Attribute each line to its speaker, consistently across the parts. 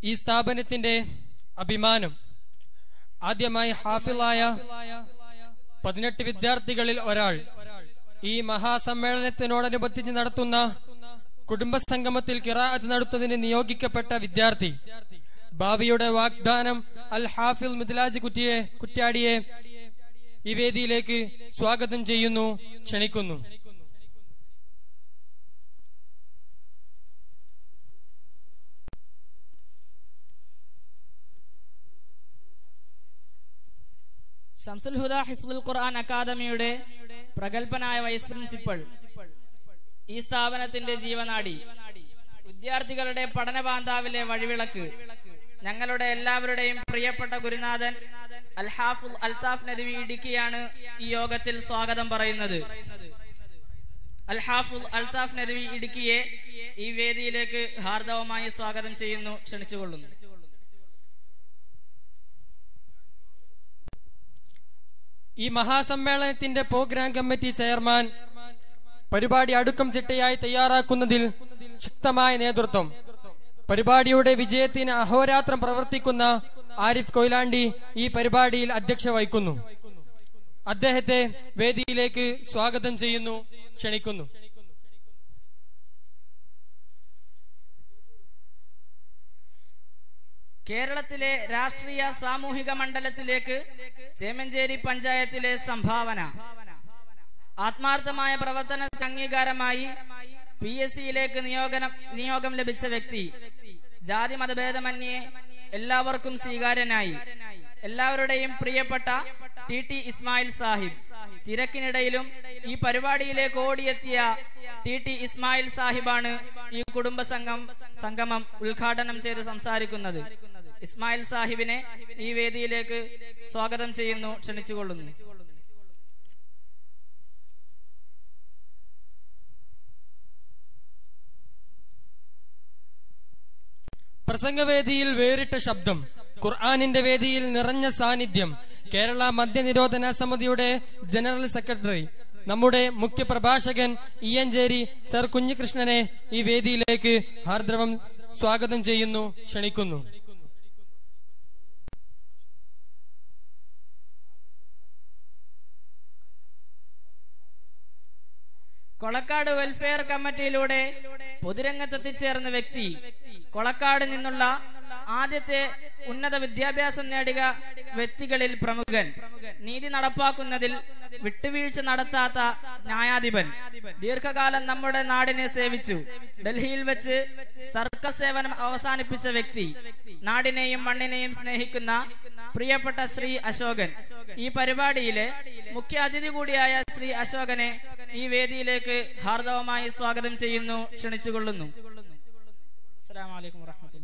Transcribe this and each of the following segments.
Speaker 1: ഈ സ്ഥാപനത്തിന്റെ അഭിമാനം ആദ്യമായി ഹാഫിളായ പതിനെട്ട് വിദ്യാർത്ഥികളിൽ ഒരാൾ ഈ മഹാസമ്മേളനത്തിനോടനുബന്ധിച്ച് നടത്തുന്ന കുടുംബസംഗമത്തിൽ കിറാഅത്ത് നടത്തുന്നതിന് നിയോഗിക്കപ്പെട്ട വിദ്യാർത്ഥി ഭാവിയുടെ വാഗ്ദാനം അൽ ഹാഫിൽ മിഥിലാജ് കുറ്റിയെ കുറ്റ്യാടിയെ ഈ വേദിയിലേക്ക് സ്വാഗതം ചെയ്യുന്നു ക്ഷണിക്കുന്നു
Speaker 2: ഷംസുൽ ഹുദ ഹിഫ്ലുൽ ഖുർആൻ അക്കാദമിയുടെ പ്രഗത്ഭനായ വൈസ് പ്രിൻസിപ്പൽ ഈ സ്ഥാപനത്തിന്റെ ജീവനാടി വിദ്യാർത്ഥികളുടെ പഠന ബാന്ധാവിലെ വഴിവിളക്ക് ഞങ്ങളുടെ എല്ലാവരുടെയും പ്രിയപ്പെട്ട ഗുരുനാഥൻ അൽഹാഫുൽ അൽതാഫ് നദവി ഇടുക്കിയാണ് ഈ യോഗത്തിൽ സ്വാഗതം പറയുന്നത് അൽഹാഫുൽ അൽതാഫ് നദവി ഇടുക്കിയെ ഈ വേദിയിലേക്ക് ഹാർദവമായി സ്വാഗതം ചെയ്യുന്നു ക്ഷണിച്ചുകൊള്ളുന്നു
Speaker 1: ഈ മഹാസമ്മേളനത്തിന്റെ പ്രോഗ്രാം കമ്മിറ്റി ചെയർമാൻ പരിപാടി അടുക്കം ചിട്ടയായി തയ്യാറാക്കുന്നതിൽ ശക്തമായ നേതൃത്വം പരിപാടിയുടെ വിജയത്തിന് അഹോരാത്രം പ്രവർത്തിക്കുന്ന ആരിഫ് കൊയിലാണ്ടി ഈ പരിപാടിയിൽ അധ്യക്ഷ വഹിക്കുന്നു അദ്ദേഹത്തെ വേദിയിലേക്ക് സ്വാഗതം ചെയ്യുന്നു ക്ഷണിക്കുന്നു
Speaker 2: കേരളത്തിലെ രാഷ്ട്രീയ സാമൂഹിക മണ്ഡലത്തിലേക്ക് ചേമഞ്ചേരി പഞ്ചായത്തിലെ സംഭാവന ആത്മാർത്ഥമായ പ്രവർത്തനത്തിന് അംഗീകാരമായി പി എസ് സിയിലേക്ക് നിയോഗനം നിയോഗം ലഭിച്ച വ്യക്തി ജാതി മതഭേദമന്യേ എല്ലാവർക്കും സ്വീകാര്യനായി എല്ലാവരുടെയും പ്രിയപ്പെട്ട ടി ടി ഇസ്മായിൽ സാഹിബ് തിരക്കിനിടയിലും ഈ പരിപാടിയിലേക്ക് ഓടിയെത്തിയ ടി ടി ഇസ്മായിൽ സാഹിബാണ് ഈ കുടുംബ സംഘം സംഗമം ഉദ്ഘാടനം ചെയ്ത് സംസാരിക്കുന്നത് ഇസ്മായിൽ സാഹിബിനെ ഈ വേദിയിലേക്ക് സ്വാഗതം ചെയ്യുന്നു ക്ഷണിച്ചുകൊള്ളുന്നു
Speaker 1: പ്രസംഗവേദിയിൽ വേറിട്ട ശബ്ദം ഖുർആാനിന്റെ വേദിയിൽ നിറഞ്ഞ സാന്നിധ്യം കേരള മദ്യനിരോധന സമിതിയുടെ ജനറൽ സെക്രട്ടറി നമ്മുടെ മുഖ്യ പ്രഭാഷകൻ ഇയഞ്ചേരി സർ കുഞ്ഞികൃഷ്ണനെ ഈ വേദിയിലേക്ക് ഹാർദ്രവം സ്വാഗതം ചെയ്യുന്നു ക്ഷണിക്കുന്നു
Speaker 2: കൊളക്കാട് വെൽഫെയർ കമ്മിറ്റിയിലൂടെ പൊതുരംഗത്തെത്തിച്ചേർന്ന വ്യക്തി കൊളക്കാട് നിന്നുള്ള ആദ്യത്തെ ഉന്നത വിദ്യാഭ്യാസം നേടിയ വ്യക്തികളിൽ പ്രമുഖൻ നീതി നടപ്പാക്കുന്നതിൽ വിട്ടുവീഴ്ച നടത്താത്ത ന്യായാധിപൻ ദീർഘകാലം നമ്മുടെ നാടിനെ സേവിച്ചു ഡൽഹിയിൽ വെച്ച് സർക്കസ് സേവനം അവസാനിപ്പിച്ച വ്യക്തി നാടിനെയും മണ്ണിനെയും സ്നേഹിക്കുന്ന പ്രിയപ്പെട്ട ശ്രീ അശോകൻ ഈ പരിപാടിയിലെ മുഖ്യ അതിഥി കൂടിയായ ശ്രീ അശോകനെ ഈ വേദിയിലേക്ക് ഹാർദവമായി സ്വാഗതം ചെയ്യുന്നു ക്ഷണിച്ചുകൊള്ളുന്നു അസ്സാം വലൈക്കും വാഹമത്തുള്ള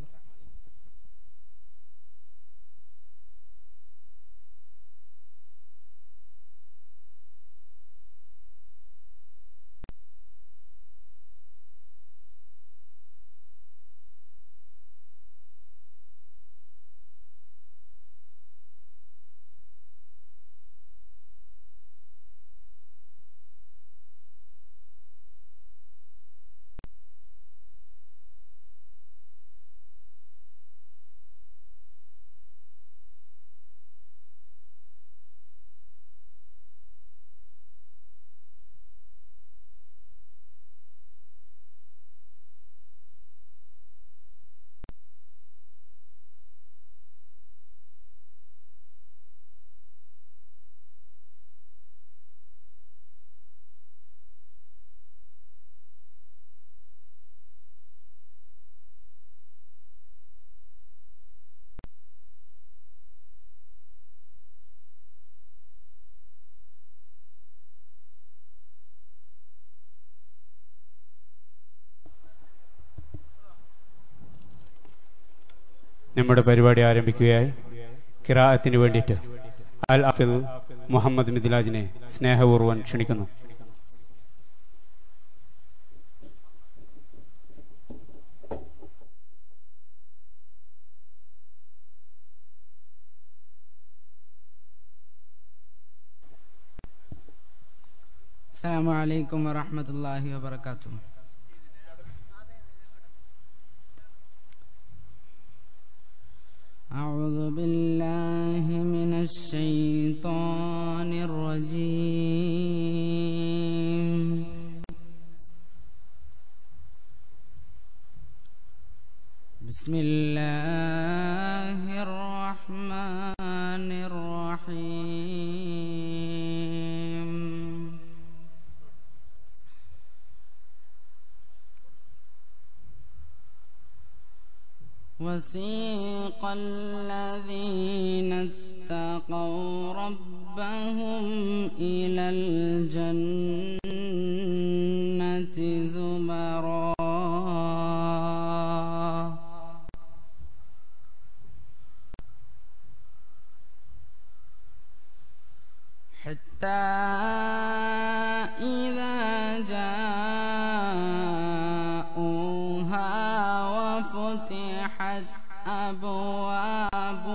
Speaker 3: നമ്മുടെ പരിപാടി ആരംഭിക്കുകയായി കിറാഅത്തിന് വേണ്ടിയിട്ട് അൽ അഫിൽ മുഹമ്മദ് മിഥിലാജിനെ സ്നേഹപൂർവ്വം ക്ഷണിക്കുന്നു
Speaker 4: السلام عليكم ورحمة الله وبركاته أعوذ بالله من الشيطان الرجيم بسم الله الرحمن الرحيم وسيق الذين اتقوا ربهم إلى الجنة زمرا حتى إذا جاءوها وفتحت أبوابها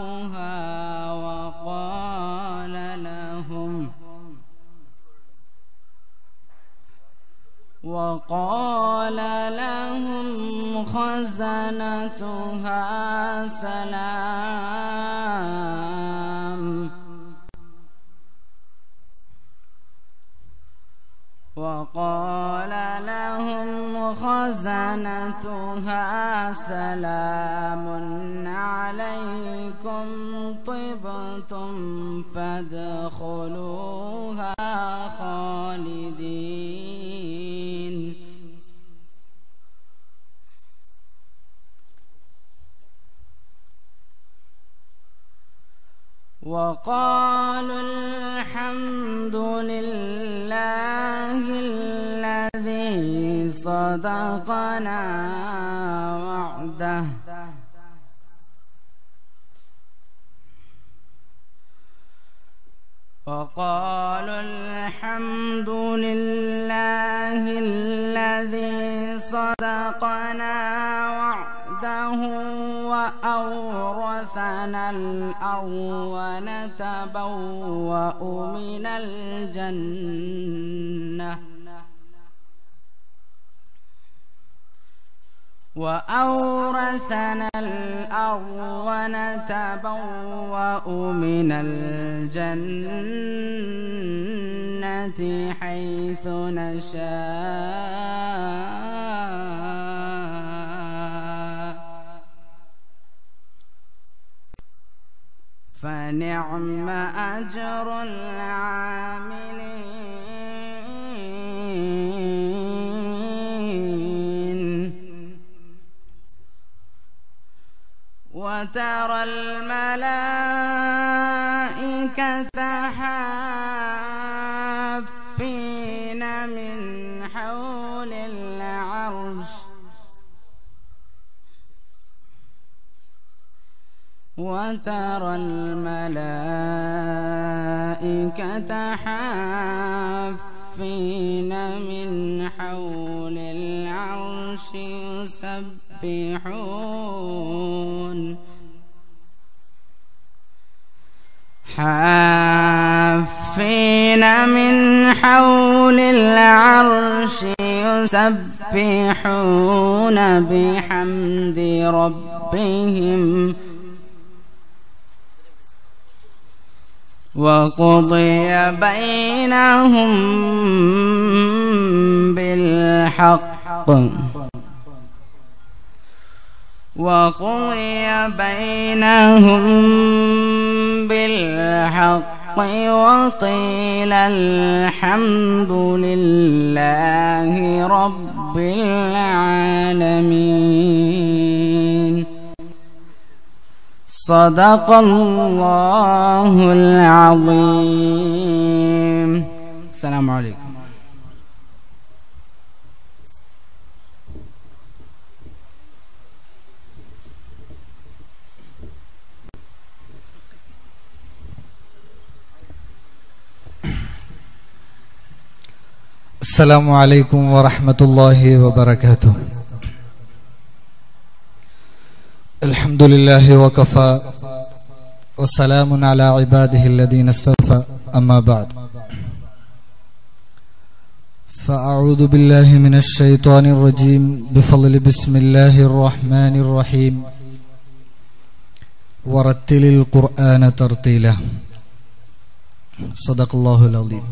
Speaker 4: وقال لهم وقال لهم خزنتها سلام وقال لهم خزنتها سلام عليكم طبتم فادخلوها خالدين وقالوا الحمد لله الذي صدقنا وعده وقالوا الحمد لله الذي صدقنا وعده وأورثنا الأرض ونتبوأ من الجنة وأورثنا الأرض ونتبوأ من الجنة حيث نشاء فنعم أجر العاملين وترى الملائكة حافين من حول العرش وترى الملائكة حافين من حول العرش يسبحون حافين من حول العرش يسبحون بحمد ربهم وقضي بينهم بالحق وقضي بينهم بالحق وقيل الحمد لله رب العالمين صدق الله العظيم السلام عليكم
Speaker 5: السلام عليكم ورحمة الله وبركاته الحمد لله وكفى وسلام على عباده الذين اصطفى أما بعد فأعوذ بالله من الشيطان الرجيم بفضل بسم الله الرحمن الرحيم ورتل القرآن ترتيلا صدق الله العظيم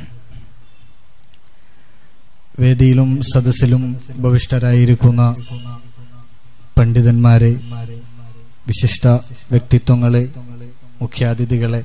Speaker 5: വേദിയിലും സദസ്സിലും ഭവിഷ്ഠരായിരിക്കുന്ന പണ്ഡിതന്മാരെ വിശിഷ്ട വ്യക്തിത്വങ്ങളെ മുഖ്യാതിഥികളെ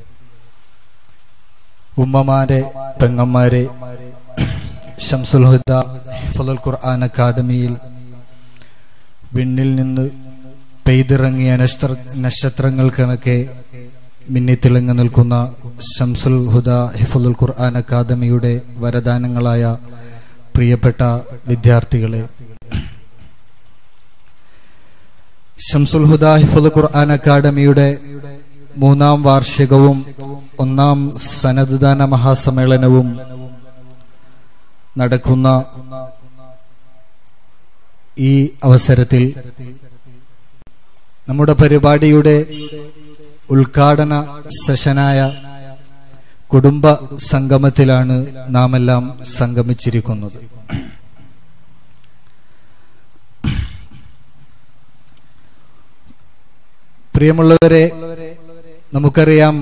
Speaker 5: ഉമ്മമാരെ പെങ്ങന്മാരെ ഷംസുൽ ഹുദ ഹിഫുൽ ഖുർആൻ അക്കാദമിയിൽ വിണ്ണിൽ നിന്ന് പെയ്തിറങ്ങിയ നക്ഷത്ര നക്ഷത്രങ്ങൾ കണക്കെ മിന്നിത്തിളങ്ങി നിൽക്കുന്ന ഷംസുൽ ഹുദ ഹിഫുൽ ഖുർആൻ അക്കാദമിയുടെ വരദാനങ്ങളായ പ്രിയപ്പെട്ട വിദ്യാർത്ഥികളെ ഷംസുൽ ഹുദ ഹിഫുൽ ഖുർആൻ അക്കാദമിയുടെ മൂന്നാം വാർഷികവും ഒന്നാം സനദ്ദാന മഹാസമ്മേളനവും നടക്കുന്ന ഈ അവസരത്തിൽ നമ്മുടെ പരിപാടിയുടെ ഉദ്ഘാടന സെഷനായ കുടുംബ സംഗമത്തിലാണ് നാം എല്ലാം സംഗമിച്ചിരിക്കുന്നത് പ്രിയമുള്ളവരെ നമുക്കറിയാം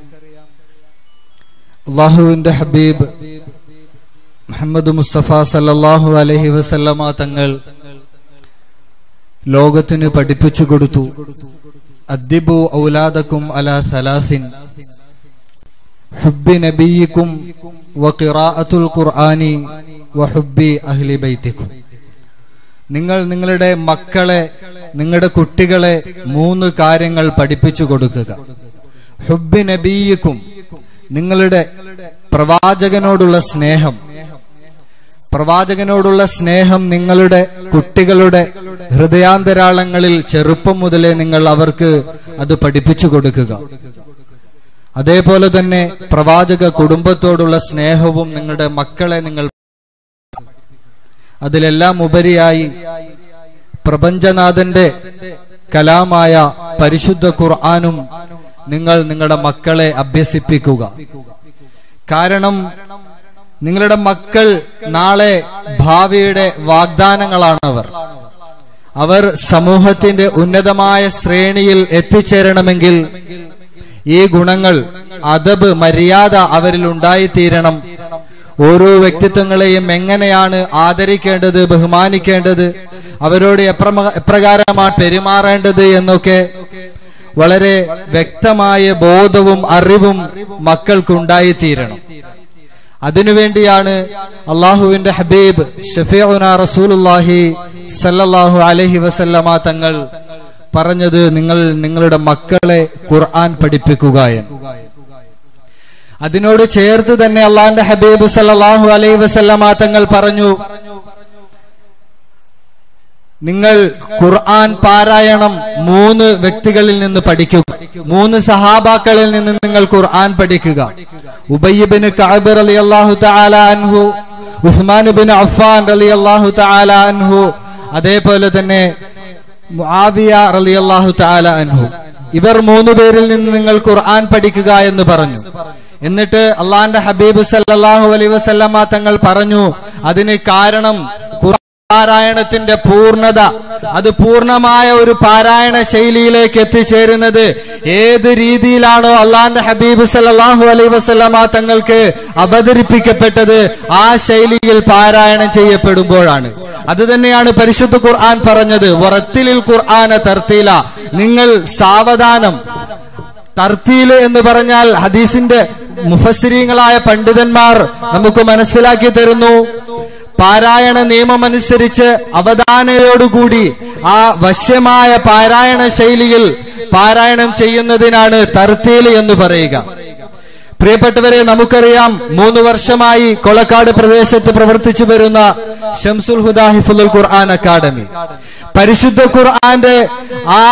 Speaker 5: അള്ളാഹുവിന്റെ ഹബീബ് മുഹമ്മദ് മുസ്തഫ സല്ലല്ലാഹു അലൈഹി വസല്ലമ തങ്ങൾ ലോകത്തിന് പഠിപ്പിച്ചു കൊടുത്തു അദ്ദിബു ഔലാദക്കും അല സലാസിൻ ഹുബ്ബി നബിയിക്കും വഖിറാഅത്തുൽ ഖുർആനി വഹുബ്ബി അഹ്ലി ബൈത്തിക്കും നിങ്ങൾ നിങ്ങളുടെ മക്കളെ നിങ്ങളുടെ കുട്ടികളെ മൂന്ന് കാര്യങ്ങൾ പഠിപ്പിച്ചു കൊടുക്കുക ഹുബ്ബി നബിയിക്കും നിങ്ങളുടെ പ്രവാചകനോടുള്ള സ്നേഹം പ്രവാചകനോടുള്ള സ്നേഹം നിങ്ങളുടെ കുട്ടികളുടെ ഹൃദയാന്തരാളങ്ങളിൽ ചെറുപ്പം മുതലേ നിങ്ങൾ അവർക്ക് അത് പഠിപ്പിച്ചു കൊടുക്കുക അതേപോലെ തന്നെ പ്രവാചക കുടുംബത്തോടുള്ള സ്നേഹവും നിങ്ങളുടെ മക്കളെ നിങ്ങൾ അതിലെല്ലാം ഉപരിയായി പ്രപഞ്ചനാഥന്റെ കലാമായ പരിശുദ്ധ ഖുർആാനും നിങ്ങൾ നിങ്ങളുടെ മക്കളെ അഭ്യസിപ്പിക്കുക കാരണം നിങ്ങളുടെ മക്കൾ നാളെ ഭാവിയുടെ വാഗ്ദാനങ്ങളാണ് അവർ അവർ സമൂഹത്തിന്റെ ഉന്നതമായ ശ്രേണിയിൽ എത്തിച്ചേരണമെങ്കിൽ ഈ ഗുണങ്ങൾ അതബ് മര്യാദ അവരിൽ ഉണ്ടായിത്തീരണം ഓരോ വ്യക്തിത്വങ്ങളെയും എങ്ങനെയാണ് ആദരിക്കേണ്ടത് ബഹുമാനിക്കേണ്ടത് അവരോട് എപ്രമ- എപ്രകാരമാണ് പെരുമാറേണ്ടത് എന്നൊക്കെ വളരെ വ്യക്തമായ ബോധവും അറിവും മക്കൾക്കുണ്ടായിത്തീരണം അതിനുവേണ്ടിയാണ് അള്ളാഹുവിന്റെ ഹബീബ് ഷഫീഉന റസൂലുള്ളാഹി സല്ലല്ലാഹു അലൈഹി വസല്ലമ തങ്ങൾ പറഞ്ഞത് നിങ്ങൾ നിങ്ങളുടെ മക്കളെ ഖുർആൻ പഠിപ്പിക്കുക എന്ന് അതിനോട് ചേർത്ത് തന്നെ അള്ളാഹിന്റെ ഹബീബ് സല്ലല്ലാഹു അലൈഹി വസല്ലമ തങ്ങൾ പറഞ്ഞു നിങ്ങൾ ഖുർആൻ പാരായണം മൂന്ന് വ്യക്തികളിൽ നിന്ന് പഠിക്കുക മൂന്ന് സഹാബാക്കളിൽ നിന്ന് നിങ്ങൾ ഖുർആൻ പഠിക്കുക ഉബയ്യബിന് കഅബ് റളിയല്ലാഹു തആല അൻഹു ഉസ്മാൻ ബിൻ അഫ്ഫാൻ റളിയല്ലാഹു തആല അൻഹു അതേപോലെ തന്നെ മുആവിയ റളിയല്ലാഹു തആല അൻഹു ഇവർ മൂന്ന് പേരിൽ നിന്ന് നിങ്ങൾ ഖുർആൻ പഠിക്കുക എന്ന് പറഞ്ഞു എന്നിട്ട് അള്ളാന്റെ ഹബീബ് സല്ലല്ലാഹു അലൈഹി വസല്ലമ തങ്ങൾ പറഞ്ഞു അതിന് കാരണം ഖുർആൻ പാരായണത്തിന്റെ പൂർണ്ണത അത് പൂർണ്ണമായ ഒരു പാരായണ ശൈലിയിലേക്ക് എത്തിച്ചേരുന്നത് ഏത് രീതിയിലാണോ അള്ളാന്റെ ഹബീബ് സല്ലല്ലാഹു അലൈഹി വസല്ലമ തങ്ങൾക്ക് അവതരിപ്പിക്കപ്പെട്ടത് ആ ശൈലിയിൽ പാരായണം ചെയ്യപ്പെടുമ്പോഴാണ് അത് തന്നെയാണ് പരിശുദ്ധ ഖുർആൻ പറഞ്ഞത് വറത്തിലിൽ ഖുർആന തർത്തീല നിങ്ങൾ സാവധാനം തർത്തീല് എന്ന് പറഞ്ഞാൽ ഹദീസിന്റെ മുഫസ്സിരീങ്ങളായ പണ്ഡിതന്മാർ നമുക്ക് മനസ്സിലാക്കി തരുന്നു പാരായണ നിയമമനുസരിച്ച് അവധാനയോടുകൂടി ആ വശ്യമായ പാരായണ ശൈലിയിൽ പാരായണം ചെയ്യുന്നതിനാണ് തർത്തീല് എന്ന് പറയുക പ്രിയപ്പെട്ടവരെ നമുക്കറിയാം മൂന്ന് വർഷമായി കൊളക്കാട് പ്രദേശത്ത് പ്രവർത്തിച്ചു വരുന്ന ഷംസുൽ ഹുദാ ഹിഫുൽ ഖുർആൻ അക്കാദമി പരിശുദ്ധ ഖുർആന്റെ ആ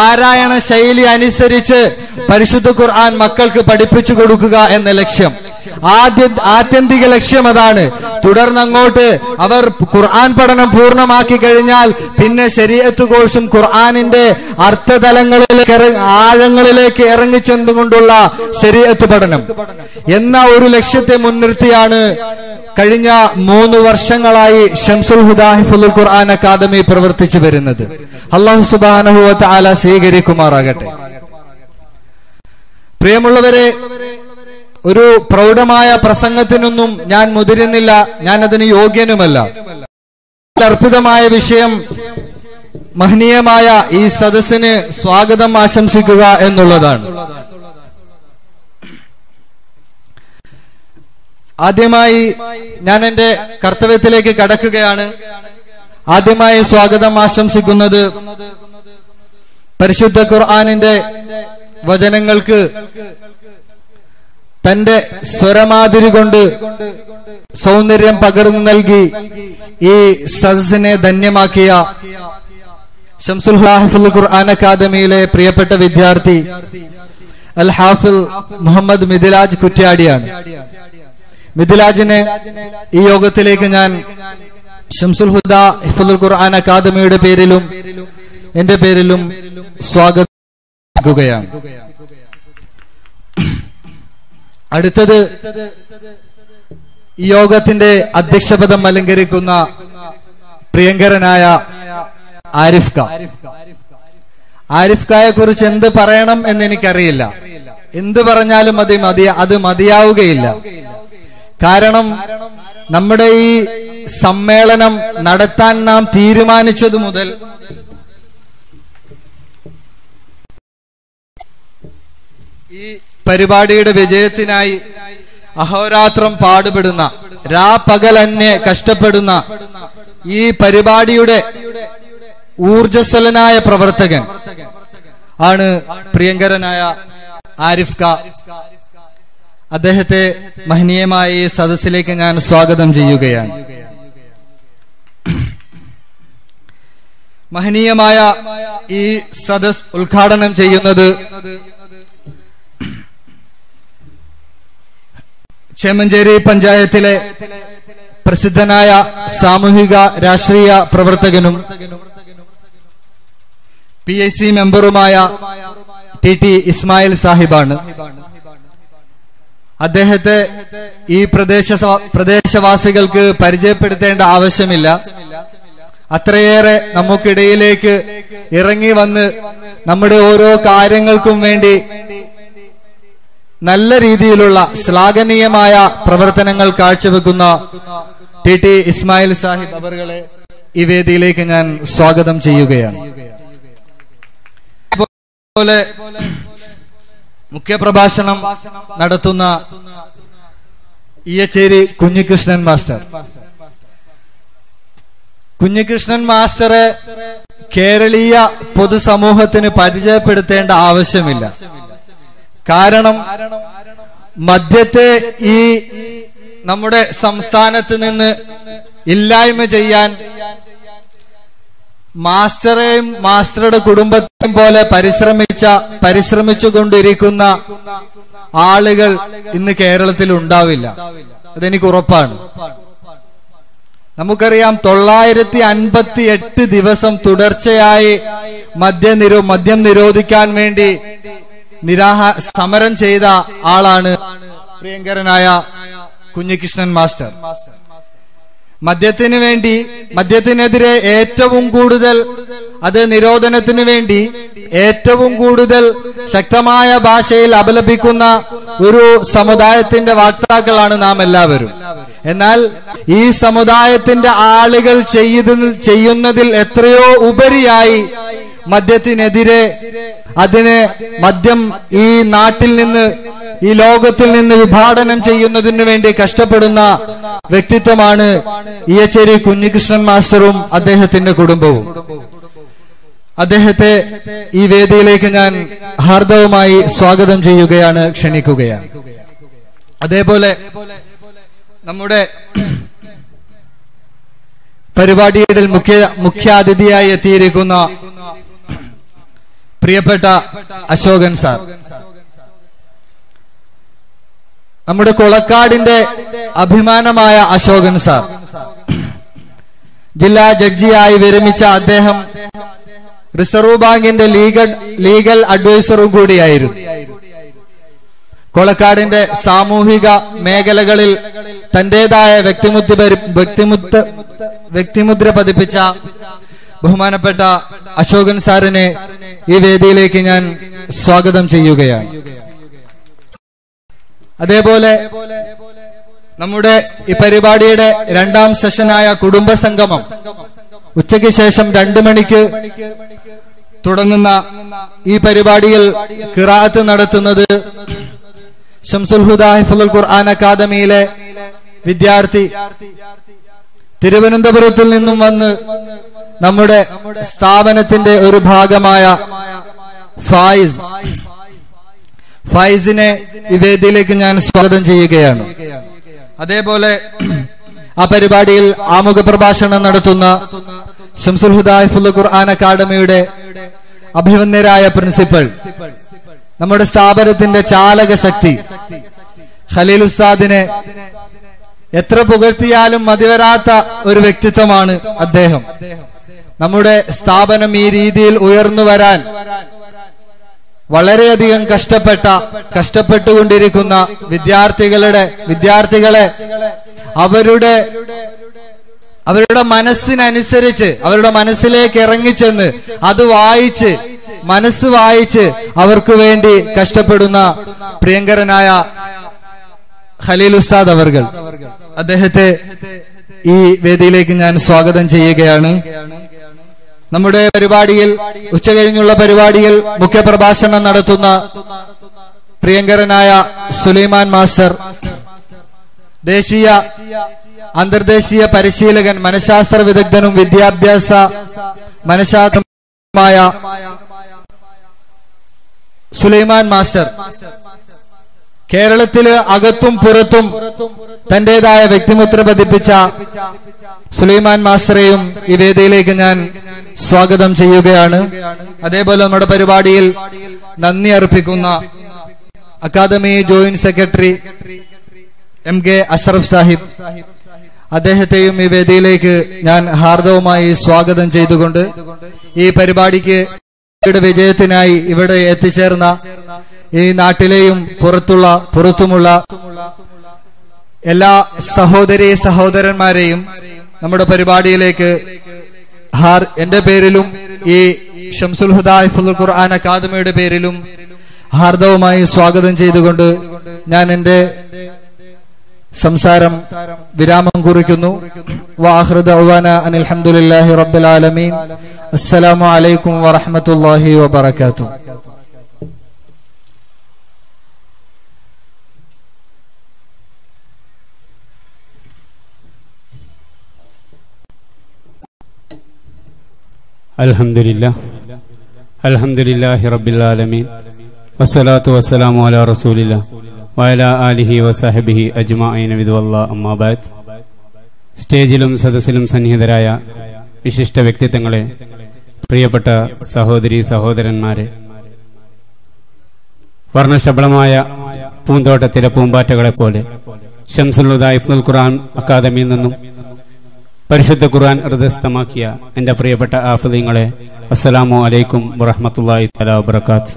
Speaker 5: പാരായണ ശൈലി അനുസരിച്ച് പരിശുദ്ധ ഖുർആൻ മക്കൾക്ക് പഠിപ്പിച്ചു കൊടുക്കുക എന്ന ലക്ഷ്യം ആദ്യ ആത്യന്തിക ലക്ഷ്യം അതാണ് തുടർന്ന് അങ്ങോട്ട് അവർ ഖുർആൻ പഠനം പൂർണ്ണമാക്കി കഴിഞ്ഞാൽ പിന്നെ ശരീഅത്ത് കോഴ്സും ഖുർആനിന്റെ അർത്ഥതലങ്ങളിലേക്ക് ഇറ- ആഴങ്ങളിലേക്ക് ഇറങ്ങിച്ചെന്നുകൊണ്ടുള്ള ശരീഅത്ത് പഠനം എന്ന ഒരു ലക്ഷ്യത്തെ മുൻനിർത്തിയാണ് കഴിഞ്ഞ മൂന്ന് വർഷങ്ങളായി ഷംസുൽ ഹുദാഹിഫുൽ ഖുർആൻ അക്കാദമി പ്രവർത്തിച്ചു വരുന്നത് അള്ളാഹു സുബാനഹു താല സ്വീകരിക്കുമാറാകട്ടെ പ്രിയമുള്ളവരെ ഒരു പ്രൗഢമായ പ്രസംഗത്തിനൊന്നും ഞാൻ മുതിരുന്നില്ല ഞാൻ അതിന് യോഗ്യനുമല്ല അർപ്പിതമായ വിഷയം മഹനീയമായ ഈ സദസ്സിന് സ്വാഗതം ആശംസിക്കുക എന്നുള്ളതാണ് ആദ്യമായി ഞാൻ എന്റെ കർത്തവ്യത്തിലേക്ക് കടക്കുകയാണ് ആദ്യമായി സ്വാഗതം ആശംസിക്കുന്നത് പരിശുദ്ധ ഖുർആാനിന്റെ വചനങ്ങൾക്ക് തന്റെ സ്വരമാതിരി കൊണ്ട് സൗന്ദര്യം പകർന്നു നൽകി ഈ സദസ്സിനെ ധന്യമാക്കിയ ഷംസുൽ ഹാഫിൽ ഖുർആൻ അക്കാദമിയിലെ പ്രിയപ്പെട്ട വിദ്യാർത്ഥി അൽ ഹാഫിൽ മുഹമ്മദ് മിഥിലാജ് കുറ്റ്യാടിയാണ് മിഥിലാജിനെ ഈ യോഗത്തിലേക്ക് ഞാൻ ഷംസുൽ ഹുദ ഹിഫുൽ ഖുർആൻ അക്കാദമിയുടെ പേരിലും എന്റെ പേരിലും സ്വാഗതിക്കുകയാണ് അടുത്തത് ഈ യോഗത്തിന്റെ അധ്യക്ഷപദം അലങ്കരിക്കുന്ന പ്രിയങ്കരനായ ആരിഫ് ക ആരിഫ് കായെ കുറിച്ച് എന്ത് പറയണം എന്ന് എനിക്കറിയില്ല എന്ത് പറഞ്ഞാലും അത് മതി അത് മതിയാവുകയില്ല കാരണം നമ്മുടെ ഈ സമ്മേളനം നടത്താൻ നാം തീരുമാനിച്ചതു മുതൽ ഈ പരിപാടിയുടെ വിജയത്തിനായി അഹോരാത്രം പാടുപെടുന്ന രാ പകലന്നെ കഷ്ടപ്പെടുന്ന ഈ പരിപാടിയുടെ ഊർജസ്വലനായ പ്രവർത്തകൻ ആണ് പ്രിയങ്കരനായ ആരിഫ് ക അദ്ദേഹത്തെ മഹനീയമായ ഈ സദസ്സിലേക്ക് ഞാൻ സ്വാഗതം ചെയ്യുകയാണ് മഹനീയമായ ഈ സദസ് ഉദ്ഘാടനം ചെയ്യുന്നത് ചേമഞ്ചേരി പഞ്ചായത്തിലെ പ്രസിദ്ധനായ സാമൂഹിക രാഷ്ട്രീയ പ്രവർത്തകനും പി ഐ സി മെമ്പറുമായ ടി ടി ഇസ്മായിൽ സാഹിബാണ് അദ്ദേഹത്തെ ഈ പ്രദേശ പ്രദേശവാസികൾക്ക് പരിചയപ്പെടുത്തേണ്ട ആവശ്യമില്ല അത്രയേറെ നമുക്കിടയിലേക്ക് ഇറങ്ങി വന്ന് നമ്മുടെ ഓരോ കാര്യങ്ങൾക്കും വേണ്ടി നല്ല രീതിയിലുള്ള ശ്ലാഘനീയമായ പ്രവർത്തനങ്ങൾ കാഴ്ചവെക്കുന്ന ടി ടി ഇസ്മായിൽ സാഹിബ് അവറുകളെ ഈ വേദിയിലേക്ക് ഞാൻ സ്വാഗതം ചെയ്യുകയാണ് പോലെ മുഖ്യപ്രഭാഷണം നടത്തുന്ന ഇയച്ചേരി കുഞ്ഞികൃഷ്ണൻ മാസ്റ്റർ കുഞ്ഞികൃഷ്ണൻ മാസ്റ്ററെ കേരളീയ പൊതുസമൂഹത്തിന് പരിചയപ്പെടുത്തേണ്ട ആവശ്യമില്ല കാരണം മദ്യത്തെ ഈ നമ്മുടെ സംസ്ഥാനത്ത് നിന്ന് ഇല്ലായ്മ ചെയ്യാൻ മാസ്റ്ററെയും മാസ്റ്ററുടെ കുടുംബത്തെയും പോലെ പരിശ്രമിച്ച പരിശ്രമിച്ചുകൊണ്ടിരിക്കുന്ന ആളുകൾ ഇന്ന് കേരളത്തിൽ ഉണ്ടാവില്ല അതെനിക്ക് ഉറപ്പാണ് നമുക്കറിയാം തൊള്ളായിരത്തി അൻപത്തി എട്ട് ദിവസം തുടർച്ചയായി മദ്യ നിരോ മദ്യം നിരോധിക്കാൻ വേണ്ടി നിരാഹ സമരം ചെയ്ത ആളാണ് പ്രിയങ്കരനായ കുഞ്ഞികൃഷ്ണൻ മാസ്റ്റർ മദ്യത്തിന് വേണ്ടി മദ്യത്തിനെതിരെ ഏറ്റവും കൂടുതൽ അത് നിരോധനത്തിന് വേണ്ടി ഏറ്റവും കൂടുതൽ ശക്തമായ ഭാഷയിൽ അപലപിക്കുന്ന ഒരു സമുദായത്തിന്റെ വാക്താക്കളാണ് നാം എല്ലാവരും എന്നാൽ ഈ സമുദായത്തിന്റെ ആളുകൾ ചെയ്തു ചെയ്യുന്നതിൽ എത്രയോ ഉപരിയായി മദ്യത്തിനെതിരെ അതിന് മദ്യം ഈ നാട്ടിൽ നിന്ന് ഈ ലോകത്തിൽ നിന്ന് വിഭാടനം ചെയ്യുന്നതിന് വേണ്ടി കഷ്ടപ്പെടുന്ന വ്യക്തിത്വമാണ് ഇയച്ചേരി കുഞ്ഞികൃഷ്ണൻ മാസ്റ്ററും അദ്ദേഹത്തിന്റെ കുടുംബവും അദ്ദേഹത്തെ ഈ വേദിയിലേക്ക് ഞാൻ ഹാർദവമായി സ്വാഗതം ചെയ്യുകയാണ് ക്ഷണിക്കുകയാണ് അതേപോലെ നമ്മുടെ പരിപാടിയുടെ മുഖ്യ മുഖ്യാതിഥിയായി എത്തിയിരിക്കുന്ന പ്രിയപ്പെട്ട അശോകൻ സാർ നമ്മുടെ കൊളക്കാടിന്റെ അഭിമാനമായ അശോകൻ സാർ ജില്ലാ ജഡ്ജിയായി വിരമിച്ച അദ്ദേഹം റിസർവ് ബാങ്കിന്റെ ലീഗൽ ലീഗൽ അഡ്വൈസറും കൂടിയായിരുന്നു കൊളക്കാടിന്റെ സാമൂഹിക മേഖലകളിൽ തന്റേതായ വ്യക്തിമുദ്ര പരി- വ്യക്തിമുദ്ര വ്യക്തിമുദ്ര പതിപ്പിച്ച ബഹുമാനപ്പെട്ട അശോകൻ സാറിനെ ഈ വേദിയിലേക്ക് ഞാൻ സ്വാഗതം ചെയ്യുകയാണ് അതേപോലെ നമ്മുടെ ഈ പരിപാടിയുടെ രണ്ടാം സെഷനായ കുടുംബ സംഗമം ഉച്ചയ്ക്ക് ശേഷം രണ്ടു മണിക്ക് തുടങ്ങുന്ന ഈ പരിപാടിയിൽ കിറാത്ത് നടത്തുന്നത് ഷംസുൽ ഹുദ ഹിഫുൽ ഖുർആൻ അക്കാദമിയിലെ വിദ്യാർത്ഥി തിരുവനന്തപുരത്തിൽ നിന്നും വന്ന് നമ്മുടെ സ്ഥാപനത്തിന്റെ ഒരു ഭാഗമായ ഫായിസ് ഫായിസിനെ ഈ വേദിയിലേക്ക് ഞാൻ സ്വാഗതം ചെയ്യുകയാണ് അതേപോലെ ആ പരിപാടിയിൽ ആമുഖ പ്രഭാഷണം നടത്തുന്ന ഷംസുൽ ഹുദായിഫുൽ ഖുർആൻ അക്കാദമിയുടെ അഭിമന്യരായ പ്രിൻസിപ്പൽ നമ്മുടെ സ്ഥാപനത്തിന്റെ ചാലക ശക്തി ഖലീൽ ഉസ്താദിനെ എത്ര പുകഴ്ത്തിയാലും മതിവരാത്ത ഒരു വ്യക്തിത്വമാണ് അദ്ദേഹം നമ്മുടെ സ്ഥാപനം ഈ രീതിയിൽ ഉയർന്നു വരാൻ വളരെയധികം കഷ്ടപ്പെട്ട കഷ്ടപ്പെട്ടുകൊണ്ടിരിക്കുന്ന വിദ്യാർത്ഥികളുടെ വിദ്യാർത്ഥികളെ അവരുടെ അവരുടെ മനസ്സിനനുസരിച്ച് അവരുടെ മനസ്സിലേക്ക് ഇറങ്ങിച്ചെന്ന് അത് വായിച്ച് മനസ്സ് വായിച്ച് അവർക്ക് വേണ്ടി കഷ്ടപ്പെടുന്ന പ്രിയങ്കരനായ ഖലീൽ ഉസ്താദ് അവർകൾ അദ്ദേഹത്തെ ഈ വേദിയിലേക്ക് ഞാൻ സ്വാഗതം ചെയ്യുകയാണ് നമ്മുടെ പരിപാടിയിൽ ഉച്ചകഴിഞ്ഞുള്ള പരിപാടിയിൽ മുഖ്യപ്രഭാഷണം നടത്തുന്ന പ്രിയങ്കരനായ സുലൈമാൻ മാസ്റ്റർ ദേശീയ അന്തർദേശീയ പരിശീലകൻ മനഃശാസ്ത്ര വിദഗ്ധനും വിദ്യാഭ്യാസ മനഃശാസ്ത്രമായ സുലൈമാൻ മാസ്റ്റർ കേരളത്തില് അകത്തും പുറത്തും തന്റേതായ വ്യക്തിമുദ്ര പതിപ്പിച്ച സുലൈമാൻ മാസ്റ്ററെയും ഈ വേദിയിലേക്ക് ഞാൻ സ്വാഗതം ചെയ്യുകയാണ് അതേപോലെ നമ്മുടെ പരിപാടിയിൽ നന്ദി അർപ്പിക്കുന്ന academy joint secretary M K Ashraf Sahib അദ്ദേഹത്തെയും ഈ വേദിയിലേക്ക് ഞാൻ ഹാർദവുമായി സ്വാഗതം ചെയ്തുകൊണ്ട് ഈ പരിപാടിക്ക് യുടെ വിജയത്തിനായി ഇവിടെ എത്തിച്ചേർന്ന ഈ നാട്ടിലെയും പുറത്തുള്ള പുറത്തുമുള്ള എല്ലാ സഹോദരി സഹോദരന്മാരെയും നമ്മുടെ പരിപാടിയിലേക്ക് ഹാർ എന്റെ പേരിലും ഈ ഷംസുൽ ഹുദാഫുൽ ഖുർആൻ അക്കാദമിയുടെ പേരിലും ഹാർദവുമായി സ്വാഗതം ചെയ്തുകൊണ്ട് ഞാൻ എന്റെ സംസാരം വിരാമം കുറിക്കുന്നു വാഹൃദ അനിൽഹമുല്ലാഹി റബ്ബിൽ ആലമീൻ അസ്സലാമു അലൈക്കും വറഹ്മത്തുള്ളാഹി വബറകാതുഹു
Speaker 3: الحمد لله الحمد لله رب العالمين والصلاة والسلام على رسول الله وعلى آله وصحبه أجمعين വിധു അമ്മാ ബാദ് സ്റ്റേജിലും സദസ്സിലും സന്നിഹിതരായ വിശിഷ്ട വ്യക്തിത്വങ്ങളെ പ്രിയപ്പെട്ട സഹോദരി സഹോദരന്മാരെ വർണ്ണശബളമായ പൂന്തോട്ടത്തിലെ പൂമ്പാറ്റകളെ പോലെ ഷംസുൽ ഇഫ്തുൽ ഖുർആൻ അക്കാദമിയിൽ നിന്നും പരിശുദ്ധ ഖുർആൻ ഹൃദയസ്ഥമാക്കിയ എന്റെ പ്രിയപ്പെട്ട ആഫിദീങ്ങളെ അസ്സലാമു അലൈക്കും വറഹമത്തല്ലാഹി തല വബർക്കാത്ത്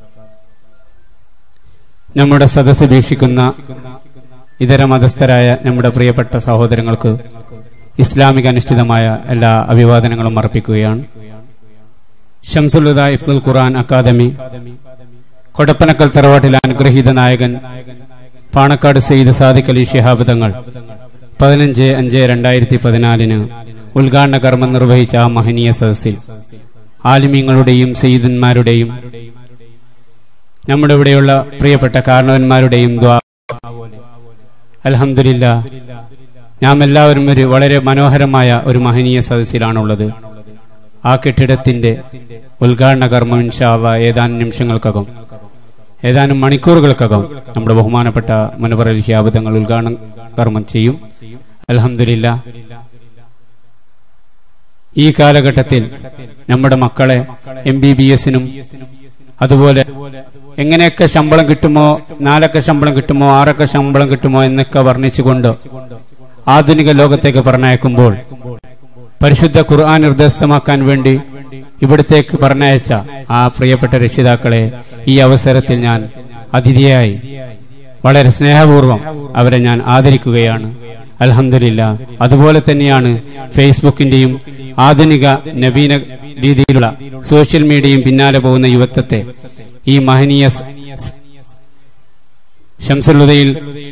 Speaker 3: നമ്മുടെ സദസ്സ് വീക്ഷിക്കുന്ന ഇതര മതസ്ഥരായ നമ്മുടെ പ്രിയപ്പെട്ട സഹോദരങ്ങൾക്ക് ഇസ്ലാമിക അനുഷ്ഠിതമായ എല്ലാ അഭിവാദനങ്ങളും അർപ്പിക്കുകയാണ് ഷംസുലുദ ഇഫ്തുൽ ഖുർആൻ അക്കാദമി കൊടപ്പനക്കൽ തറവാട്ടിൽ അനുഗ്രഹീത നായകൻ പാണക്കാട് സെയ്ദ് സാദിഖ് അലി ശിഹാബ് തങ്ങൾ പതിനഞ്ച് അഞ്ച് രണ്ടായിരത്തി പതിനാലിന് ഉദ്ഘാടന കർമ്മം നിർവഹിച്ച ആ മഹനീയ സദസ്സിൽ ആലിമീങ്ങളുടെയും സെയ്ദന്മാരുടെയും നമ്മുടെ ഇവിടെയുള്ള പ്രിയപ്പെട്ട കാരണവന്മാരുടെയും ദ്വാ അലഹമില്ല നാം എല്ലാവരും ഒരു വളരെ മനോഹരമായ ഒരു മഹനീയ സദസ്സിലാണുള്ളത് ആ കെട്ടിടത്തിന്റെ ഉദ്ഘാടന കർമ്മം ഇൻഷാല്ല ഏതാനും നിമിഷങ്ങൾക്കകം ഏതാനും മണിക്കൂറുകൾക്കകം നമ്മുടെ ബഹുമാനപ്പെട്ട മുനവർ അലി ഷിയാബ് തങ്ങൾ ഉദ്ഘാടന കർമ്മം ചെയ്യും അലഹമില്ല ഈ കാലഘട്ടത്തിൽ നമ്മുടെ മക്കളെ എം ബി ബി എസിനും അതുപോലെ എങ്ങനെയൊക്കെ ശമ്പളം കിട്ടുമോ നാലൊക്കെ ശമ്പളം കിട്ടുമോ ആറൊക്കെ ശമ്പളം കിട്ടുമോ എന്നൊക്കെ വർണ്ണിച്ചുകൊണ്ട് ആധുനിക ലോകത്തേക്ക് പറഞ്ഞയക്കുമ്പോൾ പരിശുദ്ധ ഖുർആൻ നിർദ്ദേശമാക്കാൻ വേണ്ടി ഇവിടത്തേക്ക് പറഞ്ഞയച്ച ആ പ്രിയപ്പെട്ട രക്ഷിതാക്കളെ ഈ അവസരത്തിൽ ഞാൻ അതിഥിയായി വളരെ സ്നേഹപൂർവ്വം അവരെ ഞാൻ ആദരിക്കുകയാണ് അൽഹംദുലില്ല അതുപോലെ തന്നെയാണ് ഫേസ്ബുക്കിന്റെയും ആധുനിക നവീന രീതിയിലുള്ള സോഷ്യൽ മീഡിയയും പിന്നാലെ പോകുന്ന യുവത്വത്തെ ഈ മഹനീയ സ്- സ്- ഷംസുലുദയിൽ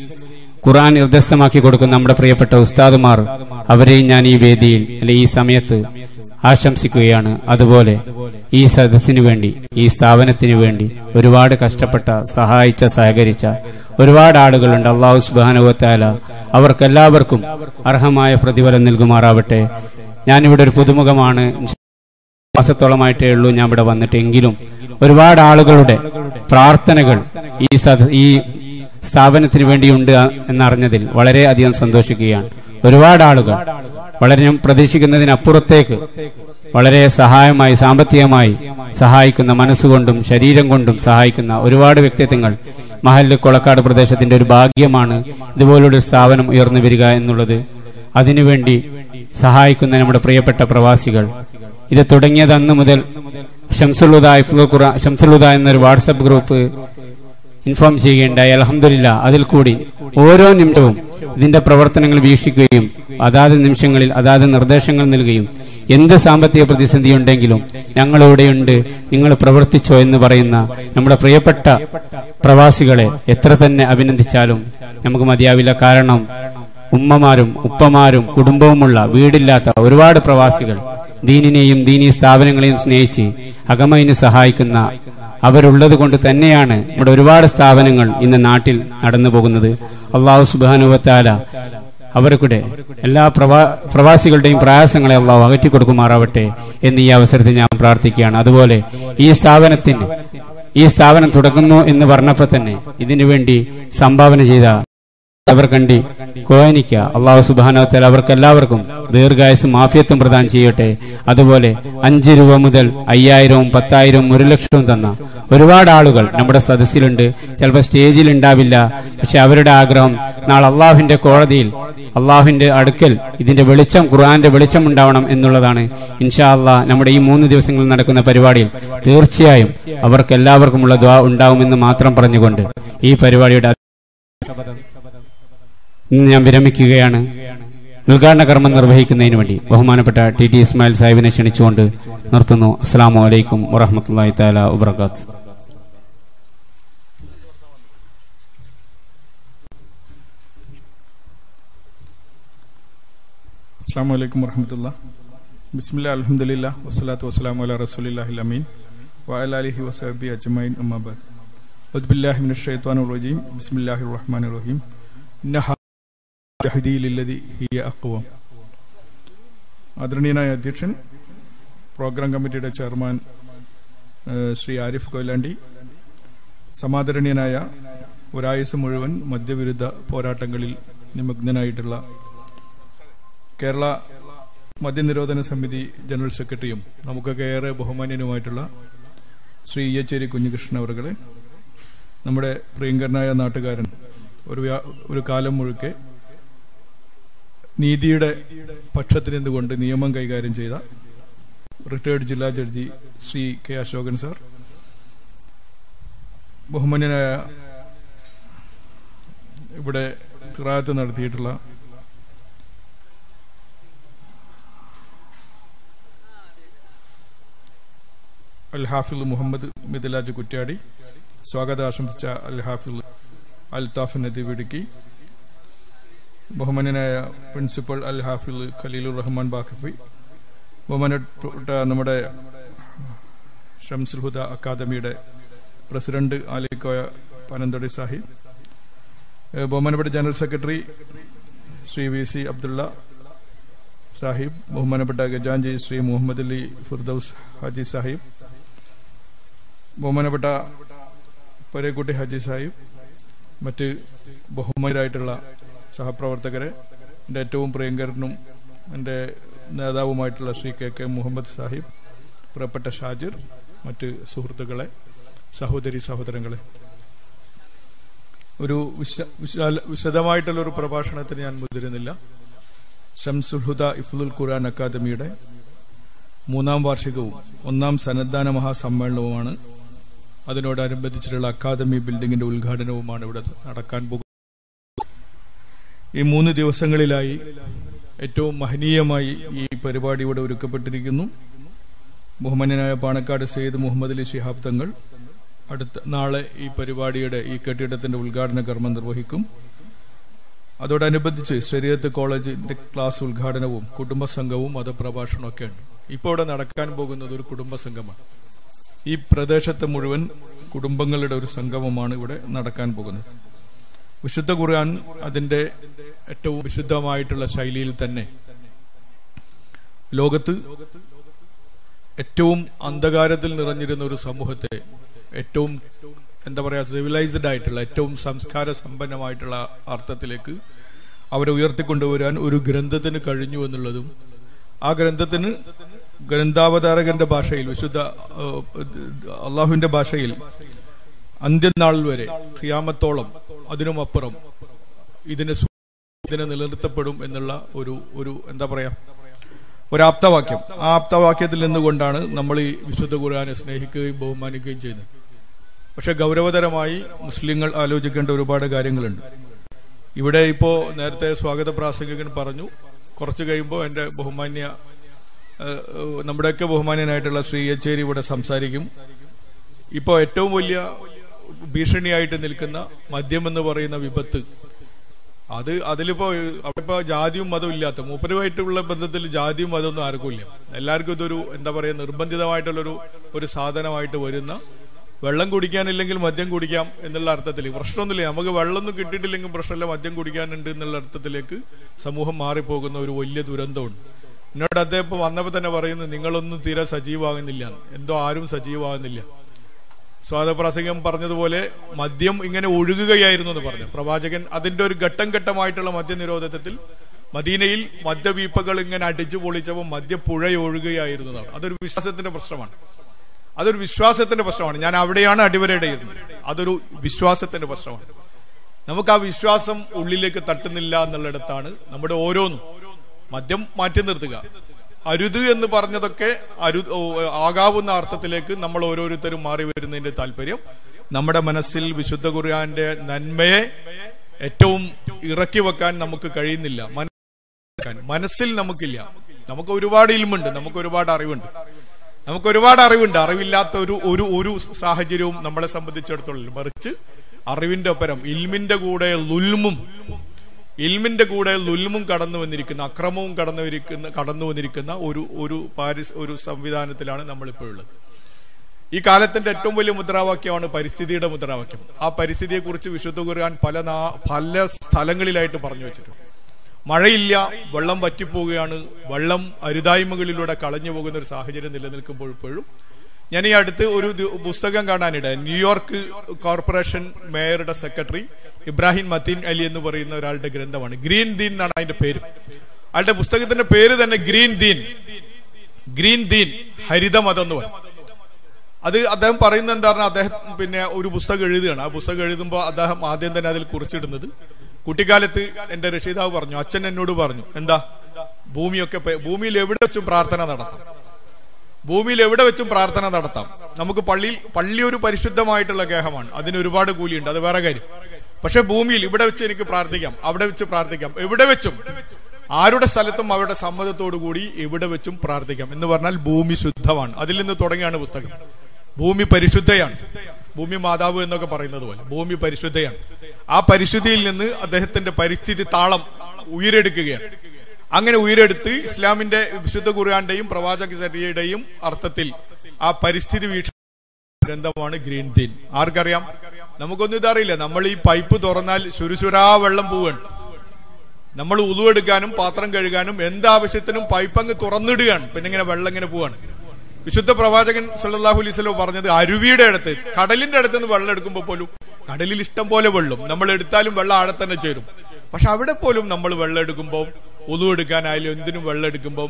Speaker 3: ഖുർആൻ നിർദ്ദേശമാക്കി കൊടുക്കുന്ന നമ്മുടെ പ്രിയപ്പെട്ട ഉസ്താദുമാർ അവരെയും ഞാൻ ഈ വേദിയിൽ അല്ലെ ഈ സമയത്ത് ആശംസിക്കുകയാണ് അതുപോലെ ഈ സദസ്സിനു വേണ്ടി ഈ സ്ഥാപനത്തിന് വേണ്ടി ഒരുപാട് കഷ്ടപ്പെട്ട സഹായിച്ച സഹകരിച്ച ഒരുപാട് ആളുകളുണ്ട് അള്ളാഹു സുബാനുവത്താല അവർക്കെല്ലാവർക്കും അർഹമായ പ്രതിഫലം നൽകുമാറാവട്ടെ ഞാനിവിടെ ഒരു പുതുമുഖമാണ് മാസത്തോളമായിട്ടേ ഉള്ളൂ ഞാൻ ഇവിടെ വന്നിട്ട് എങ്കിലും ഒരുപാട് ആളുകളുടെ പ്രാർത്ഥനകൾ ഈ സദ ഈ സ്ഥാപനത്തിന് വേണ്ടിയുണ്ട് എന്നറിഞ്ഞതിൽ വളരെ അധികം സന്തോഷിക്കുകയാണ് ഒരുപാട് ആളുകൾ വളരെ ഞാൻ പ്രതീക്ഷിക്കുന്നതിനപ്പുറത്തേക്ക് വളരെ സഹായമായി സാമ്പത്തികമായി സഹായിക്കുന്ന മനസ്സുകൊണ്ടും ശരീരം കൊണ്ടും സഹായിക്കുന്ന ഒരുപാട് വ്യക്തിത്വങ്ങൾ മഹല്ല് കൊളക്കാട് പ്രദേശത്തിന്റെ ഒരു ഭാഗ്യമാണ് ഇതുപോലൊരു സ്ഥാപനം ഉയർന്നു വരിക എന്നുള്ളത് അതിനുവേണ്ടി സഹായിക്കുന്ന നമ്മുടെ പ്രിയപ്പെട്ട പ്രവാസികൾ ഇത് തുടങ്ങിയത് അന്ന് മുതൽ ഷംസുലുദ ഇഫ്ലുൽ ഖുർആൻ ഷംസുലുദ എന്നൊരു വാട്സപ്പ് ഗ്രൂപ്പ് ഇൻഫോം ചെയ്യുകയുണ്ടായി അലഹമില്ല അതിൽ കൂടി ഓരോ നിമിഷവും ഇതിന്റെ പ്രവർത്തനങ്ങൾ വീക്ഷിക്കുകയും അതാത് നിമിഷങ്ങളിൽ അതാത് നിർദ്ദേശങ്ങൾ നൽകുകയും എന്ത് സാമ്പത്തിക പ്രതിസന്ധി ഉണ്ടെങ്കിലും ഞങ്ങളിവിടെയുണ്ട് നിങ്ങൾ പ്രവർത്തിച്ചോ എന്ന് പറയുന്ന നമ്മുടെ പ്രിയപ്പെട്ട പ്രവാസികളെ എത്ര തന്നെ അഭിനന്ദിച്ചാലും നമുക്ക് മതിയാവില്ല കാരണം ഉമ്മമാരും ഉപ്പമാരും കുടുംബവുമുള്ള വീടില്ലാത്ത ഒരുപാട് പ്രവാസികൾ ദീനിനെയും ദീനീ സ്ഥാപനങ്ങളെയും സ്നേഹിച്ച് അകമയിന് സഹായിക്കുന്ന അവരുള്ളത് കൊണ്ട് തന്നെയാണ് ഇവിടെ ഒരുപാട് സ്ഥാപനങ്ങൾ ഇന്ന് നാട്ടിൽ നടന്നു പോകുന്നത് അള്ളാഹു സുബാനുവത്താല അവർക്കൂടെ എല്ലാ പ്രവാ പ്രവാസികളുടെയും പ്രയാസങ്ങളെ അള്ളാഹു അകറ്റി കൊടുക്കുമാറാവട്ടെ എന്ന് ഈ അവസരത്തിൽ ഞാൻ പ്രാർത്ഥിക്കുകയാണ് അതുപോലെ ഈ സ്ഥാപനത്തിന് ഈ സ്ഥാപനം തുടങ്ങുന്നു എന്ന് പറഞ്ഞപ്പോൾ തന്നെ ഇതിനു വേണ്ടി സംഭാവന ചെയ്ത അവർ കണ്ടി കോയനിക്ക അള്ളാഹു സുബാനോത്തൽ അവർക്ക് എല്ലാവർക്കും ദീർഘായുസും ആഫിയത്തും പ്രദാനം ചെയ്യട്ടെ അതുപോലെ അഞ്ച് രൂപ മുതൽ അയ്യായിരവും പത്തായിരവും ഒരു ലക്ഷവും തന്ന ഒരുപാട് ആളുകൾ നമ്മുടെ സദസ്സിലുണ്ട് ചിലപ്പോൾ സ്റ്റേജിൽ ഉണ്ടാവില്ല പക്ഷെ അവരുടെ ആഗ്രഹം നാളെ അള്ളാഹുവിന്റെ കോടതിയിൽ അള്ളാഹുവിന്റെ അടുക്കൽ ഇതിന്റെ വെളിച്ചം ഖുർആന്റെ വെളിച്ചം ഉണ്ടാവണം എന്നുള്ളതാണ് ഇൻഷാ അള്ളാഹ് നമ്മുടെ ഈ മൂന്ന് ദിവസങ്ങളിൽ നടക്കുന്ന പരിപാടിയിൽ തീർച്ചയായും അവർക്ക് എല്ലാവർക്കുമുള്ള ദ്വാ ഉണ്ടാവുമെന്ന് മാത്രം പറഞ്ഞുകൊണ്ട് ഈ പരിപാടിയുടെ ഇന്ന് ഞാൻ വിരമിക്കുകയാണ് ഉദ്ഘാടന കർമ്മം നിർവഹിക്കുന്നതിന് വേണ്ടി ബഹുമാനപ്പെട്ട ടി ടി ഇസ്മായിൽ സാഹിബിനെ ക്ഷണിച്ചുകൊണ്ട് നിർത്തുന്നു അസ്സാം വലൈക്കും വറഹമത്തല്ലാ താല വബർക്കാത്ത്
Speaker 6: അസ്സാം വലൈക്കും വർഹമത്തുള്ള ബിസ്മില്ല അലഹമുല്ല വസ്സലാത്തു വസ്സലാമു അല റസൂലില്ലാഹിൽ അമീൻ വഅലാലിഹി വസഹബി അജ്മൈൻ അമ്മാബാദ് ഉദ്ബില്ലാഹി മിനശ് ശൈത്വാനിർ റജീം ബിസ്മില്ലാഹിർ റഹ്മാനിർ റഹീം ഇന്നഹ യഹ്ദി ലില്ലദി ഹിയ അഖ്വം ആദരണീയനായ അധ്യക്ഷൻ പ്രോഗ്രാം കമ്മിറ്റിയുടെ ചെയർമാൻ ഏഹ്, ശ്രീ ആരിഫ് കൊയിലാണ്ടി സമാദരണീയനായ ഒരായുസ് മുഴുവൻ മദ്യവിരുദ്ധ പോരാട്ടങ്ങളിൽ നിമഗ്നനായിട്ടുള്ള കേരള മദ്യനിരോധന സമിതി ജനറൽ സെക്രട്ടറിയും നമുക്കൊക്കെ ഏറെ ബഹുമാന്യനുമായിട്ടുള്ള ശ്രീ ഇയച്ചേരി കുഞ്ഞികൃഷ്ണൻ അവറുകളെ നമ്മുടെ പ്രിയങ്കരനായ നാട്ടുകാരൻ ഒരു വ്യാ- ഒരു കാലം മുഴുക്കെ നീതിയുടെ പക്ഷത്തിൽ നിന്നുകൊണ്ട് നിയമം കൈകാര്യം ചെയ്ത റിട്ടയർഡ് ജില്ലാ judge Shri K Ashokan sir ബഹുമാന്യനായ ഇവിടെ ഖിറാത്ത് നടത്തിയിട്ടുള്ള അൽ ഹാഫിൽ മുഹമ്മദ് മിഥിലാജ് കുറ്റ്യാടി സ്വാഗതം ആശംസിച്ച അൽ ഹാഫിൽ അൽതാഫ് നദീബ് ഇടുക്കി ബഹുമാന്യനായ പ്രിൻസിപ്പൽ അൽ ഹാഫിൽ ഖലീലുർ റഹ്മാൻ ബാഖഫി ബഹുമാനപ്പെട്ട നമ്മുടെ ഷംസുൽ ഹുദ അക്കാദമിയുടെ പ്രസിഡന്റ് ആലിക്കോയ പനന്തടി സാഹിബ് ഏഹ് ബഹുമാനപ്പെട്ട general secretary Shri V C Abdulla sahib ബഹുമാനപ്പെട്ട ഗജാൻജി ശ്രീ മുഹമ്മദ് അലി ഫിർദൌസ് ഹാജി സാഹിബ് ബഹുമാനപ്പെട്ട പരേക്കുട്ടി ഹാജി സാഹിബ് മറ്റ് ബഹുമാനരായിട്ടുള്ള സഹപ്രവർത്തകരെ എൻ്റെ ഏറ്റവും പ്രിയങ്കരനും എൻ്റെ നേതാവുമായിട്ടുള്ള ശ്രീ കെ കെ മുഹമ്മദ് സാഹിബ് പ്രിയപ്പെട്ട ഷാജിർ മറ്റ് സുഹൃത്തുക്കളെ സഹോദരി സഹോദരങ്ങളെ ഒരു വിശ വിശാല വിശദമായിട്ടുള്ള ഒരു പ്രഭാഷണത്തിന് ഞാൻ മുതിരുന്നില്ല ഷംസുൽ ഹുദ ഇഫ്ലുൽ ഖുർആൻ അക്കാദമിയുടെ മൂന്നാം വാർഷികവും ഒന്നാം സന്നദ്ധാന മഹാസമ്മേളനവുമാണ് അതിനോടനുബന്ധിച്ചിട്ടുള്ള അക്കാദമി ബിൽഡിംഗിന്റെ ഉദ്ഘാടനവുമാണ് ഇവിടെ നടക്കാൻ പോകുന്നത് ഈ മൂന്ന് ദിവസങ്ങളിലായി ഏറ്റവും മഹനീയമായി ഈ പരിപാടി ഇവിടെ ഒരുക്കപ്പെട്ടിരിക്കുന്നു ബഹുമാന്യനായ പാണക്കാട് സെയ്ദ് മുഹമ്മദ് അലി ശിഹാബ് തങ്ങൾ അടുത്ത നാളെ ഈ പരിപാടിയുടെ ഈ കെട്ടിടത്തിന്റെ ഉദ്ഘാടന കർമ്മം നിർവഹിക്കും അതോടനുബന്ധിച്ച് ശരീരത്ത് കോളേജിന്റെ ക്ലാസ് ഉദ്ഘാടനവും കുടുംബസംഘവും മതപ്രഭാഷണവും ഒക്കെ ഉണ്ട് ഇപ്പോൾ ഇവിടെ നടക്കാൻ പോകുന്നത് ഒരു കുടുംബസംഘമാണ് ഈ പ്രദേശത്തെ മുഴുവൻ കുടുംബങ്ങളുടെ ഒരു സംഗമമാണ് ഇവിടെ നടക്കാൻ പോകുന്നത് വിശുദ്ധ ഖുർആൻ അതിന്റെ ഏറ്റവും വിശുദ്ധമായിട്ടുള്ള ശൈലിയിൽ തന്നെ ലോകത്ത് ഏറ്റവും അന്ധകാരത്തിൽ നിറഞ്ഞിരുന്ന ഒരു സമൂഹത്തെ ഏറ്റവും എന്താ പറയാ സിവിലൈസ്ഡ് ആയിട്ടുള്ള ഏറ്റവും സംസ്കാര സമ്പന്നമായിട്ടുള്ള അർത്ഥത്തിലേക്ക് അവരെ ഉയർത്തിക്കൊണ്ടുവരാൻ ഒരു ഗ്രന്ഥത്തിന് കഴിഞ്ഞു എന്നുള്ളതും ആ ഗ്രന്ഥത്തിന് ഗ്രന്ഥാവതാരകന്റെ ഭാഷയിൽ വിശുദ്ധ ഏഹ്, അള്ളാഹുവിന്റെ ഭാഷയിൽ അന്ത്യനാൾ വരെ ഖിയാമത്തോളം അതിനുമപ്പുറം ഇതിനെ സു- ഇതിനെ നിലനിർത്തപ്പെടും എന്നുള്ള ഒരു ഒരു എന്താ പറയാ ഒരു ആപ്തവാക്യം ആ ആപ്തവാക്യത്തിൽ നിന്നുകൊണ്ടാണ് നമ്മൾ ഈ വിശുദ്ധ ഖുർആനെ സ്നേഹിക്കുകയും ബഹുമാനിക്കുകയും ചെയ്യുന്നത് പക്ഷെ ഗൗരവതരമായി മുസ്ലിങ്ങൾ ആലോചിക്കേണ്ട ഒരുപാട് കാര്യങ്ങളുണ്ട് ഇവിടെ ഇപ്പോ നേരത്തെ സ്വാഗത പ്രാസംഗികൻ പറഞ്ഞു കുറച്ച് കഴിയുമ്പോൾ എന്റെ ബഹുമാന്യ ഏഹ്, ഏഹ്, നമ്മുടെയൊക്കെ ബഹുമാന്യനായിട്ടുള്ള ശ്രീ യച്ചേരി ഇവിടെ സംസാരിക്കും ഇപ്പോ ഏറ്റവും വലിയ ഭീഷണിയായിട്ട് നിൽക്കുന്ന മദ്യം എന്ന് പറയുന്ന വിപത്ത് അത് അതിലിപ്പോ അവിടെ ഇപ്പോ ജാതിയും മതവും ഇല്ലാത്ത മൂപ്പരുമായിട്ടുള്ള ബന്ധത്തിൽ ജാതിയും മതമൊന്നും ആർക്കും ഇല്ല എല്ലാവർക്കും ഇതൊരു എന്താ പറയാ നിർബന്ധിതമായിട്ടുള്ളൊരു ഒരു സാധനമായിട്ട് വരുന്ന വെള്ളം കുടിക്കാനില്ലെങ്കിൽ മദ്യം കുടിക്കാം എന്നുള്ള അർത്ഥത്തിൽ പ്രശ്നമൊന്നുമില്ല നമുക്ക് വെള്ളമൊന്നും കിട്ടിയിട്ടില്ലെങ്കിൽ പ്രശ്നമില്ല മദ്യം കുടിക്കാനുണ്ട് എന്നുള്ള അർത്ഥത്തിലേക്ക് സമൂഹം മാറിപ്പോകുന്ന ഒരു വലിയ ദുരന്തമുണ്ട് എന്നോട് അദ്ദേഹം ഇപ്പൊ വന്നപ്പോ തന്നെ പറയുന്നു നിങ്ങളൊന്നും തീരെ സജീവമാകുന്നില്ല എന്തോ ആരും സജീവമാകുന്നില്ല സ്വാതപ്രാസംഗം പറഞ്ഞതുപോലെ മദ്യം ഇങ്ങനെ ഒഴുകുകയായിരുന്നു എന്ന് പറഞ്ഞു പ്രവാചകൻ അതിന്റെ ഒരു ഘട്ടം ഘട്ടമായിട്ടുള്ള മദ്യനിരോധത്തിൽ മദീനയിൽ മദ്യവീപ്പകൾ ഇങ്ങനെ അടിച്ചു പൊളിച്ചപ്പോൾ മദ്യപ്പുഴ ഒഴുകുകയായിരുന്നു എന്നാണ് അതൊരു വിശ്വാസത്തിന്റെ പ്രശ്നമാണ് അതൊരു വിശ്വാസത്തിന്റെ പ്രശ്നമാണ് ഞാൻ അവിടെയാണ് അടിവരയിടുന്നത് അതൊരു വിശ്വാസത്തിന്റെ പ്രശ്നമാണ് നമുക്ക് ആ വിശ്വാസം ഉള്ളിലേക്ക് തട്ടുന്നില്ല എന്നുള്ളിടത്താണ് നമ്മുടെ ഓരോന്നും മദ്യം മാറ്റി നിർത്തുക അരുത് എന്ന് പറഞ്ഞതൊക്കെ അരു ഓ, ആകാവുന്ന അർത്ഥത്തിലേക്ക് നമ്മൾ ഓരോരുത്തരും മാറി വരുന്നതിന്റെ താല്പര്യം നമ്മുടെ മനസ്സിൽ വിശുദ്ധ ഖുർആന്റെ നന്മയെ ഏറ്റവും ഇറക്കി വെക്കാൻ നമുക്ക് കഴിയുന്നില്ല മനസ്സിലാക്കാൻ. മനസ്സിൽ നമുക്കില്ല നമുക്ക് ഒരുപാട് ഇൽമുണ്ട് നമുക്ക് ഒരുപാട് അറിവുണ്ട് നമുക്ക് ഒരുപാട് അറിവുണ്ട് അറിവില്ലാത്ത ഒരു ഒരു ഒരു സാഹചര്യവും നമ്മളെ സംബന്ധിച്ചിടത്തോളം ഇല്ല. മറിച്ച് അറിവിന്റെ ഒപ്പരം ഇൽമിന്റെ കൂടെ ലുൽമും ഇൽമിന്റെ കൂടെ ലുൽമും കടന്നു വന്നിരിക്കുന്ന അക്രമവും കടന്നു വന്നിരിക്കുന്ന കടന്നു വന്നിരിക്കുന്ന ഒരു ഒരു പാരിസ് ഒരു സംവിധാനത്തിലാണ് നമ്മൾ ഇപ്പോൾ ഉള്ളത് ഈ കാലത്തിന്റെ ഏറ്റവും വലിയ മുദ്രാവാക്യമാണ് പരിസ്ഥിതിയുടെ മുദ്രാവാക്യം ആ പരിസ്ഥിതിയെ കുറിച്ച് വിശുദ്ധ ഖുർആൻ പല നാ- പല സ്ഥലങ്ങളിലായിട്ട് പറഞ്ഞു വെച്ചിട്ടുണ്ട് മഴയില്ല വെള്ളം വറ്റിപ്പോവുകയാണ് വെള്ളം അരുതായ്മകളിലൂടെ കളഞ്ഞു പോകുന്ന ഒരു സാഹചര്യം നിലനിൽക്കുമ്പോൾ ഇപ്പോഴും ഞാൻ ഈ അടുത്ത് ഒരു ദി- പുസ്തകം കാണാനിടയായി ന്യൂയോർക്ക് കോർപ്പറേഷൻ മേയറുടെ സെക്രട്ടറി ഇബ്രാഹിം മത്തീൻ അലി എന്ന് പറയുന്ന ഒരാളുടെ ഗ്രന്ഥമാണ് ഗ്രീൻ ദീൻ എന്നാണ് അതിന്റെ പേര് അയാളുടെ പുസ്തകത്തിന്റെ പേര് തന്നെ ഗ്രീൻ ദീൻ ഗ്രീൻ ദീൻ ഹരിതമതം എന്ന് പറയും അത് അദ്ദേഹം പറയുന്നത് എന്താ പറഞ്ഞാൽ അദ്ദേഹം പിന്നെ ഒരു പുസ്തകം എഴുതുകയാണ് ആ പുസ്തകം എഴുതുമ്പോൾ അദ്ദേഹം ആദ്യം തന്നെ അതിൽ കുറിച്ചിടുന്നത് കുട്ടിക്കാലത്ത് എന്റെ രക്ഷിതാവ് പറഞ്ഞു അച്ഛൻ എന്നോട് പറഞ്ഞു എന്താ ഭൂമിയൊക്കെ പെ- ഭൂമിയിൽ എവിടെ വെച്ചും പ്രാർത്ഥന നടത്താം ഭൂമിയിൽ എവിടെ വെച്ചും പ്രാർത്ഥന നടത്താം നമുക്ക് പള്ളിയിൽ പള്ളി ഒരു പരിശുദ്ധമായിട്ടുള്ള ഗേഹമാണ് അതിന് ഒരുപാട് കൂലിയുണ്ട് അത് വേറെ കാര്യം പക്ഷെ ഭൂമിയിൽ ഇവിടെ വെച്ച് എനിക്ക് പ്രാർത്ഥിക്കാം അവിടെ വെച്ച് പ്രാർത്ഥിക്കാം എവിടെ വെച്ചും ആരുടെ സ്ഥലത്തും അവരുടെ സമ്മതത്തോടു കൂടി എവിടെ വെച്ചും പ്രാർത്ഥിക്കാം എന്ന് പറഞ്ഞാൽ ഭൂമി ശുദ്ധമാണ് അതിൽ നിന്ന് തുടങ്ങിയാണ് പുസ്തകം ഭൂമി പരിശുദ്ധയാണ് ഭൂമി മാതാവ് എന്നൊക്കെ പറയുന്നത് പോലെ ഭൂമി പരിശുദ്ധയാണ് ആ പരിശുദ്ധിയിൽ നിന്ന് അദ്ദേഹത്തിന്റെ പരിസ്ഥിതി താളം ഉയരെടുക്കുകയാണ് അങ്ങനെ ഉയരെടുത്ത് ഇസ്ലാമിന്റെ വിശുദ്ധ ഖുർആന്റെയും പ്രവാചക ചര്യയുടെയും അർത്ഥത്തിൽ ആ പരിസ്ഥിതി വീക്ഷ ഗ്രന്ഥമാണ് ഗ്രീൻ തീൻ ആർക്കറിയാം നമുക്കൊന്നും ഇതറിയില്ല നമ്മൾ ഈ പൈപ്പ് തുറന്നാൽ ശുരുശുരാ വെള്ളം പോവാണ് നമ്മൾ ഉളുവെടുക്കാനും പാത്രം കഴുകാനും എന്താവശ്യത്തിനും പൈപ്പ് അങ്ങ് തുറന്നിടുകയാണ് പിന്നെ ഇങ്ങനെ വെള്ളം ഇങ്ങനെ പോവാണ് വിശുദ്ധ പ്രവാചകൻ സല്ലല്ലാഹു അലൈഹി വസല്ലം പറഞ്ഞത് അരുവിയുടെ അടുത്ത് കടലിന്റെ അടുത്ത് നിന്ന് വെള്ളം എടുക്കുമ്പോൾ പോലും കടലിൽ ഇഷ്ടം പോലെ വെള്ളം നമ്മൾ എടുത്താലും വെള്ളം ആടെ തന്നെ ചേരും പക്ഷെ അവിടെ പോലും നമ്മൾ വെള്ളം എടുക്കുമ്പോൾ ഉളു എടുക്കാനായാലും എന്തിനും വെള്ളം എടുക്കുമ്പോൾ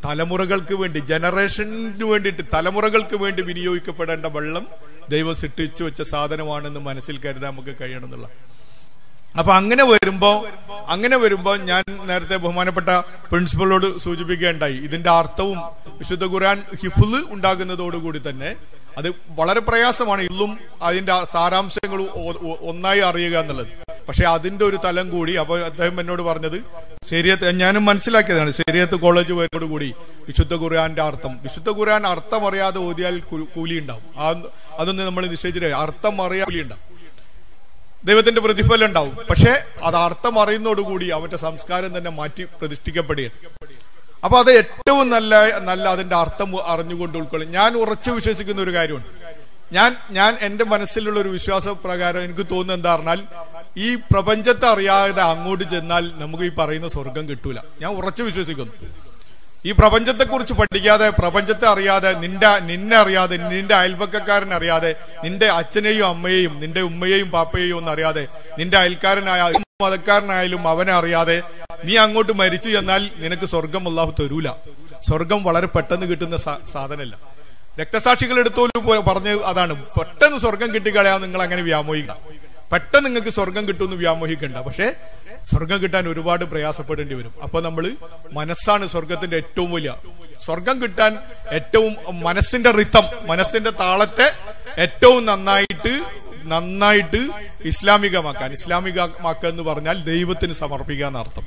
Speaker 6: തലമുറകൾക്ക് വേണ്ടി ജനറേഷന് വേണ്ടിയിട്ട് തലമുറകൾക്ക് വേണ്ടി വിനിയോഗിക്കപ്പെടേണ്ട വെള്ളം ദൈവം സൃഷ്ടിച്ചു വെച്ച സാധനമാണെന്ന് മനസ്സിൽ കരുതാൻ നമുക്ക് കഴിയണം എന്നുള്ള അപ്പൊ അങ്ങനെ വരുമ്പോ അങ്ങനെ വരുമ്പോ ഞാൻ നേരത്തെ ബഹുമാനപ്പെട്ട പ്രിൻസിപ്പളോട് സൂചിപ്പിക്കുകയുണ്ടായി ഇതിന്റെ അർത്ഥവും വിശുദ്ധ ഖുർആൻ ഹിഫുല് ഉണ്ടാകുന്നതോടുകൂടി തന്നെ അത് വളരെ പ്രയാസമാണ് ഇന്നും അതിന്റെ സാരാംശങ്ങൾ ഒ- ഒ- ഒന്നായി അറിയുക എന്നുള്ളത് പക്ഷെ അതിന്റെ ഒരു തലം കൂടി അപ്പൊ അദ്ദേഹം എന്നോട് പറഞ്ഞത് ശരിയത്ത് ഞാനും മനസ്സിലാക്കിയതാണ് ശരിയത്ത് കോളേജ് പോയതോട് കൂടി വിശുദ്ധ ഖുർആന്റെ അർത്ഥം വിശുദ്ധ ഖുർആൻ അർത്ഥം അറിയാതെ ഓതിയാൽ കു- കൂലി ഉണ്ടാവും ആ അതൊന്നും നമ്മൾ നിശ്ചയിച്ചിട്ട് അർത്ഥം അറിയാൻ കൂലി ഉണ്ടാവും ദൈവത്തിന്റെ പ്രതിഫലം ഉണ്ടാവും പക്ഷെ അത് അർത്ഥം അറിയുന്നതോടുകൂടി അവന്റെ സംസ്കാരം തന്നെ മാറ്റി പ്രതിഷ്ഠിക്കപ്പെടുകയാണ് അപ്പൊ അത് ഏറ്റവും നല്ല നല്ല അതിന്റെ അർത്ഥം അറിഞ്ഞുകൊണ്ട് ഉൾക്കൊള്ളും ഞാൻ ഉറച്ചു വിശ്വസിക്കുന്ന ഒരു കാര്യമുണ്ട് ഞാൻ ഞാൻ എന്റെ മനസ്സിലുള്ള ഒരു വിശ്വാസ പ്രകാരം എനിക്ക് തോന്നുന്നത് എന്താ പറഞ്ഞാൽ ഈ പ്രപഞ്ചത്തെ അറിയാതെ അങ്ങോട്ട് ചെന്നാൽ നമുക്ക് ഈ പറയുന്ന സ്വർഗം കിട്ടൂല ഞാൻ ഉറച്ചു വിശ്വസിക്കുന്നു ഈ പ്രപഞ്ചത്തെ കുറിച്ച് പഠിക്കാതെ പ്രപഞ്ചത്തെ അറിയാതെ നിന്റെ നിന്നെ അറിയാതെ നിന്റെ അയൽപക്കക്കാരനെ അറിയാതെ നിന്റെ അച്ഛനെയും അമ്മയെയും നിന്റെ ഉമ്മയെയും പാപ്പയെയും ഒന്നും അറിയാതെ നിന്റെ അയൽക്കാരനായ ഏത് മതക്കാരനായാലും അവനെ അറിയാതെ നീ അങ്ങോട്ട് മരിച്ചു ചെന്നാൽ നിനക്ക് സ്വർഗം അള്ളാഹു തരൂല സ്വർഗം വളരെ പെട്ടെന്ന് കിട്ടുന്ന സാ- സാധനമല്ല രക്തസാക്ഷികൾ എടുത്തോലും പോലെ പറഞ്ഞ് അതാണ് പെട്ടെന്ന് സ്വർഗം കിട്ടിക്കളയാൻ നിങ്ങൾ അങ്ങനെ വ്യാമോഹിക്കുക പെട്ടെന്ന് നിങ്ങൾക്ക് സ്വർഗം കിട്ടുമെന്ന് വ്യാമോഹിക്കണ്ട പക്ഷേ സ്വർഗം കിട്ടാൻ ഒരുപാട് പ്രയാസപ്പെടേണ്ടി വരും അപ്പൊ നമ്മൾ മനസ്സാണ് സ്വർഗത്തിന്റെ ഏറ്റവും വലിയ സ്വർഗം കിട്ടാൻ ഏറ്റവും മനസ്സിന്റെ റിത്തം മനസ്സിന്റെ താളത്തെ ഏറ്റവും നന്നായിട്ട് നന്നായിട്ട് ഇസ്ലാമികമാക്കാൻ ഇസ്ലാമികമാക്കുക എന്ന് പറഞ്ഞാൽ ദൈവത്തിന് സമർപ്പിക്കുക എന്നർത്ഥം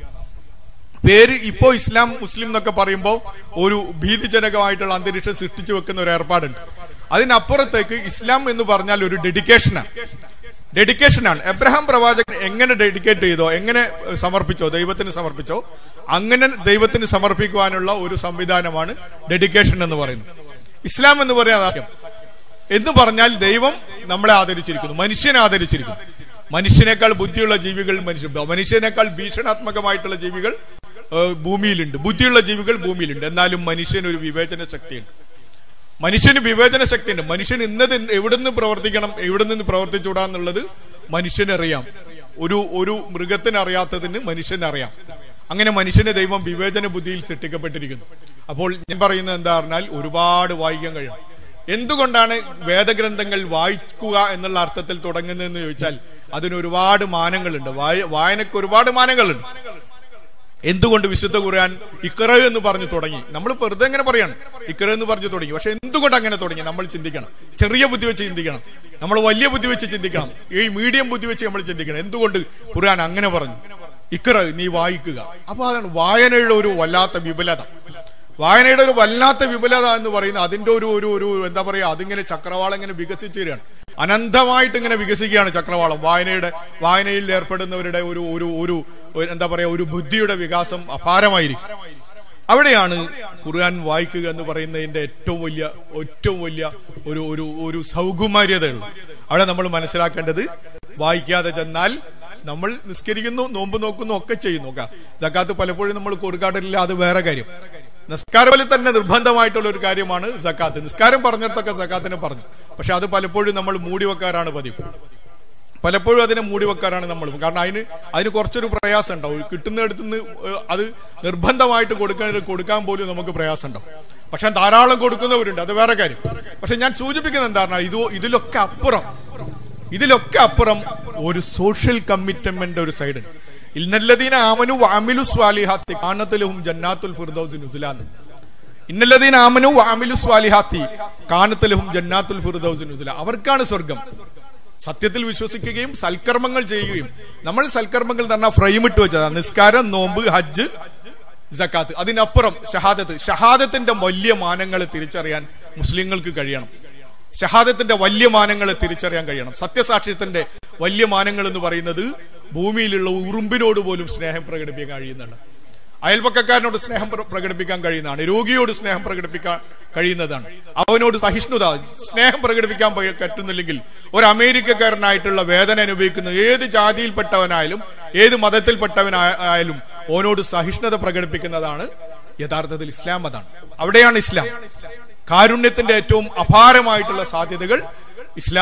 Speaker 6: പേര് ഇപ്പോ ഇസ്ലാം മുസ്ലിം എന്നൊക്കെ പറയുമ്പോൾ ഒരു ഭീതിജനകമായിട്ടുള്ള അന്തരീക്ഷം സൃഷ്ടിച്ചു വെക്കുന്ന ഒരു ഏർപ്പാടുണ്ട് അതിനപ്പുറത്തേക്ക് ഇസ്ലാം എന്ന് പറഞ്ഞാൽ ഒരു ഡെഡിക്കേഷനാണ് ഡെഡിക്കേഷനാണ് എബ്രഹാം പ്രവാചകൻ എങ്ങനെ ഡെഡിക്കേറ്റ് ചെയ്തോ എങ്ങനെ സമർപ്പിച്ചോ ദൈവത്തിന് സമർപ്പിച്ചോ അങ്ങനെ ദൈവത്തിന് സമർപ്പിക്കുവാനുള്ള ഒരു സംവിധാനമാണ് ഡെഡിക്കേഷൻ എന്ന് പറയുന്നത് ഇസ്ലാം എന്ന് പറയുന്ന ആശയം എന്ന് പറഞ്ഞാൽ ദൈവം നമ്മളെ ആദരിച്ചിരിക്കുന്നു മനുഷ്യനെ ആദരിച്ചിരിക്കുന്നു മനുഷ്യനേക്കാൾ ബുദ്ധിയുള്ള ജീവികൾ മനുഷ്യ മനുഷ്യനേക്കാൾ ഭീഷണാത്മകമായിട്ടുള്ള ജീവികൾ ഏഹ്, ഭൂമിയിലുണ്ട് ബുദ്ധിയുള്ള ജീവികൾ ഭൂമിയിലുണ്ട് എന്നാലും മനുഷ്യന് ഒരു വിവേചന ശക്തിയുണ്ട് മനുഷ്യന് വിവേചന ശക്തിയുണ്ട് മനുഷ്യൻ ഇന്നത് എന്ത് എവിടുന്ന് പ്രവർത്തിക്കണം എവിടെ നിന്ന് പ്രവർത്തിച്ചുകൂടാന്നുള്ളത് മനുഷ്യനറിയാം ഒരു ഒരു മൃഗത്തിന് അറിയാത്തതിന് മനുഷ്യനറിയാം അങ്ങനെ മനുഷ്യനെ ദൈവം വിവേചന ബുദ്ധിയിൽ സൃഷ്ടിക്കപ്പെട്ടിരിക്കുന്നു അപ്പോൾ ഞാൻ പറയുന്നത് എന്താ പറഞ്ഞാൽ ഒരുപാട് വായിക്കാൻ കഴിയണം എന്തുകൊണ്ടാണ് വേദഗ്രന്ഥങ്ങൾ വായിക്കുക എന്നുള്ള അർത്ഥത്തിൽ തുടങ്ങുന്നതെന്ന് ചോദിച്ചാൽ അതിന് ഒരുപാട് മാനങ്ങളുണ്ട് വായ- വായനക്ക് ഒരുപാട് മാനങ്ങളുണ്ട് എന്തുകൊണ്ട് വിശുദ്ധ ഖുർആൻ ഇക്കറ എന്ന് പറഞ്ഞു തുടങ്ങി നമ്മൾ വെറുതെ എങ്ങനെ പറയാണ് ഇക്കറ എന്ന് പറഞ്ഞു തുടങ്ങി പക്ഷെ എന്തുകൊണ്ട് അങ്ങനെ തുടങ്ങി നമ്മൾ ചിന്തിക്കണം ചെറിയ ബുദ്ധി വെച്ച് ചിന്തിക്കണം നമ്മൾ വലിയ ബുദ്ധി വെച്ച് ചിന്തിക്കണം ഈ മീഡിയം ബുദ്ധി വെച്ച് നമ്മൾ ചിന്തിക്കണം എന്തുകൊണ്ട് ഖുർആൻ അങ്ങനെ പറഞ്ഞു ഇക്കറ നീ വായിക്കുക അപ്പൊ അതാണ് വായനയുടെ ഒരു വല്ലാത്ത വിപുലത വായനയുടെ ഒരു വല്ലാത്ത വിപുലത എന്ന് പറയുന്നത് അതിന്റെ ഒരു ഒരു ഒരു എന്താ പറയാ അതിങ്ങനെ ചക്രവാളം ഇങ്ങനെ വികസിച്ചു വരികയാണ് അനന്തമായിട്ട് ഇങ്ങനെ വികസിക്കുകയാണ് ചക്രവാളം വായനയുടെ വായനയിൽ ഏർപ്പെടുന്നവരുടെ ഒരു ഒരു ഒരു ഒരു എന്താ പറയാ ഒരു ബുദ്ധിയുടെ വികാസം അപാരമായിരിക്കും അവിടെയാണ് ഖുർആൻ വായിക്കുക എന്ന് പറയുന്നതിന്റെ ഏറ്റവും വലിയ ഏറ്റവും വലിയ ഒരു ഒരു ഒരു സൗകുമാര്യതയുള്ളത് അവിടെ നമ്മൾ മനസ്സിലാക്കേണ്ടത് വായിക്കാതെ ചെന്നാൽ നമ്മൾ നിസ്കരിക്കുന്നു നോമ്പ് നോക്കുന്നു ഒക്കെ ചെയ്യുന്നു ഒക്കെ ജക്കാത്ത് പലപ്പോഴും നമ്മൾ കൊടുക്കാറില്ല അത് വേറെ കാര്യം നിസ്കാരത്തിൽ തന്നെ നിർബന്ധമായിട്ടുള്ള ഒരു കാര്യമാണ് സക്കാത്ത് നിസ്കാരം പറഞ്ഞിടത്തൊക്കെ സക്കാത്തിനെ പറഞ്ഞു പക്ഷെ അത് പലപ്പോഴും നമ്മൾ മൂടി വെക്കാറാണ് പതിവ് പലപ്പോഴും അതിനെ മൂടി വെക്കാറാണ് നമ്മൾ കാരണം അതിന് അതിന് കുറച്ചൊരു പ്രയാസം ഉണ്ടാവും കിട്ടുന്നിടത്ത് നിന്ന് ഏഹ്, അത് നിർബന്ധമായിട്ട് കൊടുക്കാൻ കൊടുക്കാൻ പോലും നമുക്ക് പ്രയാസം ഉണ്ടാവും പക്ഷെ ധാരാളം കൊടുക്കുന്നവരുണ്ട് അത് വേറെ കാര്യം പക്ഷെ ഞാൻ സൂചിപ്പിക്കുന്നത് എന്താ പറഞ്ഞാൽ ഇത് ഇതിലൊക്കെ അപ്പുറം ഇതിലൊക്കെ അപ്പുറം ഒരു സോഷ്യൽ കമ്മിറ്റ്മെന്റ് ഒരു സൈഡ് ഇന്നല്ലദീന ആമനു വാമിലു സ്വാലിഹാത്തി കാനത്തിലും ജന്നാത്തുൽ ഫിർദൗസി നുസുലാന്ന് ഇന്നല്ലദീന ആമനു വാമിലു സ്വാലിഹാത്തി കാനത്തിലും ജന്നാത്തുൽ ഫിർദൗസി നുസുല അവർക്കാണ് സ്വർഗം സത്യത്തിൽ വിശ്വസിക്കുകയും സൽക്കർമ്മങ്ങൾ ചെയ്യുകയും നമ്മൾ സൽക്കർമ്മങ്ങൾ തന്നെ ഫ്രെയിം ഇട്ട് വെച്ചതാണ് നിസ്കാരം നോമ്പ് ഹജ്ജ് ജക്കാത്ത് അതിനപ്പുറം ഷഹാദത്ത് ഷഹാദത്തിന്റെ വലിയ മാനങ്ങളെ തിരിച്ചറിയാൻ മുസ്ലിങ്ങൾക്ക് കഴിയണം ഷഹാദത്തിന്റെ വലിയ മാനങ്ങളെ തിരിച്ചറിയാൻ കഴിയണം സത്യസാക്ഷ്യത്തിന്റെ വലിയ മാനങ്ങൾ എന്ന് പറയുന്നത് ഭൂമിയിലുള്ള ഉറുമ്പിനോട് പോലും സ്നേഹം പ്രകടിപ്പിക്കാൻ കഴിയുന്നുണ്ട് അയൽപക്കക്കാരനോട് സ്നേഹം പ്ര- പ്രകടിപ്പിക്കാൻ കഴിയുന്നതാണ് രോഗിയോട് സ്നേഹം പ്രകടിപ്പിക്കാൻ കഴിയുന്നതാണ് അവനോട് സഹിഷ്ണുത സ്നേഹം പ്രകടിപ്പിക്കാൻ പ- പറ്റുന്നില്ലെങ്കിൽ ഒരു അമേരിക്കക്കാരനായിട്ടുള്ള വേദന അനുഭവിക്കുന്ന ഏത് ജാതിയിൽപ്പെട്ടവനായാലും ഏത് മതത്തിൽപ്പെട്ടവനായാലും ഓനോട് സഹിഷ്ണുത പ്രകടിപ്പിക്കുന്നതാണ് യഥാർത്ഥത്തിൽ ഇസ്ലാം മതാണ് അവിടെയാണ് ഇസ്ലാം കാരുണ്യത്തിന്റെ ഏറ്റവും അപാരമായിട്ടുള്ള സാധ്യതകൾ ഇസ്ലാം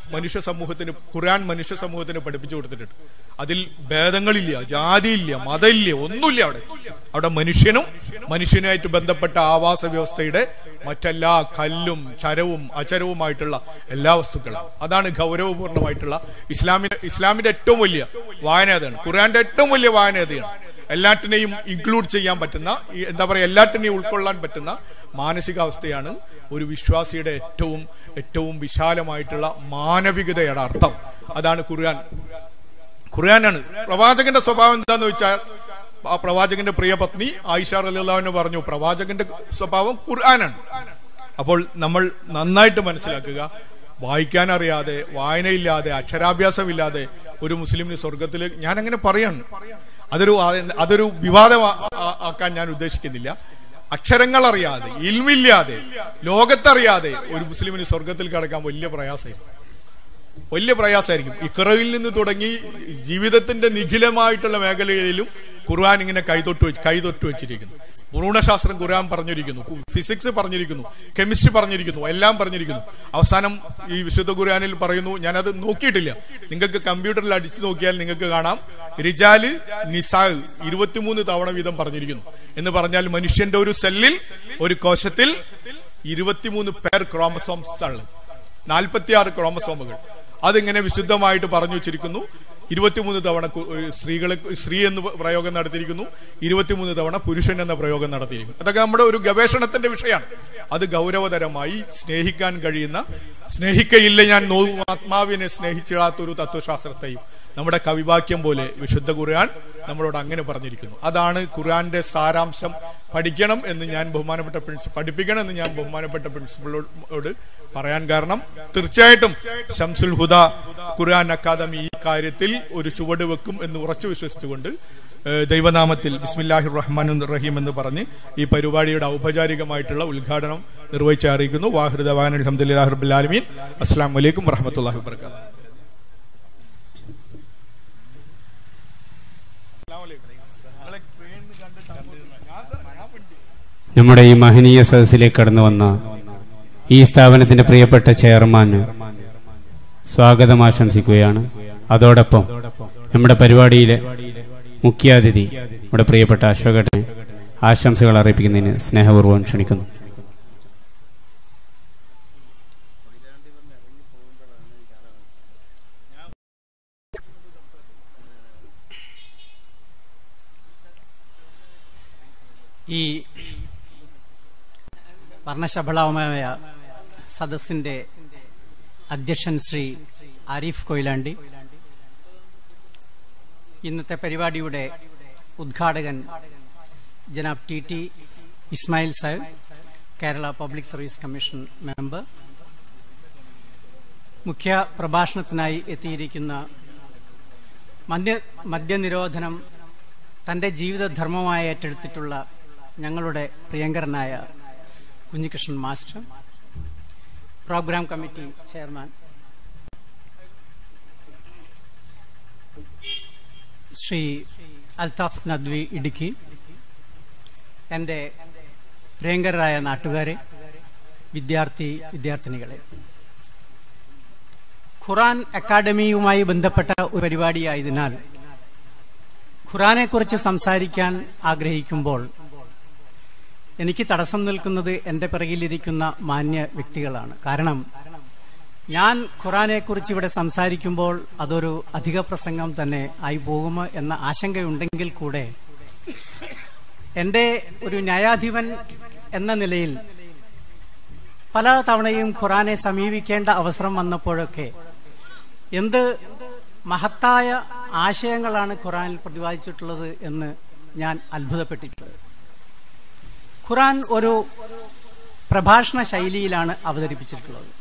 Speaker 6: മനുഷ്യ സമൂഹത്തിന് ഖുർആൻ മനുഷ്യ സമൂഹത്തിന് പഠിപ്പിച്ചു കൊടുത്തിട്ടുണ്ട് അതിൽ ഭേദങ്ങളില്ല ജാതിയില്ല മതമില്ല ഒന്നുമില്ല അവിടെ അവിടെ മനുഷ്യനും മനുഷ്യനുമായിട്ട് ബന്ധപ്പെട്ട ആവാസ വ്യവസ്ഥയുടെ മറ്റെല്ലാ കല്ലും ചരവും അചരവുമായിട്ടുള്ള എല്ലാ വസ്തുക്കളും അതാണ് ഗൗരവപൂർണമായിട്ടുള്ള ഇസ്ലാമിന്റെ ഇസ്ലാമിന്റെ ഏറ്റവും വലിയ വായന അതാണ് ഖുർആന്റെ ഏറ്റവും വലിയ വായന അതാണ് എല്ലാറ്റിനെയും ഇൻക്ലൂഡ് ചെയ്യാൻ പറ്റുന്ന ഈ എന്താ പറയുക എല്ലാറ്റിനെയും ഉൾക്കൊള്ളാൻ പറ്റുന്ന മാനസികാവസ്ഥയാണ് ഒരു വിശ്വാസിയുടെ ഏറ്റവും ഏറ്റവും വിശാലമായിട്ടുള്ള മാനവികതയുടെ അർത്ഥം അതാണ് ഖുർആൻ ഖുർആനാണ് പ്രവാചകന്റെ സ്വഭാവം എന്താന്ന് വെച്ചാൽ ആ പ്രവാചകന്റെ പ്രിയ പത്നി ആയിഷ റലിള്ളാവിന് പറഞ്ഞു പ്രവാചകന്റെ സ്വഭാവം ഖുർആനാണ് അപ്പോൾ നമ്മൾ നന്നായിട്ട് മനസ്സിലാക്കുക വായിക്കാൻ അറിയാതെ വായനയില്ലാതെ അക്ഷരാഭ്യാസമില്ലാതെ ഒരു മുസ്ലിമിന് സ്വർഗത്തിൽ ഞാൻ അങ്ങനെ പറയാണ് അതൊരു അതൊരു വിവാദം ആക്കാൻ ഞാൻ ഉദ്ദേശിക്കുന്നില്ല അക്ഷരങ്ങൾ അറിയാതെ ഇൽമില്ലാതെ ലോകത്തറിയാതെ ഒരു മുസ്ലിമിന് സ്വർഗത്തിൽ കടക്കാൻ വലിയ പ്രയാസമായിരിക്കും വലിയ പ്രയാസമായിരിക്കും ഇക്രയിൽ നിന്ന് തുടങ്ങി ജീവിതത്തിന്റെ നിഖിലമായിട്ടുള്ള മേഖലകളിലും ഖുർആൻ ഇങ്ങനെ കൈതൊട്ട് വെച്ച് കൈതൊട്ട് വെച്ചിരിക്കുന്നു ഭ്രൂണശാസ്ത്രം ഖുർആൻ പറഞ്ഞിരിക്കുന്നു ഫിസിക്സ് പറഞ്ഞിരിക്കുന്നു കെമിസ്ട്രി പറഞ്ഞിരിക്കുന്നു എല്ലാം പറഞ്ഞിരിക്കുന്നു അവസാനം ഈ വിശുദ്ധ ഖുർആനിൽ പറയുന്നു ഞാനത് നോക്കിയിട്ടില്ല നിങ്ങൾക്ക് കമ്പ്യൂട്ടറിൽ അടിച്ചു നോക്കിയാൽ നിങ്ങൾക്ക് കാണാം റിജാല് നിസാൽ ഇരുപത്തിമൂന്ന് തവണ വീതം പറഞ്ഞിരിക്കുന്നു എന്ന് പറഞ്ഞാൽ മനുഷ്യന്റെ ഒരു സെല്ലിൽ ഒരു കോശത്തിൽ ഇരുപത്തിമൂന്ന് പേർ ക്രോമസോംസ് ആണ് നാൽപ്പത്തിയാറ് ക്രോമസോമുകൾ അതിങ്ങനെ വിശുദ്ധമായിട്ട് പറഞ്ഞു വെച്ചിരിക്കുന്നു ഇരുപത്തിമൂന്ന് തവണ സ്ത്രീകളെ സ്ത്രീ എന്ന് പ്രയോഗം നടത്തിയിരിക്കുന്നു ഇരുപത്തിമൂന്ന് തവണ പുരുഷൻ എന്ന പ്രയോഗം നടത്തിയിരിക്കുന്നു അതൊക്കെ നമ്മുടെ ഒരു ഗവേഷണത്തിന്റെ വിഷയമാണ് അത് ഗൗരവതരമായി സ്നേഹിക്കാൻ കഴിയുന്ന സ്നേഹിക്കയില്ല ഞാൻ നോവും ആത്മാവിനെ സ്നേഹിച്ചിടാത്തൊരു തത്വശാസ്ത്രത്തെയും നമ്മുടെ കവിവാക്യം പോലെ വിശുദ്ധ ഖുർആൻ നമ്മളോട് അങ്ങനെ പറഞ്ഞിരിക്കുന്നു അതാണ് ഖുർആന്റെ സാരാംശം പഠിക്കണം എന്ന് ഞാൻ ബഹുമാനപ്പെട്ട പ്രിൻസിപ്പൽ പഠിപ്പിക്കണം എന്ന് ഞാൻ ബഹുമാനപ്പെട്ട പ്രിൻസിപ്പളോട് പറയാൻ കാരണം തീർച്ചയായിട്ടും ഷംസുൽ ഹുദ ഖുർആൻ അക്കാദമി ഈ കാര്യത്തിൽ ഒരു ചുവട് വെക്കും എന്ന് ഉറച്ചു വിശ്വസിച്ചുകൊണ്ട് ദൈവനാമത്തിൽ ബിസ്മില്ലാഹിർ റഹ്മാൻ റഹീം എന്ന് പറഞ്ഞ് ഈ പരിപാടിയുടെ ഔപചാരികമായിട്ടുള്ള ഉദ്ഘാടനം നിർവഹിച്ച് അറിയിക്കുന്നു വാഹൃദ വാൻ അലഹമുല്ലാ റബുലാലമീൻ അസ്സാം വലൈക്കും വറഹമത്തല്ലാഹി വർക്കാത്തു
Speaker 3: നമ്മുടെ ഈ മഹനീയ സദസ്സിലേക്ക് കടന്നു വന്ന ഈ സ്ഥാപനത്തിന്റെ പ്രിയപ്പെട്ട ചെയർമാന് സ്വാഗതം ആശംസിക്കുകയാണ് അതോടൊപ്പം നമ്മുടെ പരിപാടിയിലെ മുഖ്യാതിഥി നമ്മുടെ പ്രിയപ്പെട്ട അശോകട്ടനെ ആശംസകൾ അറിയിപ്പിക്കുന്നതിന് സ്നേഹപൂർവ്വം ക്ഷണിക്കുന്നു
Speaker 7: ഈ വർണ്ണശബളമായ സദസ്സിന്റെ അധ്യക്ഷൻ ശ്രീ ആരിഫ് കൊയിലാണ്ടി ഇന്നത്തെ പരിപാടിയുടെ ഉദ്ഘാടകൻ Janab T T Ismail sahib Kerala public service commission member മുഖ്യ പ്രഭാഷണത്തിനായി എത്തിയിരിക്കുന്ന മദ്യ മദ്യനിരോധനം തൻ്റെ ജീവിതധർമ്മമായി ഏറ്റെടുത്തിട്ടുള്ള ഞങ്ങളുടെ പ്രിയങ്കരനായ Kunhikrishnan master programme committee chairman Shri Althaf Nadvi Idukki എൻ്റെ പ്രിയങ്കരായ നാട്ടുകാരെ വിദ്യാർത്ഥി വിദ്യാർത്ഥിനികളെ ഖുറാൻ അക്കാദമിയുമായി ബന്ധപ്പെട്ട ഒരു പരിപാടിയായതിനാൽ ഖുറാനെക്കുറിച്ച് സംസാരിക്കാൻ ആഗ്രഹിക്കുമ്പോൾ എനിക്ക് തടസ്സം നിൽക്കുന്നത് എൻ്റെ പിറകിലിരിക്കുന്ന മാന്യ വ്യക്തികളാണ് കാരണം ഞാൻ ഖുറാനെക്കുറിച്ച് ഇവിടെ സംസാരിക്കുമ്പോൾ അതൊരു അധിക പ്രസംഗം തന്നെ ആയി പോകുമോ എന്ന ആശങ്കയുണ്ടെങ്കിൽ കൂടെ എൻ്റെ ഒരു ന്യായാധിപൻ എന്ന നിലയിൽ പല തവണയും ഖുറാനെ സമീപിക്കേണ്ട അവസരം വന്നപ്പോഴൊക്കെ എന്ത് മഹത്തായ ആശയങ്ങളാണ് ഖുറാനിൽ പ്രതിപാദിച്ചിട്ടുള്ളത് എന്ന് ഞാൻ അത്ഭുതപ്പെട്ടിട്ടുള്ളത് ഖുറാൻ ഒരു പ്രഭാഷണ ശൈലിയിലാണ് അവതരിപ്പിച്ചിട്ടുള്ളത്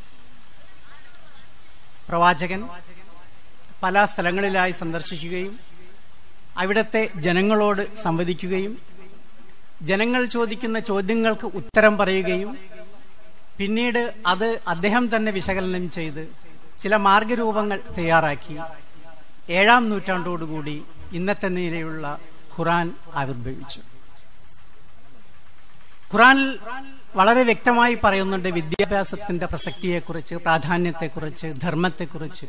Speaker 7: പ്രവാചകൻ പല സ്ഥലങ്ങളിലായി സന്ദർശിക്കുകയും അവിടുത്തെ ജനങ്ങളോട് സംവദിക്കുകയും ജനങ്ങൾ ചോദിക്കുന്ന ചോദ്യങ്ങൾക്ക് ഉത്തരം പറയുകയും പിന്നീട് അത് അദ്ദേഹം തന്നെ വിശകലനം ചെയ്ത് ചില മാർഗരൂപങ്ങൾ തയ്യാറാക്കി ഏഴാം നൂറ്റാണ്ടോടുകൂടി ഇന്നത്തെ നിലയിലുള്ള ഖുറാൻ ആവിർഭവിച്ചു ഖുറാനിൽ വളരെ വ്യക്തമായി പറയുന്നുണ്ട് വിദ്യാഭ്യാസത്തിന്റെ പ്രസക്തിയെക്കുറിച്ച് പ്രാധാന്യത്തെക്കുറിച്ച് ധർമ്മത്തെക്കുറിച്ച്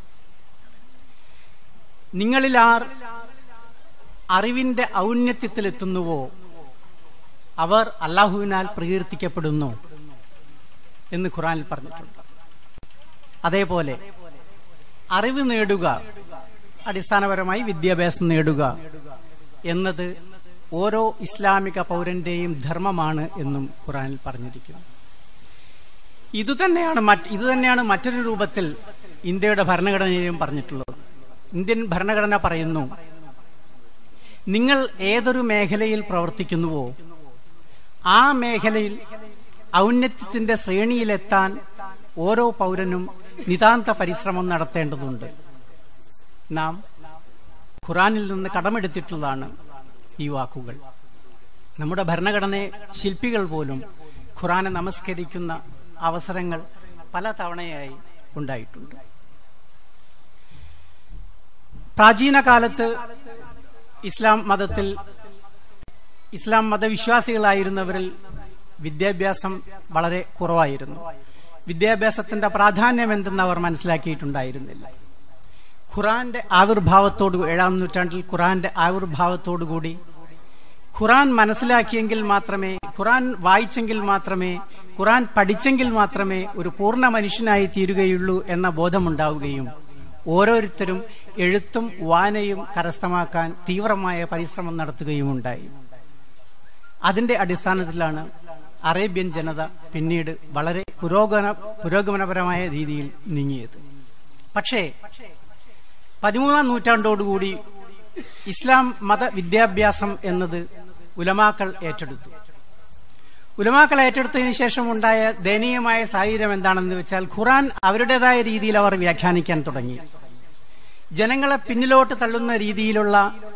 Speaker 7: നിങ്ങളിൽ ആർ അറിവിന്റെ ഔന്നത്യത്തിലെത്തുന്നുവോ അവർ അള്ളാഹുവിനാൽ പ്രകീർത്തിക്കപ്പെടുന്നു എന്ന് ഖുറാനിൽ പറഞ്ഞിട്ടുണ്ട് അതേപോലെ അറിവ് നേടുക അടിസ്ഥാനപരമായി വിദ്യാഭ്യാസം നേടുക എന്നത് ഓരോ ഇസ്ലാമിക പൗരന്റെയും ധർമ്മമാണ് എന്നും ഖുറാനിൽ പറഞ്ഞിരിക്കുന്നു ഇതുതന്നെയാണ് മറ്റ് ഇതുതന്നെയാണ് മറ്റൊരു രൂപത്തിൽ ഇന്ത്യയുടെ ഭരണഘടനയിലും പറഞ്ഞിട്ടുള്ളത് ഇന്ത്യൻ ഭരണഘടന പറയുന്നു നിങ്ങൾ ഏതൊരു മേഖലയിൽ പ്രവർത്തിക്കുന്നുവോ ആ മേഖലയിൽ ഔന്നത്യത്തിന്റെ ശ്രേണിയിലെത്താൻ ഓരോ പൗരനും നിതാന്ത പരിശ്രമം നടത്തേണ്ടതുണ്ട് നാം ഖുറാനിൽ നിന്ന് കടമെടുത്തിട്ടുള്ളതാണ് ഈ വാക്കുകൾ നമ്മുടെ ഭരണഘടനയെ ശില്പികൾ പോലും ഖുറാനെ നമസ്കരിക്കുന്ന അവസരങ്ങൾ പല തവണയായി ഉണ്ടായിട്ടുണ്ട് പ്രാചീന കാലത്ത് ഇസ്ലാം മതത്തിൽ ഇസ്ലാം മതവിശ്വാസികളായിരുന്നവരിൽ വിദ്യാഭ്യാസം വളരെ കുറവായിരുന്നു വിദ്യാഭ്യാസത്തിന്റെ പ്രാധാന്യം എന്തെന്ന് അവർ മനസ്സിലാക്കിയിട്ടുണ്ടായിരുന്നില്ല ഖുറാന്റെ ആവിർഭാവത്തോടു ഏഴാം നൂറ്റാണ്ടിൽ ഖുറാന്റെ ആവിർഭാവത്തോടുകൂടി ഖുറാൻ മനസ്സിലാക്കിയെങ്കിൽ മാത്രമേ ഖുറാൻ വായിച്ചെങ്കിൽ മാത്രമേ ഖുറാൻ പഠിച്ചെങ്കിൽ മാത്രമേ ഒരു പൂർണ്ണ മനുഷ്യനായി തീരുകയുള്ളൂ എന്ന ബോധമുണ്ടാവുകയും ഓരോരുത്തരും എഴുത്തും വായനയും കരസ്ഥമാക്കാൻ തീവ്രമായ പരിശ്രമം നടത്തുകയും ഉണ്ടായി അതിന്റെ അടിസ്ഥാനത്തിലാണ് അറേബ്യൻ ജനത പിന്നീട് വളരെ പുരോഗമന പുരോഗമനപരമായ രീതിയിൽ നീങ്ങിയത് പക്ഷേ പതിമൂന്നാം നൂറ്റാണ്ടോടുകൂടി ഇസ്ലാം മത വിദ്യാഭ്യാസം എന്നത് ഉലമാക്കൾ ഏറ്റെടുത്തു ഉലമാക്കൾ ഏറ്റെടുത്തതിന് ശേഷം ഉണ്ടായ ദയനീയമായ സാഹചര്യം എന്താണെന്ന് വെച്ചാൽ ഖുറാൻ അവരുടേതായ രീതിയിൽ അവർ വ്യാഖ്യാനിക്കാൻ തുടങ്ങി ജനങ്ങളെ പിന്നിലോട്ട് തള്ളുന്ന രീതിയിലുള്ള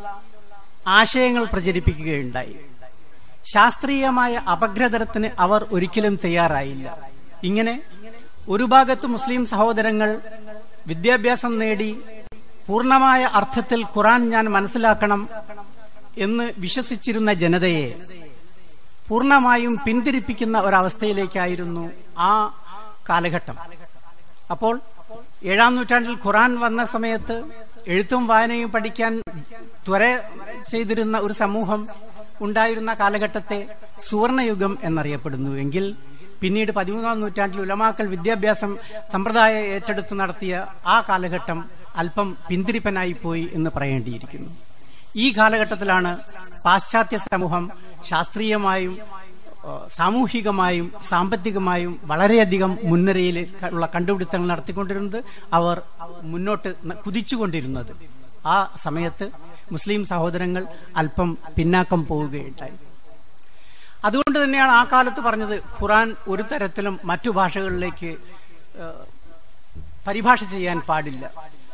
Speaker 7: ആശയങ്ങൾ പ്രചരിപ്പിക്കുകയുണ്ടായി ശാസ്ത്രീയമായ അപഗ്രഥനത്തിന് അവർ ഒരിക്കലും തയ്യാറായില്ല ഇങ്ങനെ ഒരു ഭാഗത്ത് മുസ്ലിം സഹോദരങ്ങൾ വിദ്യാഭ്യാസം നേടി പൂർണ്ണമായ അർത്ഥത്തിൽ ഖുറാൻ ഞാൻ മനസ്സിലാക്കണം എന്ന് വിശ്വസിച്ചിരുന്ന ജനതയെ പൂർണ്ണമായും പിന്തിരിപ്പിക്കുന്ന ഒരവസ്ഥയിലേക്കായിരുന്നു ആ കാലഘട്ടം അപ്പോൾ ഏഴാം നൂറ്റാണ്ടിൽ ഖുറാൻ വന്ന സമയത്ത് എഴുത്തും വായനയും പഠിക്കാൻ ത്വര ചെയ്തിരുന്ന ഒരു സമൂഹം ഉണ്ടായിരുന്ന കാലഘട്ടത്തെ സുവർണയുഗം എന്നറിയപ്പെടുന്നു എങ്കിൽ പിന്നീട് പതിമൂന്നാം നൂറ്റാണ്ടിൽ ഉലമാക്കൾ വിദ്യാഭ്യാസം സമ്പ്രദായ ഏറ്റെടുത്ത് നടത്തിയ ആ കാലഘട്ടം അല്പം പിന്തിരിപ്പനായി പോയി എന്ന് പറയേണ്ടിയിരിക്കുന്നു ഈ കാലഘട്ടത്തിലാണ് പാശ്ചാത്യ സമൂഹം ശാസ്ത്രീയമായും ഏഹ്, സാമൂഹികമായും സാമ്പത്തികമായും വളരെയധികം മുൻനിരയിൽ ഉള്ള കണ്ടുപിടുത്തങ്ങൾ നടത്തിക്കൊണ്ടിരുന്നത് അവർ മുന്നോട്ട് ന- കുതിച്ചുകൊണ്ടിരുന്നത് ആ സമയത്ത് മുസ്ലിം സഹോദരങ്ങൾ അല്പം പിന്നാക്കം പോവുകയുണ്ടായി അതുകൊണ്ട് തന്നെയാണ് ആ കാലത്ത് പറഞ്ഞത് ഖുറാൻ ഒരു തരത്തിലും മറ്റു ഭാഷകളിലേക്ക് ഏഹ്, പരിഭാഷ ചെയ്യാൻ പാടില്ല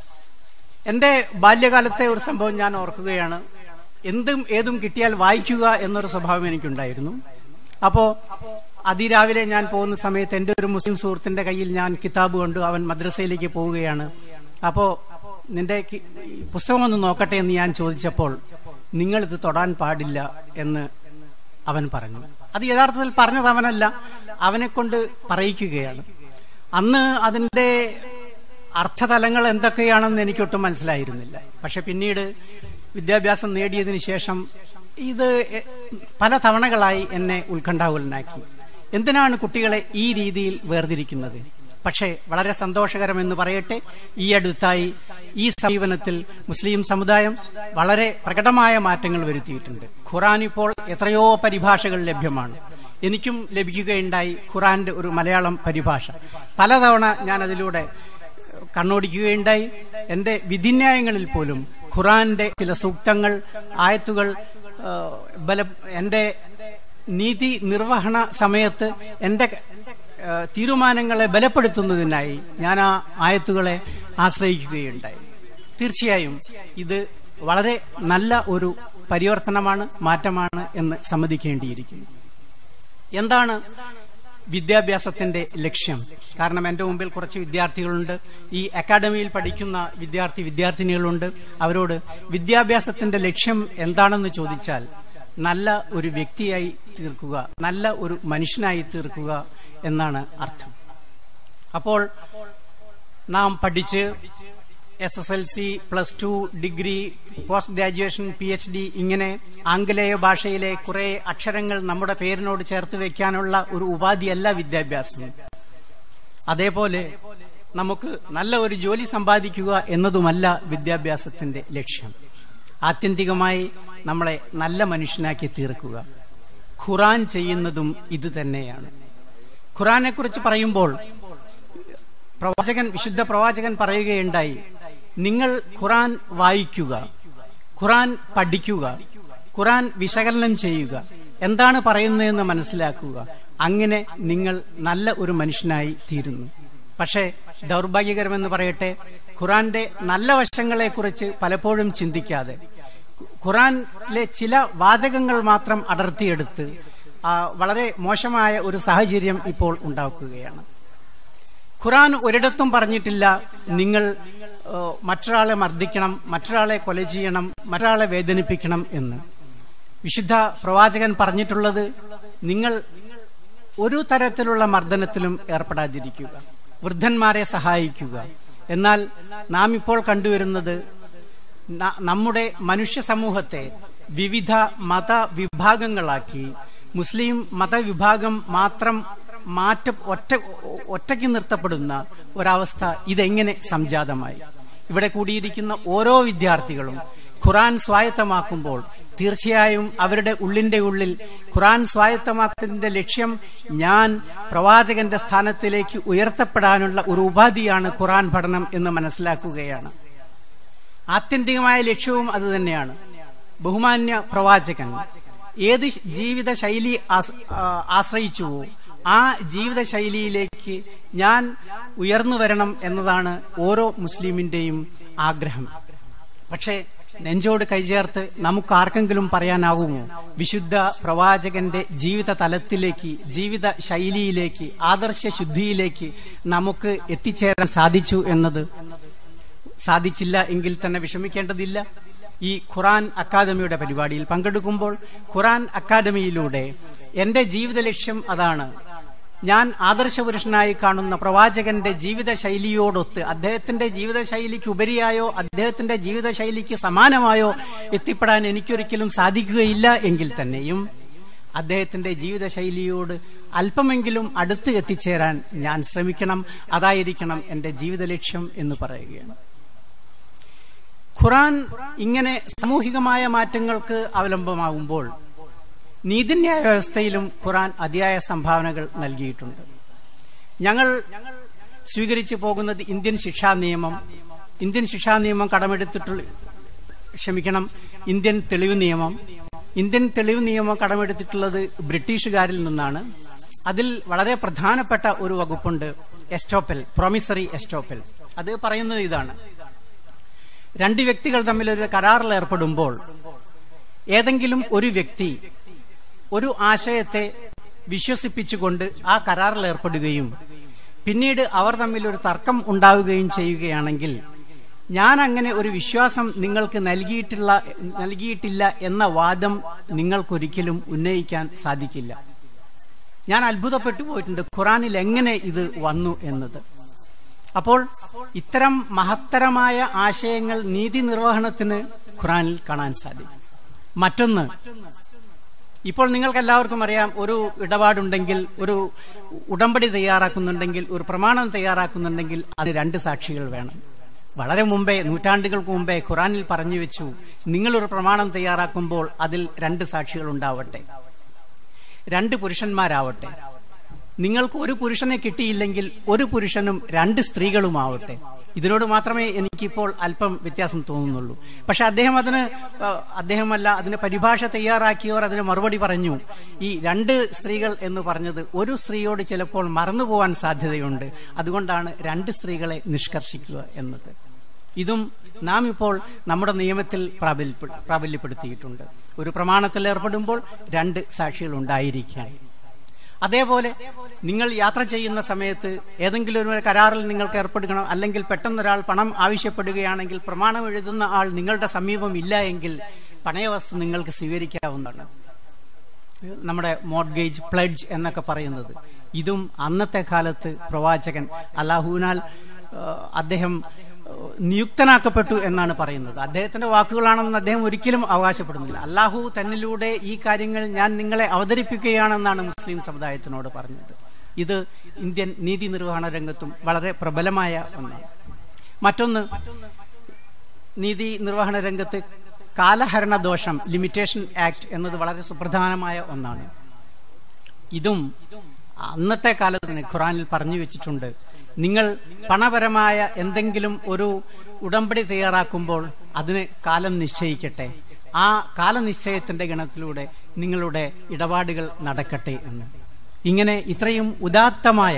Speaker 7: എന്റെ ബാല്യകാലത്തെ ഒരു സംഭവം ഞാൻ ഓർക്കുകയാണ് എന്തും ഏതും കിട്ടിയാൽ വായിക്കുക എന്നൊരു സ്വഭാവം എനിക്കുണ്ടായിരുന്നു അപ്പോ അതിരാവിലെ ഞാൻ പോകുന്ന സമയത്ത് എൻ്റെ ഒരു മുസ്ലിം സുഹൃത്തിന്റെ കയ്യിൽ ഞാൻ കിതാബ് കൊണ്ടു അവൻ മദ്രസയിലേക്ക് പോവുകയാണ് അപ്പോ നിന്റെ കി- പുസ്തകം ഒന്ന് നോക്കട്ടെ എന്ന് ഞാൻ ചോദിച്ചപ്പോൾ നിങ്ങൾ ഇത് തൊടാൻ പാടില്ല എന്ന് അവൻ പറഞ്ഞു അത് യഥാർത്ഥത്തിൽ പറഞ്ഞത് അവനല്ല അവനെ കൊണ്ട് പറയിക്കുകയാണ് അന്ന് അതിന്റെ അർത്ഥതലങ്ങൾ എന്തൊക്കെയാണെന്ന് എനിക്കൊട്ടും മനസ്സിലായിരുന്നില്ല പക്ഷെ പിന്നീട് വിദ്യാഭ്യാസം നേടിയതിനു ശേഷം ഇത് എ- പല തവണകളായി എന്നെ ഉത്കണ്ഠാകുലനാക്കി എന്തിനാണ് കുട്ടികളെ ഈ രീതിയിൽ വേർതിരിക്കുന്നത് പക്ഷേ വളരെ സന്തോഷകരമെന്ന് പറയട്ടെ ഈ അടുത്തായി ഈ സമീപനത്തിൽ മുസ്ലിം സമുദായം വളരെ പ്രകടമായ മാറ്റങ്ങൾ വരുത്തിയിട്ടുണ്ട് ഖുറാൻ ഇപ്പോൾ എത്രയോ പരിഭാഷകൾ ലഭ്യമാണ് എനിക്കും ലഭിക്കുകയുണ്ടായി ഖുറാന്റെ ഒരു മലയാളം പരിഭാഷ പലതവണ ഞാൻ അതിലൂടെ കണ്ണോടിക്കുകയുണ്ടായി എന്റെ വിധിന്യായങ്ങളിൽ പോലും ഖുറാന്റെ ചില സൂക്തങ്ങൾ ആയത്തുകൾ ആ, ബല എന്റെ നീതി നിർവഹണ സമയത്ത് എന്റെ ആ, തീരുമാനങ്ങളെ ബലപ്പെടുത്തുന്നതിനായി ഞാൻ ആ ആയത്തുകളെ ആശ്രയിക്കുകയുണ്ടായി തീർച്ചയായും ഇത് വളരെ നല്ല ഒരു പരിവർത്തനമാണ് മാറ്റമാണ് എന്ന് സമ്മതിക്കേണ്ടിയിരിക്കുന്നു എന്താണ് വിദ്യാഭ്യാസത്തിന്റെ ലക്ഷ്യം കാരണം എൻ്റെ മുമ്പിൽ കുറച്ച് വിദ്യാർത്ഥികളുണ്ട് ഈ അക്കാഡമിയിൽ പഠിക്കുന്ന വിദ്യാർത്ഥി വിദ്യാർത്ഥിനികളുണ്ട് അവരോട് വിദ്യാഭ്യാസത്തിന്റെ ലക്ഷ്യം എന്താണെന്ന് ചോദിച്ചാൽ നല്ല ഒരു വ്യക്തിയായി തീർക്കുക നല്ല ഒരു മനുഷ്യനായി തീർക്കുക എന്നാണ് അർത്ഥം അപ്പോൾ നാം പഠിച്ച് S S L C plus two degree post graduation P H D ഇങ്ങനെ ആംഗലേയ ഭാഷയിലെ കുറെ അക്ഷരങ്ങൾ നമ്മുടെ പേരിനോട് ചേർത്ത് വെക്കാനുള്ള ഒരു ഉപാധിയല്ല വിദ്യാഭ്യാസം അതേപോലെ നമുക്ക് നല്ല ഒരു ജോലി സമ്പാദിക്കുക എന്നതുമല്ല വിദ്യാഭ്യാസത്തിന്റെ ലക്ഷ്യം ആത്യന്തികമായി നമ്മളെ നല്ല മനുഷ്യനാക്കി തീർക്കുക ഖുറാൻ ചെയ്യുന്നതും ഇത് തന്നെയാണ് ഖുറാനെ കുറിച്ച് പറയുമ്പോൾ പ്രവാചകൻ വിശുദ്ധ പ്രവാചകൻ പറയുകയുണ്ടായി നിങ്ങൾ ഖുറാൻ വായിക്കുക ഖുറാൻ പഠിക്കുക ഖുറാൻ വിശകലനം ചെയ്യുക എന്താണ് പറയുന്നതെന്ന് മനസ്സിലാക്കുക അങ്ങനെ നിങ്ങൾ നല്ല ഒരു മനുഷ്യനായി തീരുന്നു പക്ഷേ ദൗർഭാഗ്യകരമെന്ന് പറയട്ടെ ഖുറാന്റെ നല്ല വശങ്ങളെക്കുറിച്ച് പലപ്പോഴും ചിന്തിക്കാതെ ഖുറാനിലെ ചില വാചകങ്ങൾ മാത്രം അടർത്തിയെടുത്ത് ആ, വളരെ മോശമായ ഒരു സാഹചര്യം ഇപ്പോൾ ഉണ്ടാക്കുകയാണ് ഖുറാൻ ഒരിടത്തും പറഞ്ഞിട്ടില്ല നിങ്ങൾ ഏഹ്, മറ്റൊരാളെ മർദ്ദിക്കണം മറ്റൊരാളെ കൊല ചെയ്യണം മറ്റൊരാളെ വേദനിപ്പിക്കണം എന്ന് വിശുദ്ധ പ്രവാചകൻ പറഞ്ഞിട്ടുള്ളത് നിങ്ങൾ ഒരു തരത്തിലുള്ള മർദ്ദനത്തിലും ഏർപ്പെടാതിരിക്കുക വൃദ്ധന്മാരെ സഹായിക്കുക എന്നാൽ നാം ഇപ്പോൾ കണ്ടുവരുന്നത് ന- നമ്മുടെ മനുഷ്യ സമൂഹത്തെ വിവിധ മത വിഭാഗങ്ങളാക്കി മുസ്ലിം മതവിഭാഗം മാത്രം മാറ്റ ഒറ്റ ഒറ്റയ്ക്ക് നിർത്തപ്പെടുന്ന ഒരവസ്ഥ ഇതെങ്ങനെ സംജാതമായി ഇവിടെ കൂടിയിരിക്കുന്ന ഓരോ വിദ്യാർത്ഥികളും ഖുറാൻ സ്വായത്തമാക്കുമ്പോൾ തീർച്ചയായും അവരുടെ ഉള്ളിന്റെ ഉള്ളിൽ ഖുറാൻ സ്വായത്തമാക്കുന്നതിന്റെ ലക്ഷ്യം ഞാൻ പ്രവാചകന്റെ സ്ഥാനത്തിലേക്ക് ഉയർത്തപ്പെടാനുള്ള ഒരു ഉപാധിയാണ് ഖുറാൻ പഠനം എന്ന് മനസ്സിലാക്കുകയാണ് ആത്യന്തികമായ ലക്ഷ്യവും അതുതന്നെയാണ് ബഹുമാന്യ പ്രവാചകൻ ഏത് ജീവിത ശൈലി ആസ്- ആ, ആശ്രയിച്ചുവോ ആ ജീവിത ശൈലിയിലേക്ക് ഞാൻ ഉയർന്നു വരണം എന്നതാണ് ഓരോ മുസ്ലിമിന്റെയും ആഗ്രഹം പക്ഷേ നെഞ്ചോട് കൈചേർത്ത് നമുക്ക് ആർക്കെങ്കിലും പറയാനാകുമോ വിശുദ്ധ പ്രവാചകന്റെ ജീവിത തലത്തിലേക്ക് ജീവിത ശൈലിയിലേക്ക് ആദർശ ശുദ്ധിയിലേക്ക് നമുക്ക് എത്തിച്ചേരാൻ സാധിച്ചു എന്നത് സാധിച്ചില്ല എങ്കിൽ തന്നെ വിഷമിക്കേണ്ടതില്ല ഈ ഖുറാൻ അക്കാദമിയുടെ പരിപാടിയിൽ പങ്കെടുക്കുമ്പോൾ ഖുറാൻ അക്കാദമിയിലൂടെ എന്റെ ജീവിത ലക്ഷ്യം അതാണ് ഞാൻ ആദർശപുരുഷനായി കാണുന്ന പ്രവാചകന്റെ ജീവിത ശൈലിയോടൊത്ത് അദ്ദേഹത്തിന്റെ ജീവിത ശൈലിക്ക് ഉപരിയായോ അദ്ദേഹത്തിന്റെ ജീവിത ശൈലിക്ക് സമാനമായോ എത്തിപ്പെടാൻ എനിക്കൊരിക്കലും സാധിക്കുകയില്ല എങ്കിൽ തന്നെയും അദ്ദേഹത്തിന്റെ ജീവിത ശൈലിയോട് അല്പമെങ്കിലും അടുത്ത് എത്തിച്ചേരാൻ ഞാൻ ശ്രമിക്കണം അതായിരിക്കണം എന്റെ ജീവിത ലക്ഷ്യം എന്ന് പറയുകയാണ് ഖുറാൻ ഇങ്ങനെ സാമൂഹികമായ മാറ്റങ്ങൾക്ക് അവലംബമാകുമ്പോൾ നീതിന്യായ വ്യവസ്ഥയിലും ഖുറാൻ അതിയായ സംഭാവനകൾ നൽകിയിട്ടുണ്ട് ഞങ്ങൾ സ്വീകരിച്ചു പോകുന്നത് ഇന്ത്യൻ ശിക്ഷാ നിയമം ഇന്ത്യൻ ശിക്ഷാ നിയമം കടമെടുത്തിട്ടുള്ള ക്ഷമിക്കണം ഇന്ത്യൻ തെളിവ് നിയമം ഇന്ത്യൻ തെളിവ് നിയമം കടമെടുത്തിട്ടുള്ളത് ബ്രിട്ടീഷുകാരിൽ നിന്നാണ് അതിൽ വളരെ പ്രധാനപ്പെട്ട ഒരു വകുപ്പുണ്ട് എസ്റ്റോപ്പൽ പ്രൊമിസറി എസ്റ്റോപ്പൽ അത് പറയുന്നത് ഇതാണ് രണ്ട് വ്യക്തികൾ തമ്മിൽ ഒരു കരാറിൽ ഏർപ്പെടുമ്പോൾ ഏതെങ്കിലും ഒരു വ്യക്തി ഒരു ആശയത്തെ വിശ്വസിപ്പിച്ചുകൊണ്ട് ആ കരാറിൽ ഏർപ്പെടുകയും പിന്നീട് അവർ തമ്മിൽ ഒരു തർക്കം ഉണ്ടാവുകയും ചെയ്യുകയാണെങ്കിൽ ഞാൻ അങ്ങനെ ഒരു വിശ്വാസം നിങ്ങൾക്ക് നൽകിയിട്ടുള്ള നൽകിയിട്ടില്ല എന്ന വാദം നിങ്ങൾക്കൊരിക്കലും ഉന്നയിക്കാൻ സാധിക്കില്ല ഞാൻ അത്ഭുതപ്പെട്ടു പോയിട്ടുണ്ട് ഖുറാനിൽ എങ്ങനെ ഇത് വന്നു എന്നത് അപ്പോൾ ഇത്തരം മഹത്തരമായ ആശയങ്ങൾ നീതി നിർവഹണത്തിന് ഖുറാനിൽ കാണാൻ സാധിക്കും മറ്റൊന്ന് ഇപ്പോൾ നിങ്ങൾക്ക് എല്ലാവർക്കും അറിയാം ഒരു ഇടപാടുണ്ടെങ്കിൽ ഒരു ഉടമ്പടി തയ്യാറാക്കുന്നുണ്ടെങ്കിൽ ഒരു പ്രമാണം തയ്യാറാക്കുന്നുണ്ടെങ്കിൽ അതിന് രണ്ട് സാക്ഷികൾ വേണം വളരെ മുമ്പേ നൂറ്റാണ്ടുകൾക്ക് മുമ്പേ ഖുറാനിൽ പറഞ്ഞു വെച്ചു നിങ്ങളൊരു പ്രമാണം തയ്യാറാക്കുമ്പോൾ അതിൽ രണ്ട് സാക്ഷികൾ ഉണ്ടാവട്ടെ രണ്ട് പുരുഷന്മാരാവട്ടെ നിങ്ങൾക്ക് ഒരു പുരുഷനെ കിട്ടിയില്ലെങ്കിൽ ഒരു പുരുഷനും രണ്ട് സ്ത്രീകളുമാവട്ടെ ഇതിനോട് മാത്രമേ എനിക്കിപ്പോൾ അല്പം വ്യത്യാസം തോന്നുന്നുള്ളൂ പക്ഷെ അദ്ദേഹം അതിന് ആ, അദ്ദേഹമല്ല അതിന് പരിഭാഷ തയ്യാറാക്കിയവർ അതിന് മറുപടി പറഞ്ഞു ഈ രണ്ട് സ്ത്രീകൾ എന്ന് പറഞ്ഞത് ഒരു സ്ത്രീയോട് ചിലപ്പോൾ മറന്നുപോകാൻ സാധ്യതയുണ്ട് അതുകൊണ്ടാണ് രണ്ട് സ്ത്രീകളെ നിഷ്കർഷിക്കുക എന്നത് ഇതും നാം ഇപ്പോൾ നമ്മുടെ നിയമത്തിൽ പ്രാബല്യപ്പെ- പ്രാബല്യപ്പെടുത്തിയിട്ടുണ്ട് ഒരു പ്രമാണത്തിൽ ഏർപ്പെടുമ്പോൾ രണ്ട് സാക്ഷികൾ ഉണ്ടായിരിക്കാൻ അതേപോലെ നിങ്ങൾ യാത്ര ചെയ്യുന്ന സമയത്ത് ഏതെങ്കിലും ഒരു കരാറിൽ നിങ്ങൾക്ക് ഏർപ്പെടുകണം അല്ലെങ്കിൽ പെട്ടെന്നൊരാൾ പണം ആവശ്യപ്പെടുകയാണെങ്കിൽ പ്രമാണം എഴുതുന്ന ആൾ നിങ്ങളുടെ സമീപം ഇല്ല എങ്കിൽ പണയവസ്തു നിങ്ങൾക്ക് സ്വീകരിക്കാവുന്നതാണ് നമ്മുടെ മോഡ്ഗേജ് പ്ലഡ്ജ് എന്നൊക്കെ പറയുന്നത് ഇതും അന്നത്തെ കാലത്ത് പ്രവാചകൻ അല്ലാഹുവിനാൽ ആ, അദ്ദേഹം ആ, നിയുക്തനാക്കപ്പെട്ടു എന്നാണ് പറയുന്നത് അദ്ദേഹത്തിന്റെ വാക്കുകളാണെന്ന് അദ്ദേഹം ഒരിക്കലും അവകാശപ്പെടുന്നില്ല അല്ലാഹു തന്നിലൂടെ ഈ കാര്യങ്ങൾ ഞാൻ നിങ്ങളെ അവതരിപ്പിക്കുകയാണെന്നാണ് മുസ്ലിം സമുദായത്തിനോട് പറഞ്ഞത് ഇത് ഇന്ത്യൻ നീതി നിർവഹണ രംഗത്തും വളരെ പ്രബലമായ ഒന്നാണ് മറ്റൊന്ന് നീതി നിർവഹണ രംഗത്ത് കാലഹരണ ദോഷം ലിമിറ്റേഷൻ ആക്ട് എന്നത് വളരെ സുപ്രധാനമായ ഒന്നാണ് ഇതും അന്നത്തെ കാലത്ത് തന്നെ ഖുറാനിൽ പറഞ്ഞു വെച്ചിട്ടുണ്ട് നിങ്ങൾ പണപരമായ എന്തെങ്കിലും ഒരു ഉടമ്പടി തയ്യാറാക്കുമ്പോൾ അതിന് കാലം നിശ്ചയിക്കട്ടെ ആ കാലനിശ്ചയത്തിന്റെ ഗണത്തിലൂടെ നിങ്ങളുടെ ഇടപാടുകൾ നടക്കട്ടെ എന്ന് ഇങ്ങനെ ഇത്രയും ഉദാത്തമായ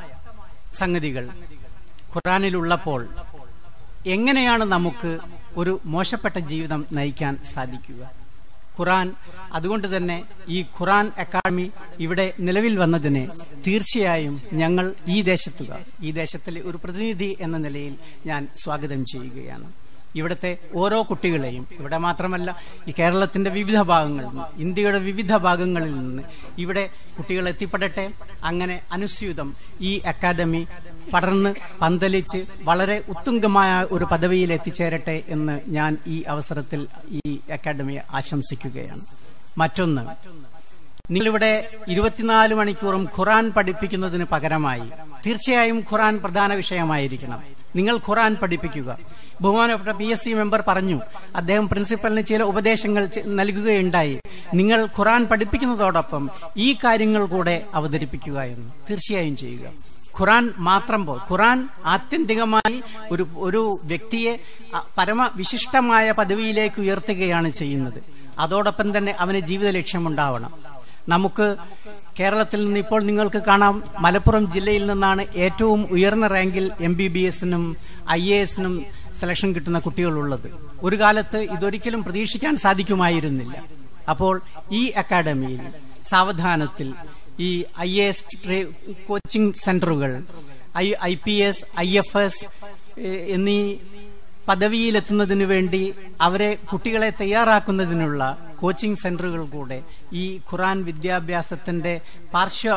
Speaker 7: സംഗതികൾ ഖുറാനിലുള്ളപ്പോൾ എങ്ങനെയാണ് നമുക്ക് ഒരു മോശപ്പെട്ട ജീവിതം നയിക്കാൻ സാധിക്കുക ഖുറാൻ അതുകൊണ്ട് തന്നെ ഈ ഖുറാൻ അക്കാദമി ഇവിടെ നിലവിൽ വന്നതിനെ തീർച്ചയായും ഞങ്ങൾ ഈ ദേശത്തുകാർ ഈ ദേശത്തിലെ ഒരു പ്രതിനിധി എന്ന നിലയിൽ ഞാൻ സ്വാഗതം ചെയ്യുകയാണ് ഇവിടുത്തെ ഓരോ കുട്ടികളെയും ഇവിടെ മാത്രമല്ല ഈ കേരളത്തിന്റെ വിവിധ ഭാഗങ്ങളിൽ നിന്ന് ഇന്ത്യയുടെ വിവിധ ഭാഗങ്ങളിൽ നിന്ന് ഇവിടെ കുട്ടികൾ എത്തിപ്പെടട്ടെ അങ്ങനെ അനുസ്യൂതം ഈ അക്കാദമി പടർന്ന് പന്തലിച്ച് വളരെ ഉത്തുംഗമായ ഒരു പദവിയിൽ എത്തിച്ചേരട്ടെ എന്ന് ഞാൻ ഈ അവസരത്തിൽ ഈ അക്കാദമിയെ ആശംസിക്കുകയാണ് മറ്റൊന്ന് നിങ്ങളിവിടെ ഇരുപത്തിനാല് മണിക്കൂറും ഖുറാൻ പഠിപ്പിക്കുന്നതിന് പകരമായി തീർച്ചയായും ഖുറാൻ പ്രധാന വിഷയമായിരിക്കണം നിങ്ങൾ ഖുറാൻ പഠിപ്പിക്കുക ബഹുമാനപ്പെട്ട പി എസ് സി മെമ്പർ പറഞ്ഞു അദ്ദേഹം പ്രിൻസിപ്പലിന് ചില ഉപദേശങ്ങൾ ചെ- നൽകുകയുണ്ടായി നിങ്ങൾ ഖുറാൻ പഠിപ്പിക്കുന്നതോടൊപ്പം ഈ കാര്യങ്ങൾ കൂടെ അവതരിപ്പിക്കുക എന്ന് തീർച്ചയായും ചെയ്യുക ഖുറാൻ മാത്രം പോ ഖുറാൻ ആത്യന്തികമായി ഒരു ഒരു വ്യക്തിയെ അ, പരമവിശിഷ്ടമായ പദവിയിലേക്ക് ഉയർത്തുകയാണ് ചെയ്യുന്നത് അതോടൊപ്പം തന്നെ അവന് ജീവിത ലക്ഷ്യമുണ്ടാവണം നമുക്ക് കേരളത്തിൽ നിന്ന് ഇപ്പോൾ നിങ്ങൾക്ക് കാണാം മലപ്പുറം ജില്ലയിൽ നിന്നാണ് ഏറ്റവും ഉയർന്ന റാങ്കിൽ എം ബി ബി എസിനും ഐ എ എസിനും സെലക്ഷൻ കിട്ടുന്ന കുട്ടികളുള്ളത് ഒരു കാലത്ത് ഇതൊരിക്കലും പ്രതീക്ഷിക്കാൻ സാധിക്കുമായിരുന്നില്ല അപ്പോൾ ഈ അക്കാഡമിയിൽ സാവധാനത്തിൽ ഈ ഐ എ എസ് കോച്ചിങ് സെന്ററുകൾ I I P S I F S എന്നീ പദവിയിലെത്തുന്നതിന് വേണ്ടി അവരെ കുട്ടികളെ തയ്യാറാക്കുന്നതിനുള്ള കോച്ചിങ് സെന്ററുകൾ കൂടെ ഈ ഖുറാൻ വിദ്യാഭ്യാസത്തിന്റെ പാർശ്വ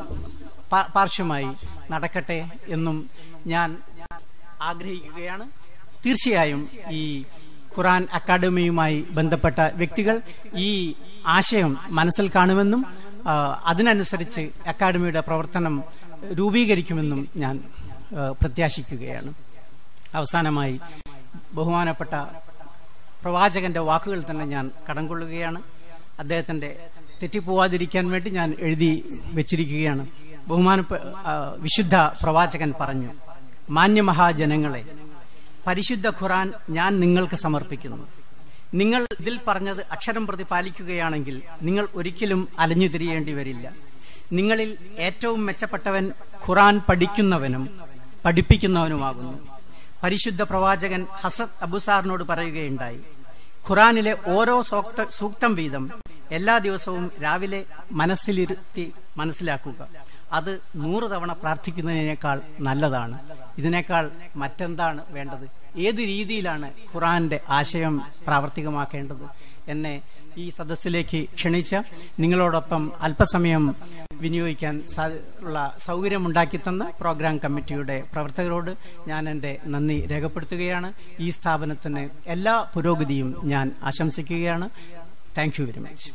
Speaker 7: പാ- പാർശ്വമായി നടക്കട്ടെ എന്നും ഞാൻ ആഗ്രഹിക്കുകയാണ് തീർച്ചയായും ഈ ഖുറാൻ അക്കാദമിയുമായി ബന്ധപ്പെട്ട വ്യക്തികൾ ഈ ആശയം മനസ്സിൽ കാണുമെന്നും ആ, അതിനനുസരിച്ച് അക്കാദമിയുടെ പ്രവർത്തനം രൂപീകരിക്കുമെന്നും ഞാൻ ആ, പ്രത്യാശിക്കുകയാണ് അവസാനമായി ബഹുമാനപ്പെട്ട പ്രവാചകന്റെ വാക്കുകൾ തന്നെ ഞാൻ കടം കൊള്ളുകയാണ് അദ്ദേഹത്തിന്റെ തെറ്റിപ്പോവാതിരിക്കാൻ വേണ്ടി ഞാൻ എഴുതി വെച്ചിരിക്കുകയാണ് ബഹുമാനപ്പെ ആ, വിശുദ്ധ പ്രവാചകൻ പറഞ്ഞു മാന്യമഹാജനങ്ങളെ പരിശുദ്ധ ഖുറാൻ ഞാൻ നിങ്ങൾക്ക് സമർപ്പിക്കുന്നു നിങ്ങൾ ഇതിൽ പറഞ്ഞത് അക്ഷരം പ്രതി പാലിക്കുകയാണെങ്കിൽ നിങ്ങൾ ഒരിക്കലും അലഞ്ഞു തിരിയേണ്ടി വരില്ല നിങ്ങളിൽ ഏറ്റവും മെച്ചപ്പെട്ടവൻ ഖുറാൻ പഠിക്കുന്നവനും പഠിപ്പിക്കുന്നവനുമാകുന്നു പരിശുദ്ധ പ്രവാചകൻ ഹസത്ത് അബുസാറിനോട് പറയുകയുണ്ടായി ഖുറാനിലെ ഓരോ സൂക്ത സൂക്തം വീതം എല്ലാ ദിവസവും രാവിലെ മനസ്സിലിരുത്തി മനസ്സിലാക്കുക അത് നൂറ് തവണ പ്രാർത്ഥിക്കുന്നതിനേക്കാൾ നല്ലതാണ് ഇതിനേക്കാൾ മറ്റെന്താണ് വേണ്ടത് ഏത് രീതിയിലാണ് ഖുറാന്റെ ആശയം പ്രാവർത്തികമാക്കേണ്ടത് എന്നെ ഈ സദസ്സിലേക്ക് ക്ഷണിച്ച നിങ്ങളോടൊപ്പം അല്പസമയം വിനിയോഗിക്കാൻ സാ- ഉള്ള സൗകര്യമുണ്ടാക്കി തന്ന പ്രോഗ്രാം കമ്മിറ്റിയുടെ പ്രവർത്തകരോട് ഞാൻ എൻ്റെ നന്ദി രേഖപ്പെടുത്തുകയാണ് ഈ സ്ഥാപനത്തിന് എല്ലാ പുരോഗതിയും ഞാൻ ആശംസിക്കുകയാണ് താങ്ക് യു വെരി മച്ച്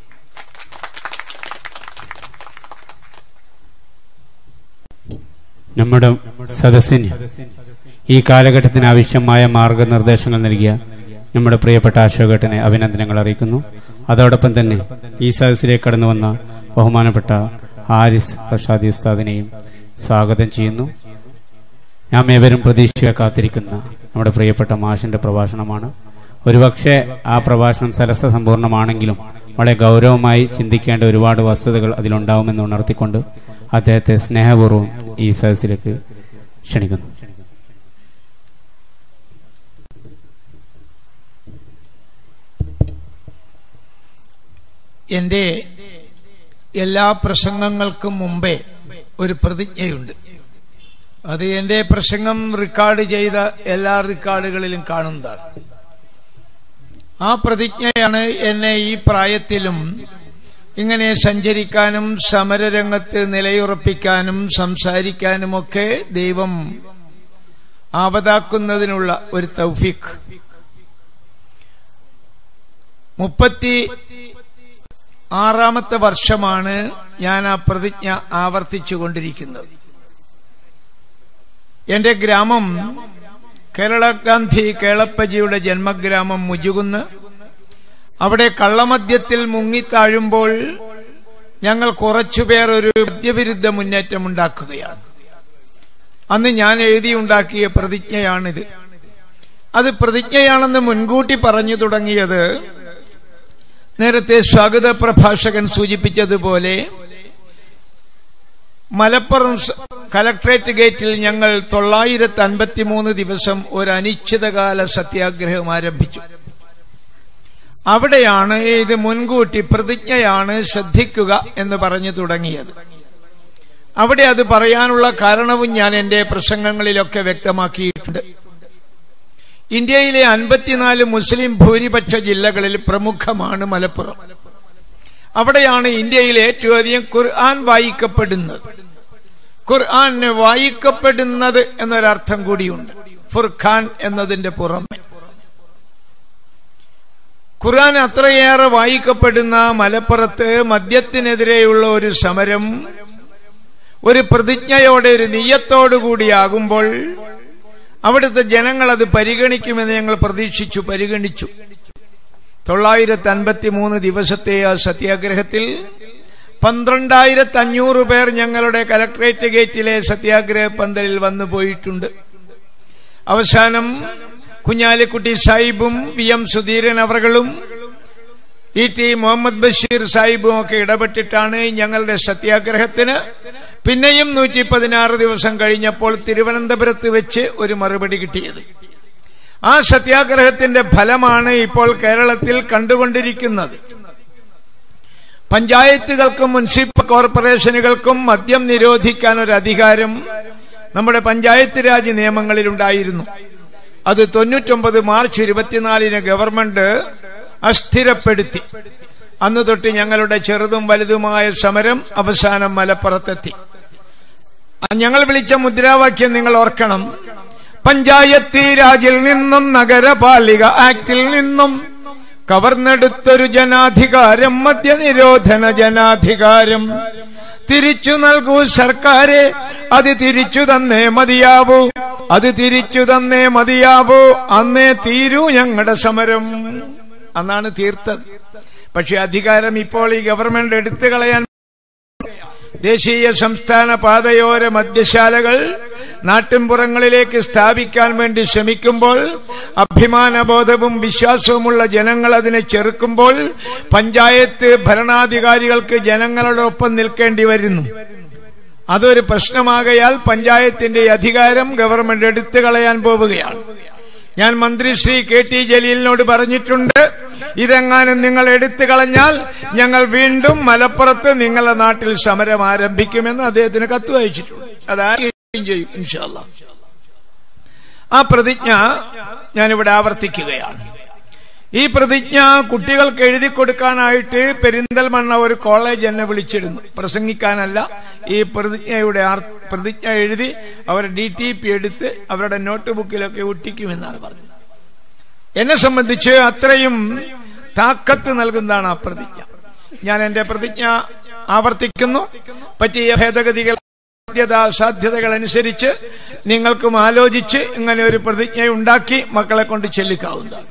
Speaker 3: നമ്മുടെ സദസ്സിന് ഈ കാലഘട്ടത്തിന് ആവശ്യമായ മാർഗനിർദ്ദേശങ്ങൾ നൽകിയ നമ്മുടെ പ്രിയപ്പെട്ട അശോകേട്ടനെ അഭിനന്ദനങ്ങൾ അറിയിക്കുന്നു അതോടൊപ്പം തന്നെ ഈ സദസ്സിലേക്ക് കടന്നു വന്ന ബഹുമാനപ്പെട്ട ഹാരിസ് റഷാദി ഉസ്താദിനെയും സ്വാഗതം ചെയ്യുന്നു നാം ഏവരും പ്രതീക്ഷയെ കാത്തിരിക്കുന്ന നമ്മുടെ പ്രിയപ്പെട്ട മാഷിന്റെ പ്രഭാഷണമാണ് ഒരുപക്ഷെ ആ പ്രഭാഷണം സരസ സമ്പൂർണ്ണമാണെങ്കിലും വളരെ ഗൗരവമായി ചിന്തിക്കേണ്ട ഒരുപാട് വസ്തുതകൾ അതിലുണ്ടാവുമെന്ന് ഉണർത്തിക്കൊണ്ട് അദ്ദേഹത്തെ സ്നേഹപൂർവ്വം ഈ സദസ്സിലേക്ക് ക്ഷണിക്കുന്നു
Speaker 8: എൻ്റെ എല്ലാ പ്രസംഗങ്ങൾക്കും മുമ്പേ ഒരു പ്രതിജ്ഞയുണ്ട് അത് എൻ്റെ പ്രസംഗം റെക്കോർഡ് ചെയ്ത എല്ലാ റെക്കോർഡുകളിലും കാണുന്നതാണ് ആ പ്രതിജ്ഞയാണ് എന്നെ ഈ പ്രായത്തിലും ഇങ്ങനെ സഞ്ചരിക്കാനും സമരരംഗത്ത് നിലയുറപ്പിക്കാനും സംസാരിക്കാനുമൊക്കെ ദൈവം ആവതാക്കുന്നതിനുള്ള ഒരു തൗഫീഖ് മുപ്പത്തി ആറാമത്തെ വർഷമാണ് ഞാൻ ആ പ്രതിജ്ഞ ആവർത്തിച്ചുകൊണ്ടിരിക്കുന്നത് എന്റെ ഗ്രാമം കേരള ഗാന്ധി കേളപ്പജിയുടെ ജന്മഗ്രാമം മുജുകുന്ന് അവിടെ കള്ളമദ്യത്തിൽ മുങ്ങിത്താഴുമ്പോൾ ഞങ്ങൾ കുറച്ചുപേർ ഒരു മദ്യവിരുദ്ധ മുന്നേറ്റം ഉണ്ടാക്കുകയാണ് അന്ന് ഞാൻ എഴുതിയുണ്ടാക്കിയ പ്രതിജ്ഞയാണിത് അത് പ്രതിജ്ഞയാണെന്ന് മുൻകൂട്ടി പറഞ്ഞു തുടങ്ങിയത് നേരത്തെ സ്വാഗത പ്രഭാഷകൻ സൂചിപ്പിച്ചതുപോലെ മലപ്പുറം സ- കലക്ട്രേറ്റ് ഗേറ്റിൽ ഞങ്ങൾ തൊള്ളായിരത്തി അൻപത്തിമൂന്ന് ദിവസം ഒരു അനിശ്ചിതകാല സത്യാഗ്രഹം ആരംഭിച്ചു അവിടെയാണ് ഇത് മുൻകൂട്ടി പ്രതിജ്ഞയാണ് ശ്രദ്ധിക്കുക എന്ന് പറഞ്ഞു തുടങ്ങിയത് അവിടെ അത് പറയാനുള്ള കാരണവും ഞാൻ എന്റെ പ്രസംഗങ്ങളിലൊക്കെ വ്യക്തമാക്കിയിട്ടുണ്ട് ഇന്ത്യയിലെ അൻപത്തിനാല് മുസ്ലിം ഭൂരിപക്ഷ ജില്ലകളിൽ പ്രമുഖമാണ് മലപ്പുറം അവിടെയാണ് ഇന്ത്യയിൽ ഏറ്റവും അധികം ഖുർആൻ വായിക്കപ്പെടുന്നത് ഖുർആൻ വായിക്കപ്പെടുന്നത് എന്നൊരർത്ഥം കൂടിയുണ്ട് ഫുർഖാൻ എന്നതിന്റെ പുറമെ ഖുർആൻ അത്രയേറെ വായിക്കപ്പെടുന്ന മലപ്പുറത്ത് മദ്യത്തിനെതിരെയുള്ള ഒരു സമരം ഒരു പ്രതിജ്ഞയോടെ ഒരു നീയത്തോടുകൂടിയാകുമ്പോൾ അവിടുത്തെ ജനങ്ങൾ അത് പരിഗണിക്കുമെന്ന് ഞങ്ങൾ പ്രതീക്ഷിച്ചു പരിഗണിച്ചു തൊള്ളായിരത്തി അൻപത്തി മൂന്ന് ദിവസത്തെ ആ സത്യാഗ്രഹത്തിൽ പന്ത്രണ്ടായിരത്തി അഞ്ഞൂറ് പേർ ഞങ്ങളുടെ കലക്ട്രേറ്റ് ഗേറ്റിലെ സത്യാഗ്രഹ പന്തലിൽ വന്നു പോയിട്ടുണ്ട് അവസാനം കുഞ്ഞാലിക്കുട്ടി സാഹിബും വി എം സുധീരൻ അവറുകളും ഇ ടി മുഹമ്മദ് ബഷീർ സാഹിബും ഒക്കെ ഇടപെട്ടിട്ടാണ് ഞങ്ങളുടെ സത്യാഗ്രഹത്തിന് പിന്നെയും നൂറ്റി പതിനാറ് ദിവസം കഴിഞ്ഞപ്പോൾ തിരുവനന്തപുരത്ത് വെച്ച് ഒരു മറുപടി കിട്ടിയത് ആ സത്യാഗ്രഹത്തിന്റെ ഫലമാണ് ഇപ്പോൾ കേരളത്തിൽ കണ്ടുകൊണ്ടിരിക്കുന്നത് പഞ്ചായത്തുകൾക്കും മുനിസിപ്പൽ കോർപ്പറേഷനുകൾക്കും മദ്യം നിരോധിക്കാൻ ഒരു അധികാരം നമ്മുടെ പഞ്ചായത്ത് രാജ് നിയമങ്ങളിലുണ്ടായിരുന്നു അത് തൊണ്ണൂറ്റൊമ്പത് മാർച്ച് ഇരുപത്തിനാലിന് ഗവൺമെന്റ് അസ്ഥിരപ്പെടുത്തി അന്ന് തൊട്ട് ഞങ്ങളുടെ ചെറുതും വലുതുമായ സമരം അവസാനം മലപ്പുറത്തെത്തി ഞങ്ങൾ വിളിച്ച മുദ്രാവാക്യം നിങ്ങൾ ഓർക്കണം പഞ്ചായത്തി രാജിൽ നിന്നും നഗരപാലിക ആക്ടിൽ നിന്നും കവർന്നെടുത്തൊരു ജനാധികാരം മദ്യനിരോധന ജനാധികാരം തിരിച്ചു നൽകൂ സർക്കാരെ അത് തിരിച്ചു തന്നേ മതിയാവൂ അത് തിരിച്ചു തന്നേ മതിയാവൂ അന്നേ തീരൂ ഞങ്ങളുടെ സമരം അന്നാണ് തീർത്തത് പക്ഷെ അധികാരം ഇപ്പോൾ ഈ ഗവൺമെന്റ് എടുത്തു കളയാൻ ദേശീയ സംസ്ഥാന പാതയോര മദ്യശാലകൾ നാട്ടിൻപുറങ്ങളിലേക്ക് സ്ഥാപിക്കാൻ വേണ്ടി ശ്രമിക്കുമ്പോൾ അഭിമാനബോധവും വിശ്വാസവുമുള്ള ജനങ്ങൾ അതിനെ ചെറുക്കുമ്പോൾ പഞ്ചായത്ത് ഭരണാധികാരികൾക്ക് ജനങ്ങളോടൊപ്പം നിൽക്കേണ്ടി വരുന്നു അതൊരു പ്രശ്നമാകയാൽ പഞ്ചായത്തിന്റെ അധികാരം ഗവൺമെന്റ് എടുത്തു കളയാൻ പോവുകയാണ് ഞാൻ മന്ത്രി ശ്രീ കെ ടി ജലീലിനോട് പറഞ്ഞിട്ടുണ്ട് ഇതെങ്ങാനും നിങ്ങൾ എടുത്തു കളഞ്ഞാൽ ഞങ്ങൾ വീണ്ടും മലപ്പുറത്ത് നിങ്ങളുടെ നാട്ടിൽ സമരം ആരംഭിക്കുമെന്ന് അദ്ദേഹത്തിന് കത്ത് അയച്ചിട്ടുണ്ട് അതായിരിക്കും ചെയ്യും ഇൻഷാല്ല ആ പ്രതിജ്ഞ ഞാനിവിടെ ആവർത്തിക്കുകയാണ് ഈ പ്രതിജ്ഞ കുട്ടികൾക്ക് എഴുതി കൊടുക്കാനായിട്ട് പെരിന്തൽമണ്ണ ഒരു കോളേജ് എന്നെ വിളിച്ചിരുന്നു പ്രസംഗിക്കാനല്ല ഈ പ്രതിജ്ഞയുടെ ആർ- പ്രതിജ്ഞ എഴുതി അവർ ഡി ടി പി എടുത്ത് അവരുടെ നോട്ട് ബുക്കിലൊക്കെ ഒട്ടിക്കുമെന്നാണ് പറഞ്ഞത് എന്നെ സംബന്ധിച്ച് അത്രയും താക്കത്ത് നൽകുന്നതാണ് ആ പ്രതിജ്ഞ ഞാൻ എന്റെ പ്രതിജ്ഞ ആവർത്തിക്കുന്നു പറ്റിയ ഭേദഗതികൾ സാധ്യത സാധ്യതകൾ അനുസരിച്ച് നിങ്ങൾക്കും ആലോചിച്ച് ഇങ്ങനെ ഒരു പ്രതിജ്ഞ ഉണ്ടാക്കി മക്കളെ കൊണ്ട് ചെല്ലിക്കാവുന്നതാണ്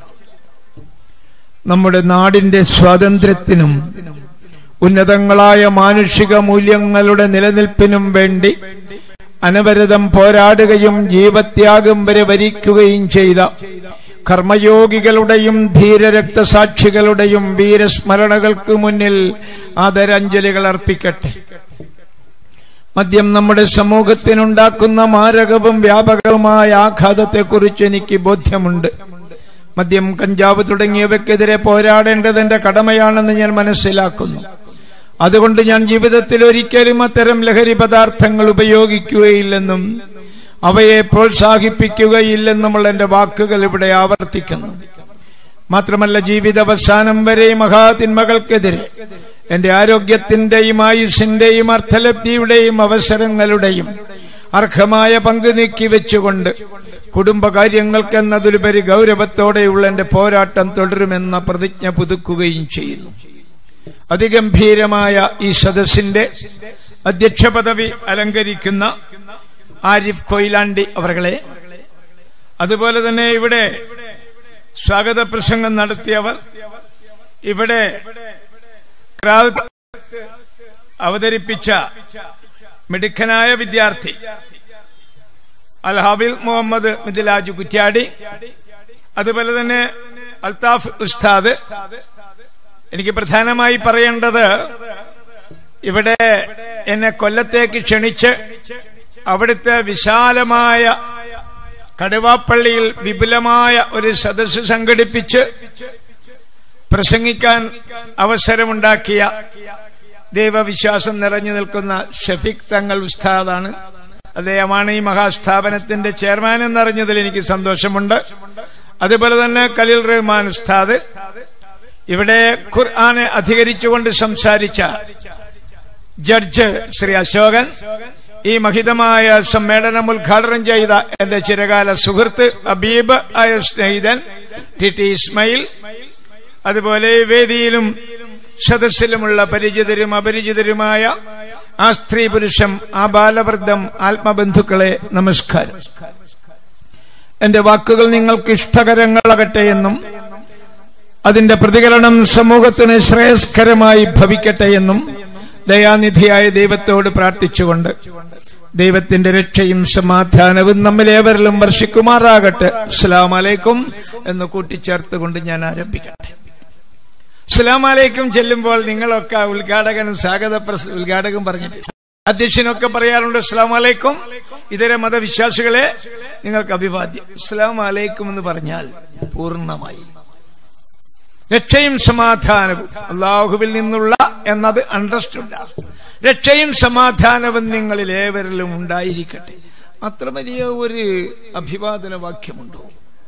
Speaker 8: നമ്മുടെ നാടിന്റെ സ്വാതന്ത്ര്യത്തിനും ഉന്നതങ്ങളായ മാനുഷിക മൂല്യങ്ങളുടെ നിലനിൽപ്പിനും വേണ്ടി അനവരതം പോരാടുകയും ജീവത്യാഗം വരെ വരിക്കുകയും ചെയ്ത കർമ്മയോഗികളുടെയും ധീരരക്തസാക്ഷികളുടെയും വീരസ്മരണകൾക്ക് മുന്നിൽ ആദരാഞ്ജലികൾ അർപ്പിക്കട്ടെ മദ്യം നമ്മുടെ സമൂഹത്തിനുണ്ടാക്കുന്ന മാരകവും വ്യാപകവുമായ ആഘാതത്തെക്കുറിച്ച് എനിക്ക് ബോധ്യമുണ്ട് മദ്യം കഞ്ചാവ് തുടങ്ങിയവയ്ക്കെതിരെ പോരാടേണ്ടത് എന്റെ കടമയാണെന്ന് ഞാൻ മനസ്സിലാക്കുന്നു അതുകൊണ്ട് ഞാൻ ജീവിതത്തിൽ ഒരിക്കലും അത്തരം ലഹരി പദാർത്ഥങ്ങൾ ഉപയോഗിക്കുകയില്ലെന്നും അവയെ പ്രോത്സാഹിപ്പിക്കുകയില്ലെന്നുമുള്ള എന്റെ വാക്കുകൾ ഇവിടെ ആവർത്തിക്കുന്നു മാത്രമല്ല ജീവിതാവസാനം വരെ മഹാതിന്മകൾക്കെതിരെ എന്റെ ആരോഗ്യത്തിന്റെയും ആയുഷിന്റെയും അർത്ഥലബ്ധിയുടെയും അവസരങ്ങളുടെയും അർഹമായ പങ്ക് നീക്കി വെച്ചുകൊണ്ട് കുടുംബകാര്യങ്ങൾക്കെന്നതിലുപരി ഗൗരവത്തോടെയുള്ള എന്റെ പോരാട്ടം തുടരുമെന്ന പ്രതിജ്ഞ പുതുക്കുകയും ചെയ്യുന്നു അതിഗംഭീരമായ ഈ സദസ്സിന്റെ അധ്യക്ഷ പദവി അലങ്കരിക്കുന്ന ആരിഫ് കൊയിലാണ്ടി അവர்களെ അതുപോലെ തന്നെ ഇവിടെ സ്വാഗത പ്രസംഗം നടത്തിയവർ ഇവിടെ ക്രാവ് അവതരിപ്പിച്ച മിടുക്കനായ വിദ്യാർത്ഥി അൽ ഹബിൽ മുഹമ്മദ് മിദിലാജു കുറ്റ്യാടി അതുപോലെ തന്നെ അൽതാഫ് ഉസ്താദ് എനിക്ക് പ്രധാനമായി പറയേണ്ടത് ഇവിടെ എന്നെ കൊല്ലത്തേക്ക് ക്ഷണിച്ച് അവിടുത്തെ വിശാലമായ കടുവാപ്പള്ളിയിൽ വിപുലമായ ഒരു സദസ്സ് സംഘടിപ്പിച്ച് പ്രസംഗിക്കാൻ അവസരമുണ്ടാക്കിയ ദൈവവിശ്വാസം നിറഞ്ഞു നിൽക്കുന്ന ഷഫീഖ് തങ്ങൾ ഉസ്താദാണ് അദ്ദേഹമാണ് ഈ മഹാസ്ഥാപനത്തിന്റെ ചെയർമാൻ എന്നറിഞ്ഞതിൽ എനിക്ക് സന്തോഷമുണ്ട് അതുപോലെ തന്നെ കലീൽ റഹ്മാൻ ഉസ്താദ് ഇവിടെ ഖുർആനെ അധികരിച്ചുകൊണ്ട് സംസാരിച്ച ജഡ്ജ് ശ്രീ അശോകൻ ഈ മഹിതമായ സമ്മേളനം ഉദ്ഘാടനം ചെയ്ത എന്റെ ചിരകാല സുഹൃത്ത് അബീബ് ആയ സ്നേഹിതൻ ടി ടി ഇസ്മയിൽ അതുപോലെ ഈ വേദിയിലും സദസ്സിലുമുള്ള പരിചിതരും അപരിചിതരുമായ ആ സ്ത്രീ പുരുഷം ആ ബാലവൃദ്ധം ആത്മബന്ധുക്കളെ നമസ്കാരം എന്റെ വാക്കുകൾ നിങ്ങൾക്ക് ഇഷ്ടകരങ്ങളാകട്ടെ എന്നും അതിന്റെ പ്രതികരണം സമൂഹത്തിന് ശ്രേയസ്കരമായി ഭവിക്കട്ടെ എന്നും ദയാനിധിയായ ദൈവത്തോട് പ്രാർത്ഥിച്ചുകൊണ്ട് ദൈവത്തിന്റെ രക്ഷയും സമാധാനവും നമ്മിലേവരിലും വർഷിക്കുമാറാകട്ടെ അസ്സലാം അലൈക്കും എന്ന് കൂട്ടിച്ചേർത്തുകൊണ്ട് ഞാൻ ആരംഭിക്കട്ടെ അസ്സലാം അലൈക്കും ചെല്ലുമ്പോൾ നിങ്ങളൊക്കെ ഉദ്ഘാടകനും സ്വാഗത പ്രസ ഉദ്ഘാടകം പറഞ്ഞിട്ട് അധ്യക്ഷനൊക്കെ പറയാറുണ്ട് അസ്സലാം അലൈക്കും ഇതര മതവിശ്വാസികളെ നിങ്ങൾക്ക് അഭിവാദ്യം അസ്സലാം അലൈക്കും എന്ന് പറഞ്ഞാൽ പൂർണ്ണമായി രക്ഷയും സമാധാനവും അള്ളാഹുവിൽ നിന്നുള്ള എന്നത് അണ്ടർസ്റ്റുണ്ടാണ് രക്ഷയും സമാധാനവും നിങ്ങളിൽ ഏവരിലും ഉണ്ടായിരിക്കട്ടെ അത്ര വലിയ ഒരു അഭിവാദന വാക്യമുണ്ടോ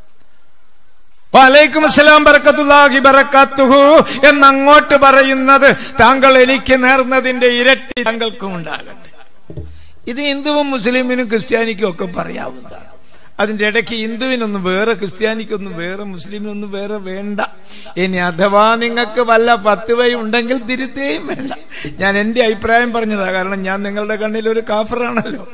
Speaker 8: വാലൈക്കും അസ്സലാം ബറക്കത്തുല്ലാഹി ബറക്കാത്തുഹു എന്നങ്ങോട്ട് പറയുന്നത് താങ്കൾ എനിക്ക് നേർന്നതിന്റെ ഇരട്ടി താങ്കൾക്കും ഉണ്ടാകട്ടെ ഇത് ഹിന്ദുവും മുസ്ലിമിനും ക്രിസ്ത്യാനിക്കും ഒക്കെ പറയാവുന്നതാണ് അതിന്റെ ഇടയ്ക്ക് ഹിന്ദുവിനൊന്നും വേറെ ക്രിസ്ത്യാനിക്കൊന്നും വേറെ മുസ്ലിമിനൊന്നും വേറെ വേണ്ട ഇനി അഥവാ നിങ്ങൾക്ക് വല്ല പത്തുവയും ഉണ്ടെങ്കിൽ തിരുത്തേയും വേണ്ട ഞാൻ എന്റെ അഭിപ്രായം പറഞ്ഞതാ കാരണം ഞാൻ നിങ്ങളുടെ കണ്ണിൽ ഒരു കാഫറാണല്ലോ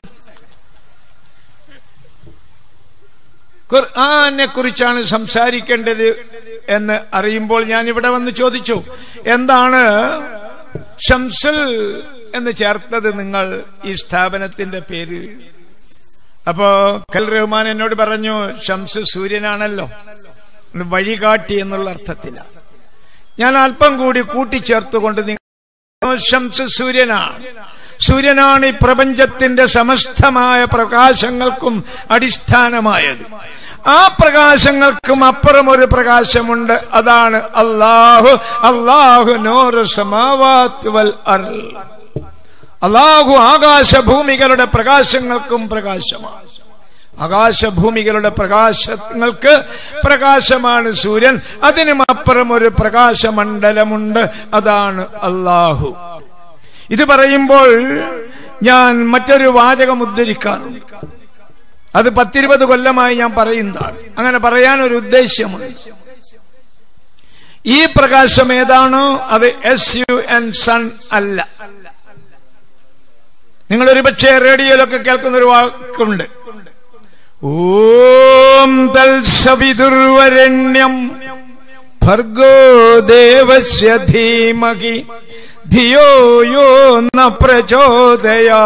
Speaker 8: ഖുർആനെ കുറിച്ചാണ് സംസാരിക്കേണ്ടത് എന്ന് അറിയുമ്പോൾ ഞാൻ ഇവിടെ വന്ന് ചോദിച്ചു എന്താണ് ഷംസുൽ എന്ന് ചേർത്തത് നിങ്ങൾ ഈ സ്ഥാപനത്തിന്റെ പേര് അപ്പോ കൽ റഹ്മാൻ എന്നോട് പറഞ്ഞു ഷംസ് സൂര്യനാണല്ലോ വഴികാട്ടി എന്നുള്ള അർത്ഥത്തിലാണ് ഞാൻ അല്പം കൂടി കൂട്ടിച്ചേർത്തുകൊണ്ട് നിങ്ങൾ ഷംസ് സൂര്യനാണ് സൂര്യനാണ് ഈ പ്രപഞ്ചത്തിന്റെ സമസ്തമായ പ്രകാശങ്ങൾക്കും അടിസ്ഥാനമായത് ആ പ്രകാശങ്ങൾക്കും അപ്പുറം ഒരു പ്രകാശമുണ്ട് അതാണ് അള്ളാഹു അള്ളാഹു നോറ് സമാവാത്ത് വൽ അർ അള്ളാഹു ആകാശഭൂമികളുടെ പ്രകാശങ്ങൾക്കും പ്രകാശമാണ് ആകാശഭൂമികളുടെ പ്രകാശങ്ങൾക്ക് പ്രകാശമാണ് സൂര്യൻ അതിനും അപ്പുറം ഒരു പ്രകാശമണ്ഡലമുണ്ട് അതാണ് അള്ളാഹു ഇത് പറയുമ്പോൾ ഞാൻ മറ്റൊരു വാചകം ഉദ്ധരിക്കാറുണ്ട് അത് പത്തിരുപത് കൊല്ലമായി ഞാൻ പറയുന്നതാണ് അങ്ങനെ പറയാൻ ഒരു ഉദ്ദേശ്യമുണ്ട് ഈ പ്രകാശം ഏതാണോ അത് എസ് യു എൻ സൺ അല്ല നിങ്ങൾ ഒരു പക്ഷേ റേഡിയോയിലൊക്കെ കേൾക്കുന്ന ഒരു വാക്കുണ്ട് ഓം തൽസവിദുർവരണ്യം ഭർഗോ ദേവസ്യ ധീമഹി ധിയോ യോ ന പ്രചോദയാ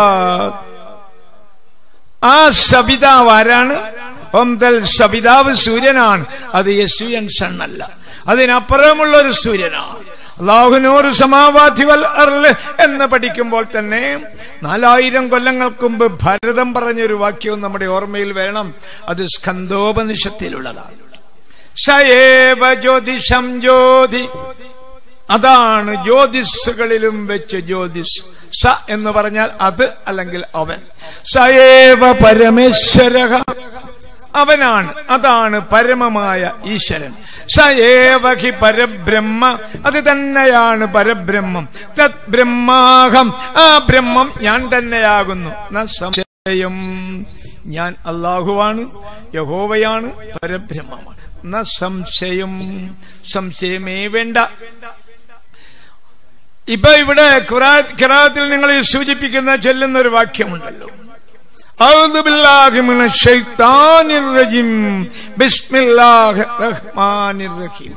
Speaker 8: ആ സവിതാവ് ആരാണ് ഓം തൽ സവിതാവ് സൂര്യനാണ് അത് യശുയൻ സണ്ണല്ല അതിനപ്പുറമുള്ള ഒരു സൂര്യനാണ് അള്ളാഹുനൂറ് സമാവാധി വൽ അർല് എന്ന് പഠിക്കുമ്പോൾ തന്നെ നാലായിരം കൊല്ലങ്ങൾക്ക് മുമ്പ് ഭരതം പറഞ്ഞൊരു വാക്യവും നമ്മുടെ ഓർമ്മയിൽ വേണം അത് സ്കന്ധോപനിഷത്തിലുള്ളതാണ് സയേവ ജ്യോതിഷം ജ്യോതി അതാണ് ജ്യോതിഷുകളിലും വെച്ച് ജ്യോതിഷ് സ എന്ന് പറഞ്ഞാൽ അത് അല്ലെങ്കിൽ അവൻ സയേവ പരമേശ്വര അവനാണ് അതാണ് പരമമായ ഈശ്വരൻ സ ഏവഹി പരബ്രഹ്മ അത് തന്നെയാണ് പരബ്രഹ്മം തത് ബ്രഹ്മാഹം ആ ബ്രഹ്മം ഞാൻ തന്നെയാകുന്നു ന സംശയം ഞാൻ അള്ളാഹുവാണ് യഹോവയാണ് പരബ്രഹ്മമാണ് ന സംശയം സംശയമേ വേണ്ട ഇപ്പൊ ഇവിടെ ഖുറാത്തിൽ നിങ്ങൾ സൂചിപ്പിക്കുന്ന ചെല്ലുന്ന ഒരു വാക്യമുണ്ടല്ലോ أعوذ بالله من الشيطان الرجيم بسم الله الرحمن الرحيم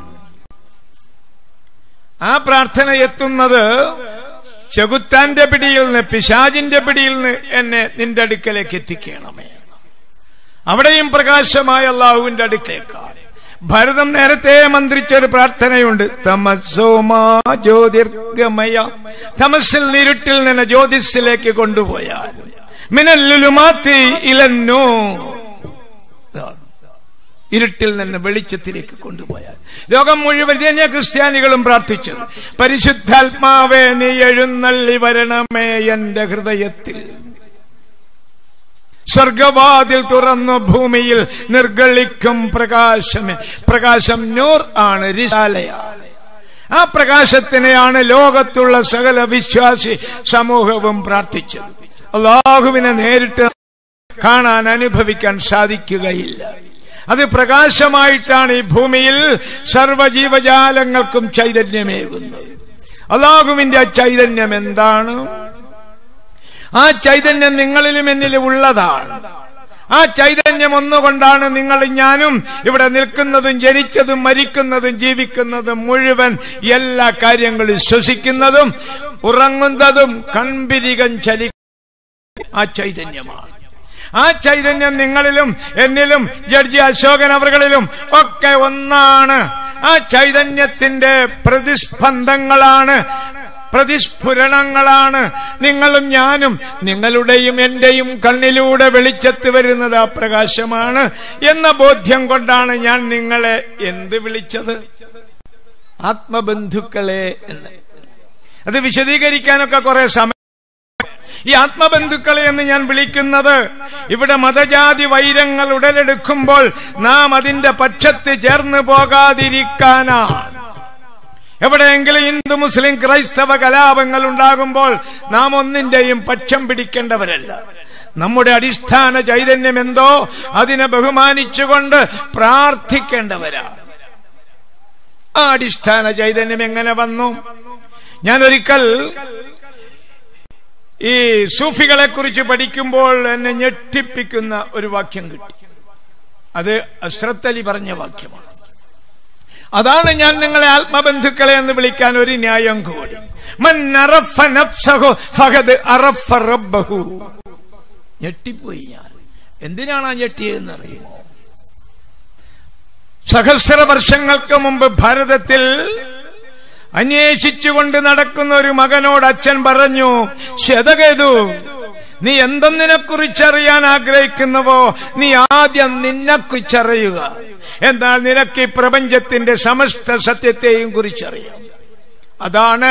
Speaker 8: ആ പ്രാർത്ഥന എത്തുന്നത് ചെകുത്താന്റെ പിടിയിൽ നിന്ന് പിശാജിന്റെ പിടിയിൽ നിന്ന് എന്നെ നിന്റെ അടുക്കലേക്ക് എത്തിക്കണമേ അവിടെയും പ്രകാശമായ അള്ളാഹുവിന്റെ അടുക്കേക്കാൾ ഭരതം നേരത്തെ മന്ത്രിച്ചൊരു പ്രാർത്ഥനയുണ്ട് തമസോമാ ജ്യോതിർഗമയ തമസിൽ ഇരുട്ടിൽ നിന്ന് ജ്യോതിസിലേക്ക് കൊണ്ടുപോയാൽ മിനല്ലുലുമാത്തി ഇലന്നോ ഇരുട്ടിൽ നിന്ന് വെളിച്ചത്തിലേക്ക് കൊണ്ടുപോയാൽ ലോകം മുഴുവൻ തന്നെ ക്രിസ്ത്യാനികളും പ്രാർത്ഥിച്ചത് പരിശുദ്ധാത്മാവേ നീ എഴുന്നള്ളി വരണമേ എന്റെ ഹൃദയത്തിൽ സ്വർഗവാതിൽ തുറന്നു ഭൂമിയിൽ നിർഗളിക്കും പ്രകാശമേ പ്രകാശം നൂർ ആണ് രിശാലയാണ് ആ പ്രകാശത്തിനെയാണ് ലോകത്തുള്ള സകല വിശ്വാസി സമൂഹവും പ്രാർത്ഥിച്ചത് അള്ളാഹുവിനെ നേരിട്ട് കാണാൻ അനുഭവിക്കാൻ സാധിക്കുകയില്ല അത് പ്രകാശമായിട്ടാണ് ഈ ഭൂമിയിൽ സർവജീവജാലങ്ങൾക്കും ചൈതന്യമേകുന്നത് അള്ളാഹുവിന്റെ ആ ചൈതന്യം എന്താണ് ആ ചൈതന്യം നിങ്ങളിലും എന്നിലും ഉള്ളതാണ് ആ ചൈതന്യം ഒന്നുകൊണ്ടാണ് നിങ്ങൾ ഞാനും ഇവിടെ നിൽക്കുന്നതും ജനിച്ചതും മരിക്കുന്നതും ജീവിക്കുന്നതും മുഴുവൻ എല്ലാ കാര്യങ്ങളും ശ്വസിക്കുന്നതും ഉറങ്ങുന്നതും കൺപിരികം ചലി ആ ചൈതന്യമാണ് ആ ചൈതന്യം നിങ്ങളിലും എന്നിലും ജഡ്ജി അശോകൻ അവകളിലും ഒക്കെ ഒന്നാണ് ആ ചൈതന്യത്തിന്റെ പ്രതിസ്പന്ദങ്ങളാണ് പ്രതിസ്ഫുരണങ്ങളാണ് നിങ്ങളും ഞാനും നിങ്ങളുടെയും എന്റെയും കണ്ണിലൂടെ വെളിച്ചത്ത് വരുന്നത് ആ പ്രകാശമാണ് എന്ന ബോധ്യം കൊണ്ടാണ് ഞാൻ നിങ്ങളെ എന്ത് വിളിച്ചത് ആത്മബന്ധുക്കളെ എന്ന് അത് വിശദീകരിക്കാനൊക്കെ കുറെ സമയം ഈ ആത്മബന്ധുക്കളെ എന്ന് ഞാൻ വിളിക്കുന്നത് ഇവിടെ മതജാതി വൈരങ്ങൾ ഉടലെടുക്കുമ്പോൾ നാം അതിന്റെ പക്ഷത്ത് ചേർന്ന് പോകാതിരിക്കാനാണ് എവിടെയെങ്കിലും ഹിന്ദു മുസ്ലിം ക്രൈസ്തവ കലാപങ്ങൾ ഉണ്ടാകുമ്പോൾ നാം ഒന്നിന്റെയും പക്ഷം പിടിക്കേണ്ടവരല്ല നമ്മുടെ അടിസ്ഥാന ചൈതന്യം എന്തോ അതിനെ ബഹുമാനിച്ചുകൊണ്ട് പ്രാർത്ഥിക്കേണ്ടവരാണ് ആ അടിസ്ഥാന ചൈതന്യം എങ്ങനെ വന്നു ഞാൻ ഒരിക്കൽ ഈ സൂഫികളെ കുറിച്ച് പഠിക്കുമ്പോൾ എന്നെ ഞെട്ടിപ്പിക്കുന്ന ഒരു വാക്യം കിട്ടി അത് അസ്രത്ത് അലി പറഞ്ഞ വാക്യമാണ് അതാണ് ഞാൻ നിങ്ങളെ ആത്മബന്ധുക്കളെ എന്ന് വിളിക്കാൻ ഒരു ന്യായം കൂടി മൻ അറഫ നഫ്സഹു ഫഹദ് അറഫ റബ്ബഹു ഞെട്ടിപ്പോയി ഞാൻ എന്തിനാണ് ആ ഞെട്ടിയതെന്ന് അറിയുമോ സഹസ്ര വർഷങ്ങൾക്ക് മുമ്പ് ഭാരതത്തിൽ അന്വേഷിച്ചുകൊണ്ട് നടക്കുന്ന ഒരു മകനോട് അച്ഛൻ പറഞ്ഞു ശതകേതു നീ എന്തെന്നിനെ കുറിച്ചറിയാൻ ആഗ്രഹിക്കുന്നുവോ നീ ആദ്യം നിന്നെക്കുറിച്ചറിയുക എന്നാൽ നിനക്ക് ഈ പ്രപഞ്ചത്തിന്റെ സമസ്ത സത്യത്തെയും കുറിച്ചറിയാം അതാണ്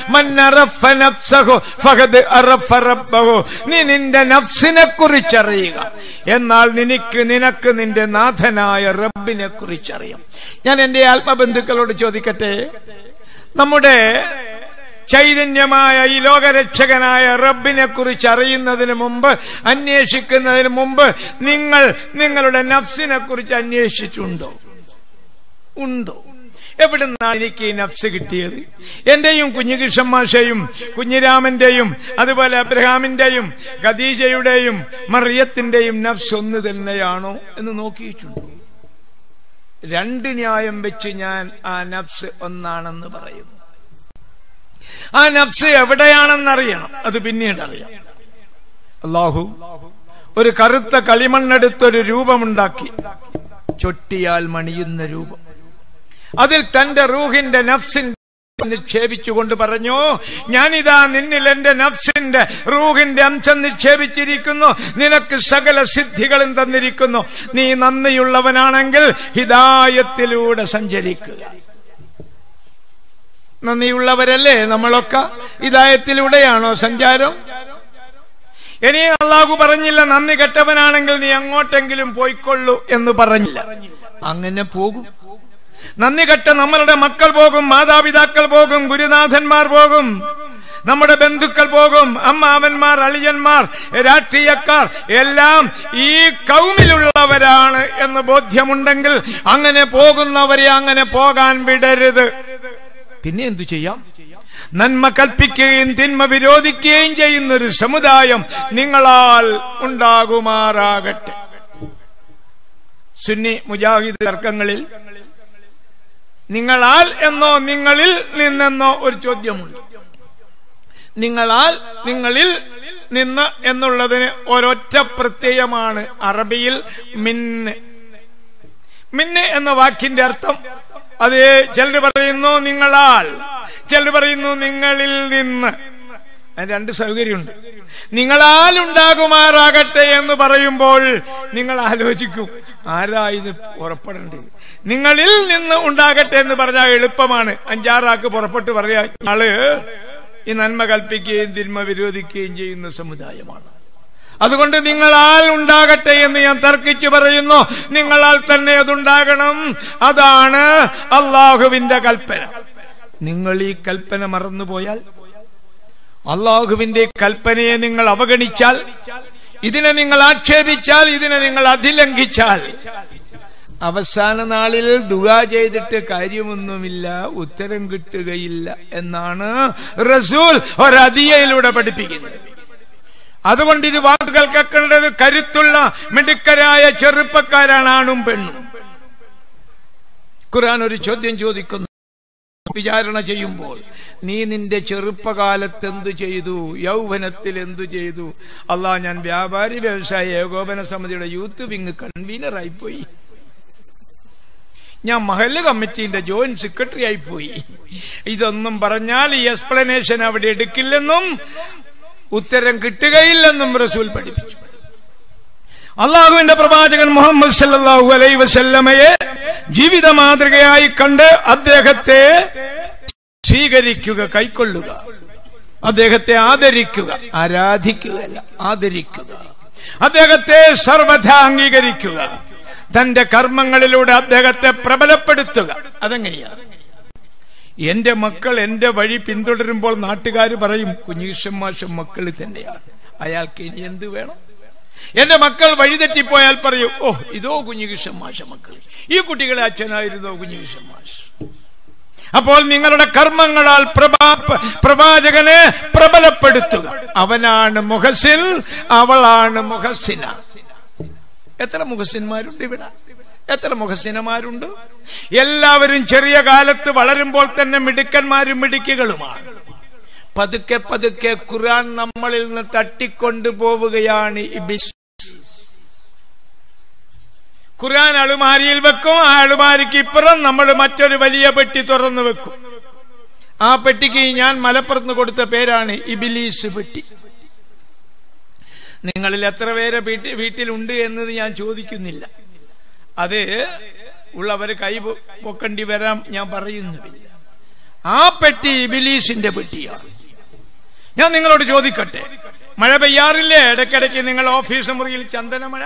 Speaker 8: നീ നിന്റെ നഫ്സിനെ കുറിച്ചറിയുക എന്നാൽ നിനക്ക് നിനക്ക് നിന്റെ നാഥനായ റബ്ബിനെ കുറിച്ചറിയാം ഞാൻ എന്റെ ആത്മബന്ധുക്കളോട് ചോദിക്കട്ടെ നമ്മുടെ ചൈതന്യമായ ഈ ലോകരക്ഷകനായ റബ്ബിനെ കുറിച്ച് അറിയുന്നതിന് മുമ്പ് അന്വേഷിക്കുന്നതിന് മുമ്പ് നിങ്ങൾ നിങ്ങളുടെ നഫ്സിനെ കുറിച്ച് അന്വേഷിച്ചിട്ടുണ്ടോ ഉണ്ടോ എവിടുന്നാണ് എനിക്ക് ഈ നഫ്സ് കിട്ടിയത് എന്റെയും കുഞ്ഞുകിഷൻ മാഷയും കുഞ്ഞിരാമന്റെയും അതുപോലെ അബ്രഹാമിന്റെയും ഖദീജയുടെയും മറിയത്തിന്റെയും നഫ്സ് ഒന്ന് തന്നെയാണോ എന്ന് നോക്കിയിട്ടുണ്ടോ രണ്ട് ന്യായം വെച്ച് ഞാൻ ആ നഫ്സ് ഒന്നാണെന്ന് പറയുന്നു ആ നഫ്സ് എവിടെയാണെന്നറിയണം അത് പിന്നീട് അറിയാം അള്ളാഹു ഒരു കറുത്ത കളിമണ്ണെടുത്തൊരു രൂപമുണ്ടാക്കി ചൊട്ടിയാൽ മണിയുന്ന രൂപം അതിൽ തന്റെ റൂഹിന്റെ നഫ്സിന്റെ നിക്ഷേപിച്ചുകൊണ്ട് പറഞ്ഞു ഞാനിതാ നിന്നിൽ എന്റെ നഫ്സിന്റെ റൂഹിന്റെ അംശം നിക്ഷേപിച്ചിരിക്കുന്നു നിനക്ക് സകല സിദ്ധികളും തന്നിരിക്കുന്നു നീ നന്ദിയുള്ളവനാണെങ്കിൽ ഹിതായത്തിലൂടെ സഞ്ചരിക്കുക നന്ദിയുള്ളവരല്ലേ നമ്മളൊക്കെ ഹിതായത്തിലൂടെയാണോ സഞ്ചാരം ഇനി അള്ളാഹു പറഞ്ഞില്ല നന്ദി കെട്ടവനാണെങ്കിൽ നീ അങ്ങോട്ടെങ്കിലും പോയിക്കൊള്ളു എന്ന് പറഞ്ഞില്ല അങ്ങനെ പോകും നന്ദി കെട്ട നമ്മളുടെ മക്കൾ പോകും മാതാപിതാക്കൾ പോകും ഗുരുനാഥന്മാർ പോകും നമ്മുടെ ബന്ധുക്കൾ പോകും അമ്മാവന്മാർ അളിയന്മാർ രാഷ്ട്രീയക്കാർ എല്ലാം ഈ കൗമിലുള്ളവരാണ് എന്ന് ബോധ്യമുണ്ടെങ്കിൽ അങ്ങനെ പോകുന്നവരെ അങ്ങനെ പോകാൻ വിടരുത് പിന്നെ എന്തു ചെയ്യാം നന്മ കൽപ്പിക്കുകയും തിന്മ വിരോധിക്കുകയും ചെയ്യുന്ന ഒരു സമുദായം നിങ്ങളാൽ ഉണ്ടാകുമാറാകട്ടെ സുന്നി മുജാഹിദ് തർക്കങ്ങളിൽ നിങ്ങളാൽ എന്നോ നിങ്ങളിൽ നിന്നെന്നോ ഒരു ചോദ്യമുണ്ട് നിങ്ങളാൽ നിങ്ങളിൽ നിന്ന് എന്നുള്ളതിന് ഒരൊറ്റ പ്രത്യയമാണ് അറബിയിൽ മിന്ന് മിന്ന് എന്ന വാക്കിന്റെ അർത്ഥം അത് ചിലർ പറയുന്നു നിങ്ങളാൽ ചിലർ പറയുന്നു നിങ്ങളിൽ നിന്ന് അതിന് രണ്ട് സൗകര്യമുണ്ട് നിങ്ങളാൽ ഉണ്ടാകുമാറാകട്ടെ എന്ന് പറയുമ്പോൾ നിങ്ങൾ ആലോചിക്കും ആരാ ഇത് പുറപ്പെടേണ്ടത് നിങ്ങളിൽ നിന്ന് ഉണ്ടാകട്ടെ എന്ന് പറഞ്ഞാൽ എളുപ്പമാണ് അഞ്ചാറാക്ക് പുറപ്പെട്ട് പറയാ ആള് ഈ നന്മ കൽപ്പിക്കുകയും തിന്മ വിരോധിക്കുകയും ചെയ്യുന്ന സമുദായമാണ് അതുകൊണ്ട് നിങ്ങളാൽ ഉണ്ടാകട്ടെ എന്ന് ഞാൻ തർക്കിച്ചു പറയുന്നു നിങ്ങളാൽ തന്നെ അതുണ്ടാകണം അതാണ് അള്ളാഹുവിന്റെ കൽപ്പന നിങ്ങൾ ഈ കൽപ്പന മറന്നുപോയാൽ അള്ളാഹുവിന്റെ കൽപ്പനയെ നിങ്ങൾ അവഗണിച്ചാൽ ഇതിനെ നിങ്ങൾ ആക്ഷേപിച്ചാൽ ഇതിനെ നിങ്ങൾ അതിലംഘിച്ചാൽ അവസാന നാളിൽ ദുആ ചെയ്തിട്ട് കാര്യമൊന്നുമില്ല ഉത്തരം കിട്ടുകയില്ല എന്നാണ് റസൂൽ ഒരതിയയിലൂടെ പഠിപ്പിക്കുന്നത് അതുകൊണ്ട് ഇത് വാക്കുകൾ കേൾക്കേണ്ടത് കരുത്തുള്ള മിടുക്കരായ ചെറുപ്പക്കാരാണ് ആണും പെണ്ണും ഖുർആൻ ഒരു ചോദ്യം ചോദിക്കുന്നു വിചാരണ ചെയ്യുമ്പോൾ നീ നിന്റെ ചെറുപ്പകാലത്ത് എന്തു ചെയ്തു യൗവനത്തിൽ എന്തു ചെയ്തു അള്ളാഹ് ഞാൻ വ്യാപാരി വ്യവസായ ഏകോപന സമിതിയുടെ യൂത്ത് വിങ് കൺവീനറായി പോയി ഞാൻ മഹല്ല് കമ്മിറ്റിന്റെ ജോയിന്റ് സെക്രട്ടറി ആയി പോയി ഇതൊന്നും പറഞ്ഞാൽ ഈ എക്സ്പ്ലനേഷൻ അവിടെ എടുക്കില്ലെന്നും ഉത്തരം കിട്ടുകയില്ലെന്നും റസൂൽ പഠിപ്പിച്ചു അള്ളാഹുവിന്റെ പ്രവാചകൻ മുഹമ്മദ് സല്ലല്ലാഹു അലൈഹി വസല്ലമയെ ജീവിത മാതൃകയായി കണ്ട് അദ്ദേഹത്തെ സ്വീകരിക്കുക കൈക്കൊള്ളുക അദ്ദേഹത്തെ ആദരിക്കുക ആരാധിക്കുകയല്ല ആദരിക്കുക അദ്ദേഹത്തെ സർവഥ അംഗീകരിക്കുക തന്റെ കർമ്മങ്ങളിലൂടെ അദ്ദേഹത്തെ പ്രബലപ്പെടുത്തുക അതെങ്ങനെയാണ് എന്റെ മക്കൾ എന്റെ വഴി പിന്തുടരുമ്പോൾ നാട്ടുകാർ പറയും കുഞ്ഞീഷൻ മാഷം മക്കൾ തന്നെയാണ് അയാൾക്ക് ഇനി എന്ത് വേണം എന്റെ മക്കൾ വഴിതെറ്റിപ്പോയാൽ പറയും ഓ ഇതോ കുഞ്ഞുകിഷൻ മാഷ മക്കൾ ഈ കുട്ടികളെ അച്ഛനായിരുന്നോ കുഞ്ഞുകിഷൻ മാഷ് അപ്പോൾ നിങ്ങളുടെ കർമ്മങ്ങളാൽ പ്രഭാ പ്രവാചകനെ പ്രബലപ്പെടുത്തുക അവനാണ് മുഹസിൻ അവളാണ് മുഹസിന എത്ര മുഹസിന്മാരുണ്ട് ഇവിടെ എത്ര മുഹസിനമാരുണ്ട് എല്ലാവരും ചെറിയ കാലത്ത് വളരുമ്പോൾ തന്നെ മിടുക്കന്മാരും മിടുക്കികളുമാണ് പതുക്കെ പതുക്കെ ഖുർആൻ നമ്മളിൽ നിന്ന് തട്ടിക്കൊണ്ടു പോവുകയാണ് ഇബിസ് ഖുർആൻ അളുമാരിയിൽ വെക്കും ആ അളുമാരിക്ക് ഇപ്പുറം നമ്മൾ മറ്റൊരു വലിയ പെട്ടി തുറന്നു വെക്കും ആ പെട്ടിക്ക് ഞാൻ മലപ്പുറത്ത് കൊടുത്ത പേരാണ് ഇബിലീസ് പെട്ടി നിങ്ങളിൽ എത്ര പേരെ വീട്ടി- വീട്ടിലുണ്ട് എന്നത് ഞാൻ ചോദിക്കുന്നില്ല അത് ഉള്ളവര് കൈ പൊ- പൊക്കേണ്ടി വരാം ഞാൻ പറയുന്നുമില്ല ആ പെട്ടി ഇബിലീസിന്റെ പെട്ടിയാണ് ഞാൻ നിങ്ങളോട് ചോദിക്കട്ടെ മഴ പെയ്യാറില്ലേ ഇടയ്ക്കിടയ്ക്ക് നിങ്ങൾ ഓഫീസ് മുറിയിൽ ചന്ദന മഴ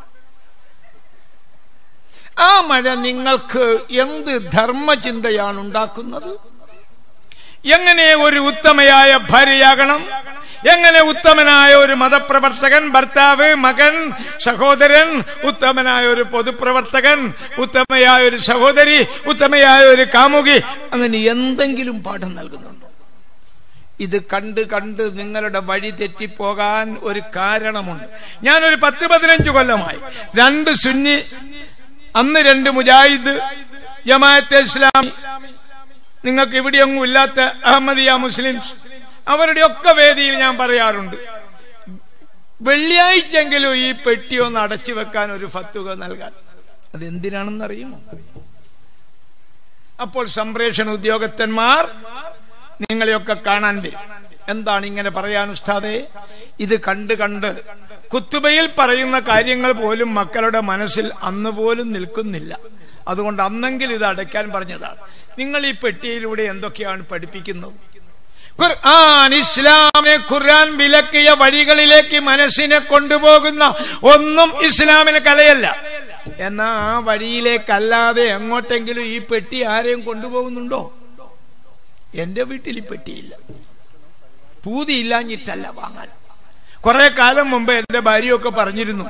Speaker 8: ആ മഴ നിങ്ങൾക്ക് എന്ത് ധർമ്മചിന്തയാണ് ഉണ്ടാക്കുന്നത് എങ്ങനെ ഒരു ഉത്തമയായ ഭാര്യയാകണം എങ്ങനെ ഉത്തമനായ ഒരു മതപ്രവർത്തകൻ ഭർത്താവ് മകൻ സഹോദരൻ ഉത്തമനായ ഒരു പൊതുപ്രവർത്തകൻ ഉത്തമയായ ഒരു സഹോദരി ഉത്തമയായ ഒരു കാമുകി അങ്ങനെ എന്തെങ്കിലും പാഠം നൽകുന്നുണ്ടോ ഇത് കണ്ട് കണ്ട് നിങ്ങളുടെ വഴി തെറ്റിപ്പോകാൻ ഒരു കാരണമുണ്ട് ഞാനൊരു പത്ത് പതിനഞ്ച് കൊല്ലമായി രണ്ട് സുന്നി അന്ന് രണ്ട് മുജാഹിദ് ജമാഅത്തെ ഇസ്ലാമി നിങ്ങൾക്ക് ഇവിടെയൊന്നും ഇല്ലാത്ത അഹമ്മദിയ മുസ്ലിംസ് അവരുടെ ഒക്കെ വേദിയിൽ ഞാൻ പറയാറുണ്ട് വെള്ളിയാഴ്ചെങ്കിലും ഈ പെട്ടി ഒന്ന് അടച്ചു വെക്കാൻ ഒരു ഫത്തുക നൽകാൻ അതെന്തിനാണെന്ന് അറിയുമോ അപ്പോൾ സംപ്രേഷണ ഉദ്യോഗസ്ഥന്മാർ നിങ്ങളെയൊക്കെ കാണാൻ വരും എന്താണ് ഇങ്ങനെ പറയാൻ ഉസ്താദെ ഇത് കണ്ട് കണ്ട് കുത്തുബയിൽ പറയുന്ന കാര്യങ്ങൾ പോലും മക്കളുടെ മനസ്സിൽ അന്ന് പോലും നിൽക്കുന്നില്ല അതുകൊണ്ട് അന്നെങ്കിൽ ഇത് അടയ്ക്കാൻ പറഞ്ഞതാണ് നിങ്ങൾ ഈ പെട്ടിയിലൂടെ എന്തൊക്കെയാണ് പഠിപ്പിക്കുന്നത് ഖുർആൻ ഇസ്ലാമിനെ ഖുർആൻ വിലക്കിയ വഴികളിലേക്ക് മനസ്സിനെ കൊണ്ടുപോകുന്ന ഒന്നും ഇസ്ലാമിന് കലയല്ല എന്നാ ആ വഴിയിലേക്കല്ലാതെ എങ്ങോട്ടെങ്കിലും ഈ പെട്ടി ആരെയും കൊണ്ടുപോകുന്നുണ്ടോ എന്റെ വീട്ടിൽ ഈ പെട്ടിയില്ല പൂതിയില്ലാഞ്ഞിട്ടല്ല വാങ്ങാൻ കുറെ കാലം മുമ്പ് എന്റെ ഭാര്യയൊക്കെ പറഞ്ഞിരുന്നു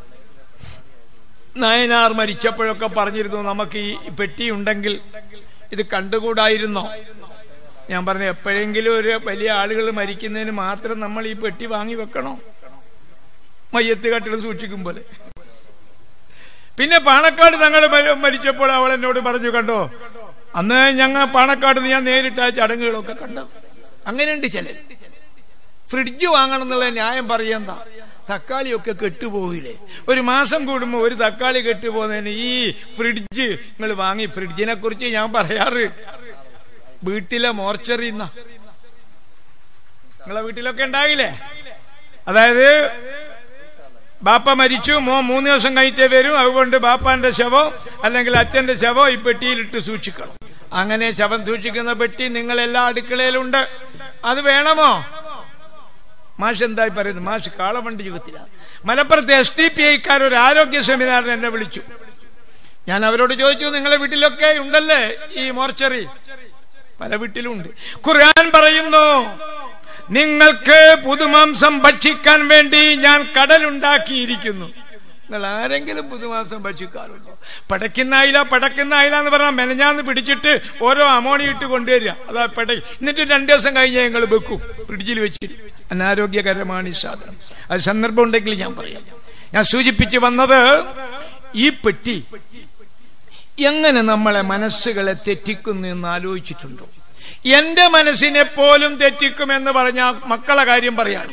Speaker 8: നായനാർ മരിച്ചപ്പോഴൊക്കെ പറഞ്ഞിരുന്നു നമുക്ക് ഈ പെട്ടി ഉണ്ടെങ്കിൽ ഇത് കണ്ടുകൂടായിരുന്നോ ഞാൻ പറഞ്ഞു എപ്പോഴെങ്കിലും ഒരു വലിയ ആളുകൾ മരിക്കുന്നതിന് മാത്രം നമ്മൾ ഈ പെട്ടി വാങ്ങി വെക്കണോ മയ്യത്ത് കട്ടിൽ സൂക്ഷിക്കും പോലെ പിന്നെ പാണക്കാട് തങ്ങൾ മരിച്ചപ്പോൾ അവൾ എന്നോട് പറഞ്ഞു കണ്ടോ അന്ന് ഞങ്ങൾ പാണക്കാട് ഞാൻ നേരിട്ട് ആ ചടങ്ങുകളൊക്കെ കണ്ടത് അങ്ങനെയുണ്ട് ചിലർ ഫ്രിഡ്ജ് വാങ്ങണം എന്നുള്ള ന്യായം പറയെന്താ തക്കാളിയൊക്കെ കെട്ടുപോകില്ലേ ഒരു മാസം കൂടുമ്പോൾ ഒരു തക്കാളി കെട്ടുപോകുന്നതിന് ഈ ഫ്രിഡ്ജ് നിങ്ങൾ വാങ്ങി ഫ്രിഡ്ജിനെ കുറിച്ച് ഞാൻ പറയാറ് വീട്ടിലെ മോർച്ചറി നിങ്ങളെ വീട്ടിലൊക്കെ ഉണ്ടാകില്ലേ അതായത് ബാപ്പ മരിച്ചു മോ മൂന്ന് ദിവസം കഴിഞ്ഞിട്ടേ വരും അതുകൊണ്ട് ബാപ്പാന്റെ ശവോ അല്ലെങ്കിൽ അച്ഛന്റെ ശവോ ഈ പെട്ടിയിലിട്ട് സൂക്ഷിക്കണം അങ്ങനെ ശവം സൂക്ഷിക്കുന്ന പെട്ടി നിങ്ങൾ എല്ലാ അടുക്കളയിലുണ്ട് അത് വേണമോ മാഷ് എന്തായി പറയുന്നു മാഷ് കാളവണ്ടി യുഗത്തില മലപ്പുറത്തെ എസ് ഡി പി ഐക്കാർ ഒരു ആരോഗ്യ സെമിനാറിന് എന്നെ വിളിച്ചു ഞാൻ അവരോട് ചോദിച്ചു നിങ്ങളെ വീട്ടിലൊക്കെ ഉണ്ടല്ലേ ഈ മോർച്ചറി പല വീട്ടിലുണ്ട് ഖുർആൻ പറയുന്നു നിങ്ങൾക്ക് പുതുമാംസം ഭക്ഷിക്കാൻ വേണ്ടി ഞാൻ കടലുണ്ടാക്കിയിരിക്കുന്നു നിങ്ങൾ ആരെങ്കിലും പുതുമാംസം ഭക്ഷിക്കാറുണ്ടോ പടക്കുന്നായില്ല പടക്കുന്നായില്ല എന്ന് പറഞ്ഞാൽ മെനഞ്ഞാന്ന് പിടിച്ചിട്ട് ഓരോ അമോണി ഇട്ട് കൊണ്ടുവരിക അതാ പട എന്നിട്ട് രണ്ടു ദിവസം കഴിഞ്ഞാൽ ഞങ്ങൾ വെക്കും ഫ്രിഡ്ജിൽ വെച്ചിട്ട് അനാരോഗ്യകരമാണ് ഈ സാധനം അത് സന്ദർഭം ഉണ്ടെങ്കിൽ ഞാൻ പറയാം ഞാൻ സൂചിപ്പിച്ചു വന്നത് ഈ പെട്ടി എങ്ങനെ നമ്മളെ മനസ്സുകളെ തെറ്റിക്കുന്നു എന്ന് ആലോചിച്ചിട്ടുണ്ടോ എന്റെ മനസ്സിനെ പോലും തെറ്റിക്കുമെന്ന് പറഞ്ഞ മക്കളെ കാര്യം പറയാണ്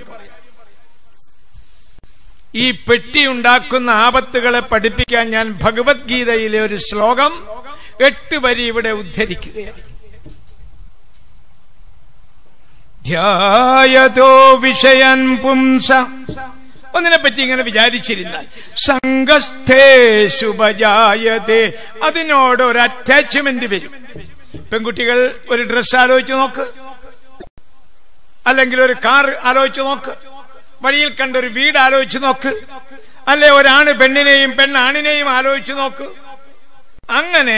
Speaker 8: ഈ പെട്ടി ഉണ്ടാക്കുന്ന ആപത്തുകളെ പഠിപ്പിക്കാൻ ഞാൻ ഭഗവത്ഗീതയിലെ ഒരു ശ്ലോകം എട്ട് വരി ഇവിടെ ഉദ്ധരിക്കുകയാണ് ധ്യായതോ വിഷയൻ പുംസ ഒന്നിനെ പറ്റി ഇങ്ങനെ വിചാരിച്ചിരുന്നാൽ സംഘസ്ഥേശുപജായതേ അതിനോട് ഒരു അറ്റാച്ച്മെന്റ് വരും പെൺകുട്ടികൾ ഒരു ഡ്രസ്സ് ആലോചിച്ച് നോക്ക് അല്ലെങ്കിൽ ഒരു കാർ ആലോചിച്ച് നോക്ക് വഴിയിൽ കണ്ട ഒരു വീട് ആലോചിച്ച് നോക്ക് അല്ലെ ഒരാണ് പെണ്ണിനെയും പെണ്ണാണിനെയും ആലോചിച്ച് നോക്ക് അങ്ങനെ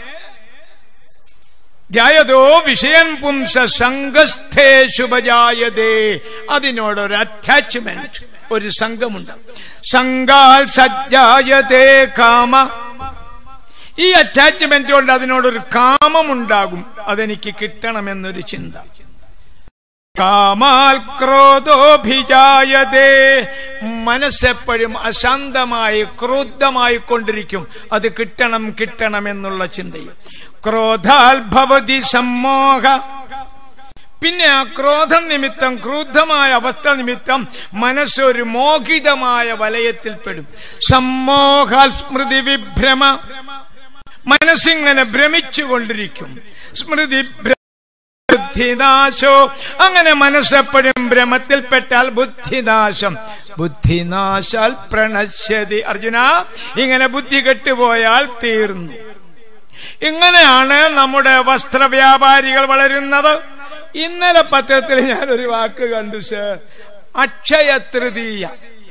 Speaker 8: ധ്യായതോ വിഷയൻ പുംസ സംഘസ്ഥേശുപജായതേ അതിനോടൊരു അറ്റാച്ച്മെന്റ് ഒരു സംഘമുണ്ട് സംഘാൽ സജ്ജായതേ കാമ ഈ അറ്റാച്ച്മെന്റ് കൊണ്ട് അതിനോടൊരു കാമമുണ്ടാകും അതെനിക്ക് കിട്ടണമെന്നൊരു ചിന്ത കാമാൽ ക്രോധോഭിജായതേ മനസ്സെപ്പോഴും അശാന്തമായി ക്രുദ്ധമായി കൊണ്ടിരിക്കും അത് കിട്ടണം കിട്ടണം എന്നുള്ള ചിന്തയും ക്രോധാൽ ഭവതി സമ്മോഹ പിന്നെ ആ ക്രോധം നിമിത്തം ക്രൂദ്ധമായ അവസ്ഥ നിമിത്തം മനസ്സൊരു മോഹിതമായ വലയത്തിൽപ്പെടും സമ്മോഹാൽ സ്മൃതി വിഭ്രമ മനസ്സിങ്ങനെ ഭ്രമിച്ചുകൊണ്ടിരിക്കും സ്മൃതി ബുദ്ധിനാശോ അങ്ങനെ മനസ്സെപ്പോഴും ഭ്രമത്തിൽപ്പെട്ടാൽ ബുദ്ധിനാശം ബുദ്ധിനാശാൽ പ്രണശ്യതി അർജുന ഇങ്ങനെ ബുദ്ധി കെട്ടുപോയാൽ തീർന്നു ഇങ്ങനെയാണ് നമ്മുടെ വസ്ത്രവ്യാപാരികൾ വളരുന്നത് ഇന്നലെ പത്രത്തിൽ ഞാൻ ഒരു വാക്ക് കണ്ടു സർ അക്ഷയ തൃതീയ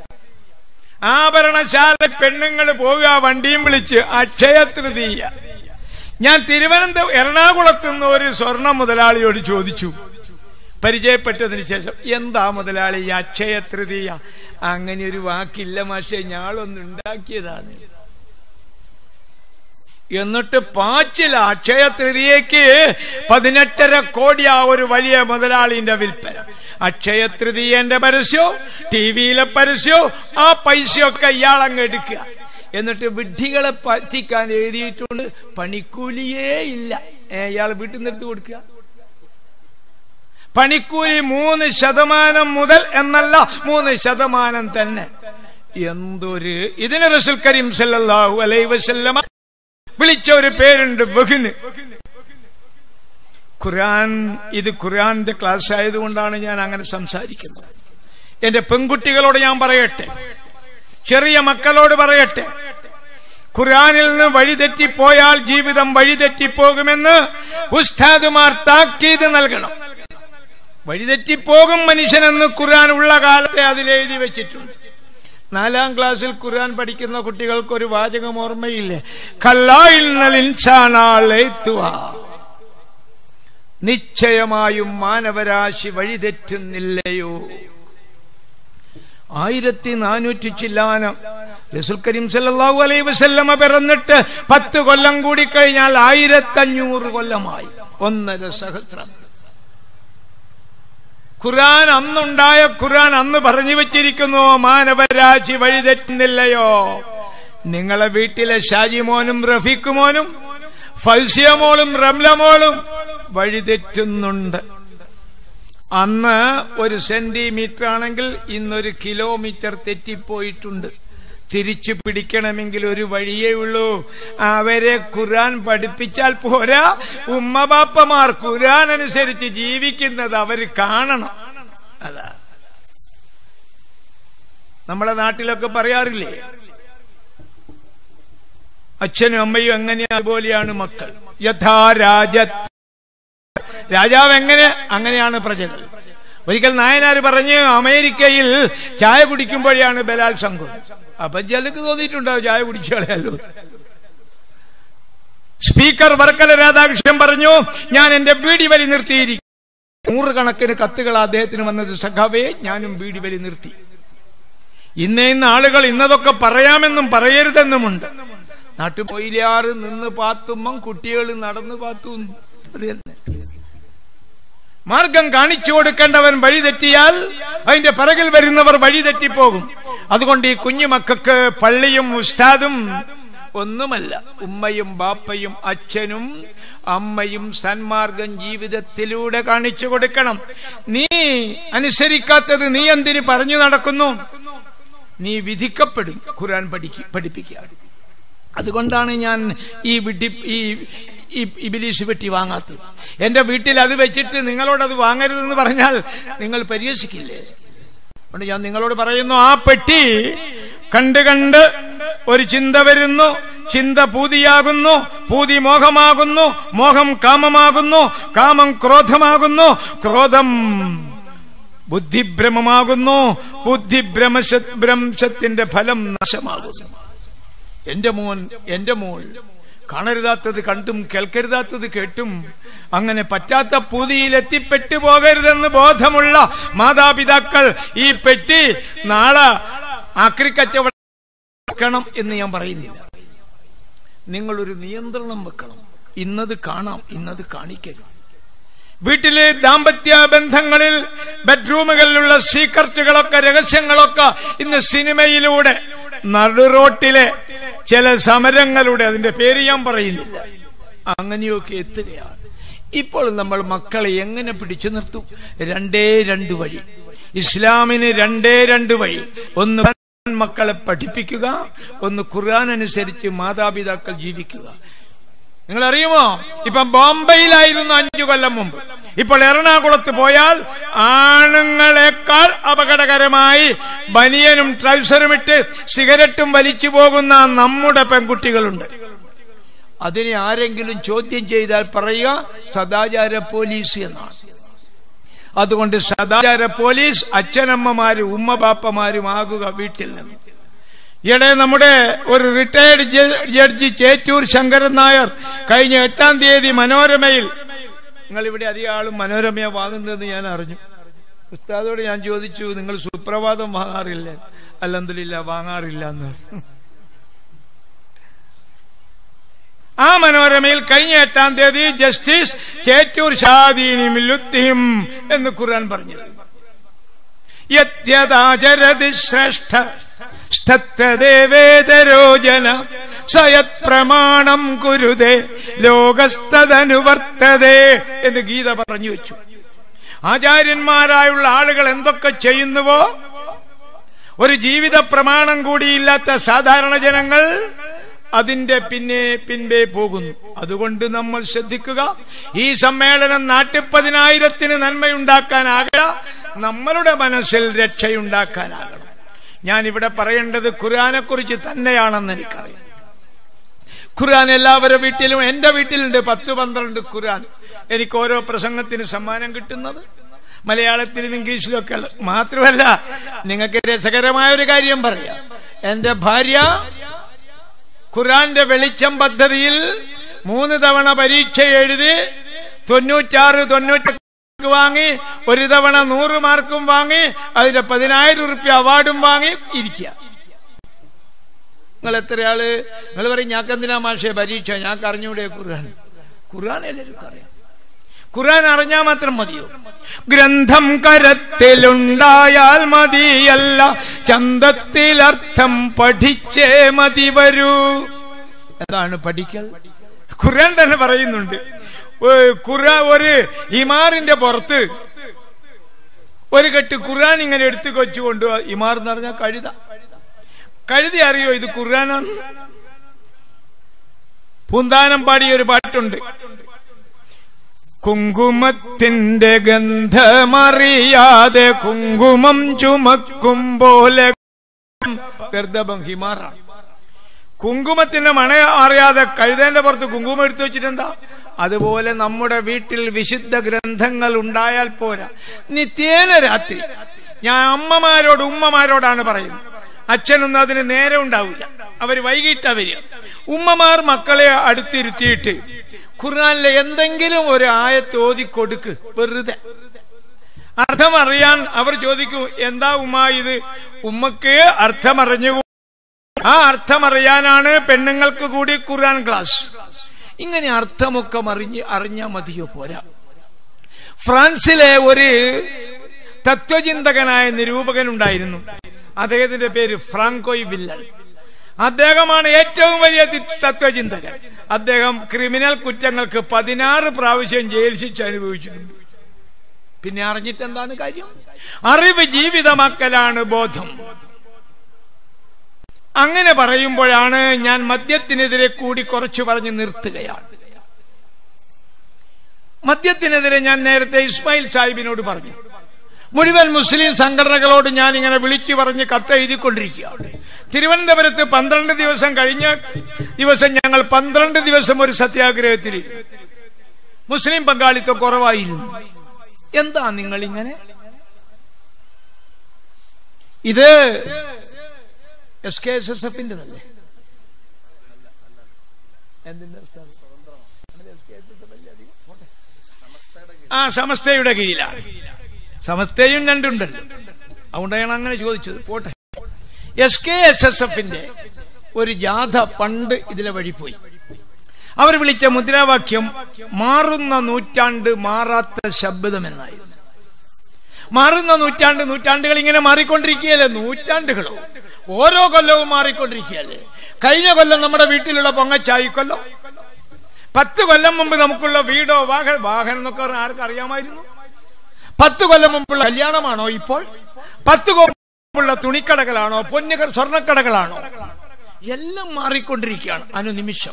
Speaker 8: ആഭരണശാല പെണ്ണുങ്ങൾ പോവുക വണ്ടിയും വിളിച്ച് അക്ഷയ തൃതീയ ഞാൻ തിരുവനന്തപുരം എറണാകുളത്ത് നിന്ന് ഒരു സ്വർണ്ണ മുതലാളിയോട് ചോദിച്ചു പരിചയപ്പെട്ടതിന് ശേഷം എന്താ മുതലാളി ഈ അക്ഷയ തൃതീയ അങ്ങനെ ഒരു വാക്കില്ല മാഷെ ഞാളൊന്ന് ഉണ്ടാക്കിയതാണ് എന്നിട്ട് പാച്ചില അക്ഷയ തൃതീയക്ക് പതിനെട്ടര കോടി ആ ഒരു വലിയ മുതലാളിന്റെ വിൽപ്പന അക്ഷയ തൃതീയന്റെ പരസ്യോ ടി വിയിലെ പരസ്യോ ആ പൈസയൊക്കെ ഇയാളങ്ങ് എടുക്കുക എന്നിട്ട് വിഡ്ഢികളെ പറ്റിക്കാൻ എഴുതിയിട്ടുണ്ട് പണിക്കൂലിയേ ഇല്ല ഏ ഇയാൾ വീട്ടിൽ നിന്ന് എടുത്ത് കൊടുക്കുക പണിക്കൂലി മൂന്ന് ശതമാനം മുതൽ എന്നല്ല മൂന്ന് ശതമാനം തന്നെ എന്തൊരു ഇതിന് റസുൽ കരീം സല്ലല്ലാഹു അലൈഹി വസല്ലമ വിളിച്ച ഒരു പേരുണ്ട് ബഹുന് ഖുർആൻ ഇത് ഖുർആന്റെ ക്ലാസ് ആയതുകൊണ്ടാണ് ഞാൻ അങ്ങനെ സംസാരിക്കുന്നത് എന്റെ പെൺകുട്ടികളോട് ഞാൻ പറയട്ടെ ചെറിയ മക്കളോട് പറയട്ടെ ഖുർആനിൽ നിന്ന് വഴിതെറ്റിപ്പോയാൽ ജീവിതം വഴിതെറ്റിപ്പോകുമെന്ന് ഉസ്താദുമാർ താക്കീത് നൽകണം വഴിതെറ്റിപ്പോകും മനുഷ്യനെന്ന് ഖുർആൻ ഉള്ള കാലത്തെ അതിലെഴുതി വെച്ചിട്ടുണ്ട് നാലാം ക്ലാസ്സിൽ ഖുർആൻ പഠിക്കുന്ന കുട്ടികൾക്ക് ഒരു വാചകം ഓർമ്മയില്ലേ കല്ലായിൽത്തുവാ നിശ്ചയമായും മാനവരാശി വഴിതെറ്റുന്നില്ലയോ ആയിരത്തി നാനൂറ്റി ചില്ലാനം റസൂൽ കരീം സല്ലല്ലാഹു അലൈഹി വസല്ലമ പിറന്നിട്ട് പത്ത് കൊല്ലം കൂടി കഴിഞ്ഞാൽ ആയിരത്തഞ്ഞൂറ് കൊല്ലമായി ഒന്നര സഹസ്രം ഖുർആൻ അന്നുണ്ടായ ഖുർആൻ അന്ന് പറഞ്ഞു വെച്ചിരിക്കുന്നു മാനവരാശി വഴിതെറ്റുന്നില്ലയോ നിങ്ങളെ വീട്ടിലെ ഷാജിമോനും റഫീഖുമോനും ഫൽസിയമോളും റംലമോളും വഴിതെറ്റുന്നുണ്ട് അന്ന് ഒരു സെന്റിമീറ്റർ ആണെങ്കിൽ ഇന്നൊരു കിലോമീറ്റർ തെറ്റിപ്പോയിട്ടുണ്ട് തിരിച്ചു പിടിക്കണമെങ്കിൽ ഒരു വഴിയേ ഉള്ളൂ അവരെ ഖുർആൻ പഠിപ്പിച്ചാൽ പോരാ ഉമ്മബാപ്പമാർ ഖുർആൻ അനുസരിച്ച് ജീവിക്കുന്നത് അവർ കാണണം അതാ നമ്മളെ നാട്ടിലൊക്കെ പറയാറില്ലേ അച്ഛനും അമ്മയും എങ്ങനെയാ അതുപോലെയാണ് മക്കൾ യഥാ രാജ രാജാവ് എങ്ങനെ അങ്ങനെയാണ് പ്രജകൾ ഒരിക്കൽ നായനാർ പറഞ്ഞു അമേരിക്കയിൽ ചായ കുടിക്കുമ്പോഴാണ് ബലാത്സംഗം അപ്പൊ ചിലക്ക് തോന്നിയിട്ടുണ്ടാവും ചായ കുടിച്ചു കളയാലോ സ്പീക്കർ വർക്കല രാധാകൃഷ്ണൻ പറഞ്ഞു ഞാൻ എന്റെ ബീഡി വലി നിർത്തിയിരിക്കും നൂറുകണക്കിന് കത്തുകൾ അദ്ദേഹത്തിന് വന്നത് സഖാവേ ഞാനും ബീഡി വലി നിർത്തി ഇന്ന ഇന്ന ആളുകൾ ഇന്നതൊക്കെ പറയാമെന്നും പറയരുതെന്നുമുണ്ട് നാട്ടു പൊയിലാറ് നിന്ന് പാത്തുമ്പം കുട്ടികൾ നടന്ന് പാത്തും അത് തന്നെ മാർഗം കാണിച്ചു കൊടുക്കേണ്ടവൻ വഴി തെറ്റിയാൽ അതിന്റെ പിറകിൽ വരുന്നവർ വഴി തെറ്റിപ്പോകും അതുകൊണ്ട് ഈ കുഞ്ഞുമക്കൾക്ക് പള്ളിയും ഉസ്താദും ഒന്നുമല്ല ഉമ്മയും ബാപ്പയും അച്ഛനും അമ്മയും സന്മാർഗം ജീവിതത്തിലൂടെ കാണിച്ചു കൊടുക്കണം നീ അനുസരിക്കാത്തത് നീ എന്തിന് പറഞ്ഞു നടക്കുന്നു നീ വിധിക്കപ്പെടും ഖുർആൻ പഠിക്ക പഠിപ്പിക്കുക അതുകൊണ്ടാണ് ഞാൻ ഈ വിഡി ഈ ഈ ഇബിലീസ് വെട്ടി വാങ്ങാത്തത് എന്റെ വീട്ടിൽ അത് വെച്ചിട്ട് നിങ്ങളോട് അത് വാങ്ങരുതെന്ന് പറഞ്ഞാൽ നിങ്ങൾ പരിഹസിക്കില്ലേ അതുകൊണ്ട് ഞാൻ നിങ്ങളോട് പറയുന്നു ആ പെട്ടി കണ്ട് കണ്ട് ഒരു ചിന്ത വരുന്നു ചിന്ത പൂതിയാകുന്നു പൂതി മോഹമാകുന്നു മോഹം കാമമാകുന്നു കാമം ക്രോധമാകുന്നു ക്രോധം ബുദ്ധിഭ്രമമാകുന്നു ബുദ്ധിഭ്രമശ ഭ്രംശത്തിന്റെ ഫലം നാശമാകുന്നു എന്റെ മോൻ എന്റെ മോൾ കാണരുതാത്തത് കണ്ടും കേൾക്കരുതാത്തത് കേട്ടും അങ്ങനെ പറ്റാത്ത പൂതിയിൽ എത്തിപ്പെട്ടു പോകരുതെന്ന് ബോധമുള്ള മാതാപിതാക്കൾ ഈ പെട്ടി നാളെ ആക്രിക്കച്ചവടം എന്ന് ഞാൻ പറയുന്നില്ല നിങ്ങളൊരു നിയന്ത്രണം വെക്കണം ഇന്നത് കാണാം ഇന്നത് കാണിക്കരുത് വീട്ടിലെ ദാമ്പത്യ ബന്ധങ്ങളിൽ ബെഡ്റൂമുകളിലുള്ള സീക്രട്ടുകളൊക്കെ രഹസ്യങ്ങളൊക്കെ ഇന്ന് സിനിമയിലൂടെ നടുറോട്ടിലെ ചില സമരങ്ങളുടെ അതിന്റെ പേര് ഞാൻ പറയുന്നില്ല അങ്ങനെയൊക്കെ എത്തുകയാണ് ഇപ്പോൾ നമ്മൾ മക്കളെ എങ്ങനെ പിടിച്ചു നിർത്തും രണ്ടേ രണ്ട് വഴി ഇസ്ലാമിന് രണ്ടേ രണ്ട് വഴി ഒന്ന് മക്കളെ പഠിപ്പിക്കുക ഒന്ന് ഖുർആൻ അനുസരിച്ച് മാതാപിതാക്കൾ ജീവിക്കുക നിങ്ങൾ അറിയുമോ ഇപ്പൊ ബോംബെയിലായിരുന്നു അഞ്ചു കൊല്ലം മുമ്പ് ഇപ്പോൾ എറണാകുളത്ത് പോയാൽ ആണുങ്ങളെക്കാൾ അപകടകരമായി ബനിയനും ട്രൗസറും ഇട്ട് സിഗരറ്റും വലിച്ചു പോകുന്ന നമ്മുടെ പെൺകുട്ടികളുണ്ട് അതിനെ ആരെങ്കിലും ചോദ്യം ചെയ്താൽ പറയുക സദാചാര പോലീസ് എന്നാണ് അതുകൊണ്ട് സദാചാര പോലീസ് അച്ഛനമ്മമാരും ഉമ്മ ബാപ്പമാരും ആകുക വീട്ടിൽ നിന്ന് ഈയിടെ നമ്മുടെ ഒരു റിട്ടയർഡ് ജഡ്ജി ചേറ്റൂർ ശങ്കരൻ നായർ കഴിഞ്ഞ എട്ടാം തീയതി മനോരമയിൽ നിങ്ങൾ ഇവിടെ അധികം ആളും മനോരമയെ വാങ്ങുന്നതെന്ന് ഞാൻ അറിഞ്ഞു ഉസ്താദോട് ഞാൻ ചോദിച്ചു നിങ്ങൾ സുപ്രഭാതം വാങ്ങാറില്ലേ അല്ലെന്നില്ല വാങ്ങാറില്ല എന്ന് പറഞ്ഞു ആ മനോരമയിൽ കഴിഞ്ഞ എട്ടാം തീയതി ജസ്റ്റിസ് ചേറ്റൂർ ഷാദീനി മില്ലുത്തിയും എന്ന് ഖുർആൻ പറഞ്ഞത് യത്യതാചരതി ശ്രേഷ്ഠ സ്ഥത്തദേവേതരോജന സയത് പ്രമാണം കുരുതേ ലോകസ്തനുവർത്തതേ എന്ന് ഗീത പറഞ്ഞു വെച്ചു ആചാര്യന്മാരായുള്ള ആളുകൾ എന്തൊക്കെ ചെയ്യുന്നുവോ ഒരു ജീവിത പ്രമാണം കൂടിയില്ലാത്ത സാധാരണ ജനങ്ങൾ അതിന്റെ പിന്നെ പിൻപേ പോകുന്നു അതുകൊണ്ട് നമ്മൾ ശ്രദ്ധിക്കുക ഈ സമ്മേളനം നാട്ടിപ്പതിനായിരത്തിന് നന്മയുണ്ടാക്കാനാകല നമ്മളുടെ മനസ്സിൽ രക്ഷയുണ്ടാക്കാനാകണം ഞാൻ ഇവിടെ പറയേണ്ടത് ഖുർആനെ കുറിച്ച് തന്നെയാണെന്ന് എനിക്കറിയാം ഖുർആൻ എല്ലാവരുടെ വീട്ടിലും എന്റെ വീട്ടിലുണ്ട് പത്ത് പന്ത്രണ്ട് ഖുർആൻ എനിക്ക് ഓരോ പ്രസംഗത്തിന് സമ്മാനം കിട്ടുന്നത് മലയാളത്തിലും ഇംഗ്ലീഷിലും ഒക്കെ ഉള്ള മാത്രമല്ല നിങ്ങൾക്ക് രസകരമായ ഒരു കാര്യം പറയാം എന്റെ ഭാര്യ ഖുറാന്റെ വെളിച്ചം പദ്ധതിയിൽ മൂന്ന് തവണ പരീക്ഷ എഴുതി തൊണ്ണൂറ്റാറ് തൊണ്ണൂറ്റി വാങ്ങി ഒരു തവണ നൂറ് മാർക്കും വാങ്ങി അതിന്റെ പതിനായിരം ഉറുപ്പ്യ അവാർഡും വാങ്ങി ഇരിക്കുക നിങ്ങൾ എത്ര ആള് നിങ്ങൾ പറയും ഞാക്ക് എന്തിനാ മാഷേ പരീക്ഷ ഞാൻ അറിഞ്ഞൂടെ ഖുർആൻ ഖുർആൻ എല്ലാവർക്കും അറിയാം ഖുർആൻ അറിഞ്ഞാൽ മാത്രം മതിയോ ഗ്രന്ഥം കരത്തിലുണ്ടായാൽ മതിയല്ല ചന്തത്തിലർത്ഥം പഠിച്ചേ മതി വരൂ എന്താണ് പഠിക്കൽ ഖുർആൻ തന്നെ പറയുന്നുണ്ട് ഏ, ഖുർആ ഒരു ഇമാറിന്റെ പുറത്ത് ഒരു കെട്ട് ഖുർആൻ ഇങ്ങനെ എടുത്തു കൊച്ചു കൊണ്ടുപോവാ ഇമാർ എന്ന് പറഞ്ഞാൽ കഴുത കഴുത അറിയോ ഇത് ഖുർആനാണ് പൂന്താനം പാടിയ ഒരു പാട്ടുണ്ട് കുങ്കുമത്തിന്റെ ഗന്ധമറിയാതെ കുങ്കുമം ചുമക്കും പോലെ ഗർദഭം ഹിമാറാണ് കുങ്കുമത്തിന്റെ മണ അറിയാതെ കഴുതേന്റെ പുറത്ത് കുങ്കുമം എടുത്തു വെച്ചിട്ടെന്താ അതുപോലെ നമ്മുടെ വീട്ടിൽ വിശുദ്ധ ഗ്രന്ഥങ്ങൾ ഉണ്ടായാൽ പോരാ നിത്യേന രാത്രി ഞാൻ അമ്മമാരോട് ഉമ്മമാരോടാണ് പറയുന്നത് അച്ഛനൊന്നും അതിന് നേരെ ഉണ്ടാവില്ല അവർ വൈകിട്ടാ വരിക ഉമ്മമാർ മക്കളെ അടുത്തിരുത്തിയിട്ട് ഖുർആനിലെ എന്തെങ്കിലും ഒരു ആയത്ത് ഓതി കൊടുക്ക് വെറുതെ അർത്ഥം അറിയാൻ അവർ ചോദിക്കും എന്താ ഉമ്മ ഇത് ഉമ്മക്ക് അർത്ഥമറിഞ്ഞു ആ അർത്ഥമറിയാനാണ് പെണ്ണുങ്ങൾക്ക് കൂടി ഖുർആൻ ക്ലാസ് ഇങ്ങനെ അർത്ഥമൊക്കെ അറിഞ്ഞ് അറിഞ്ഞാൽ മതിയോ പോരാ ഫ്രാൻസിലെ ഒരു തത്വചിന്തകനായ നിരൂപകൻ ഉണ്ടായിരുന്നു അദ്ദേഹത്തിന്റെ പേര് ഫ്രാങ്കോയ് വില്ലൽ അദ്ദേഹമാണ് ഏറ്റവും വലിയ തി- തത്വചിന്തകൻ അദ്ദേഹം ക്രിമിനൽ കുറ്റങ്ങൾക്ക് പതിനാറ് പ്രാവശ്യം ജയിൽ ശിക്ഷ അനുഭവിച്ചിട്ടുണ്ട് പിന്നെ അറിഞ്ഞിട്ട് എന്താണ് കാര്യം അറിവ് ജീവിതമാക്കലാണ് ബോധം അങ്ങനെ പറയുമ്പോഴാണ് ഞാൻ മദ്യത്തിനെതിരെ കൂടി കുറച്ച് പറഞ്ഞ് നിർത്തുകയാണ് മദ്യത്തിനെതിരെ ഞാൻ നേരത്തെ ഇസ്മായിൽ സാഹിബിനോട് പറഞ്ഞു മുഴുവൻ മുസ്ലിം സംഘടനകളോട് ഞാൻ ഇങ്ങനെ വിളിച്ചു പറഞ്ഞ് കത്ത് എഴുതിക്കൊണ്ടിരിക്കുകയാണ് തിരുവനന്തപുരത്ത് പന്ത്രണ്ട് ദിവസം കഴിഞ്ഞ ദിവസം ഞങ്ങൾ പന്ത്രണ്ട് ദിവസം ഒരു സത്യാഗ്രഹത്തിൽ മുസ്ലിം പങ്കാളിത്തം കുറവായിരുന്നു എന്താ നിങ്ങൾ ഇങ്ങനെ ഇത് എസ് കെ എസ് എസ് എഫിൻ്റെതല്ലേ ആ സമസ്തയുടെ കീഴിലാണ് സമസ്തയും രണ്ടുണ്ടല്ലോ അതുകൊണ്ടാണ് അങ്ങനെ ചോദിച്ചത് പോട്ടെ എസ് കെ എസ് എസ് എഫിന്റെ ഒരു ജാഥ പണ്ട് ഇതിലെ വഴി പോയി അവർ വിളിച്ച മുദ്രാവാക്യം മാറുന്ന നൂറ്റാണ്ട് മാറാത്ത ശബ്ദം എന്നായിരുന്നു മാറുന്ന നൂറ്റാണ്ട് നൂറ്റാണ്ടുകൾ ഇങ്ങനെ മാറിക്കൊണ്ടിരിക്കുകയല്ലേ നൂറ്റാണ്ടുകളോ ഓരോ കൊല്ലവും മാറിക്കൊണ്ടിരിക്കുകയല്ലേ കഴിഞ്ഞ കൊല്ലം നമ്മുടെ വീട്ടിലുള്ള പൊങ്ങച്ചായി കൊല്ലം പത്ത് കൊല്ലം മുമ്പ് നമുക്കുള്ള വീടോ വാഹന വാഹനം എന്നൊക്കെ പറഞ്ഞാൽ ആർക്കും അറിയാമായിരുന്നു പത്ത് കൊല്ലം മുമ്പുള്ള കല്യാണമാണോ ഇപ്പോൾ പത്ത് കൊല്ലം മുമ്പുള്ള തുണിക്കടകളാണോ പൊന്നുകൾ സ്വർണ്ണക്കടകളാണോ എല്ലാം മാറിക്കൊണ്ടിരിക്കുകയാണ് അനുനിമിഷം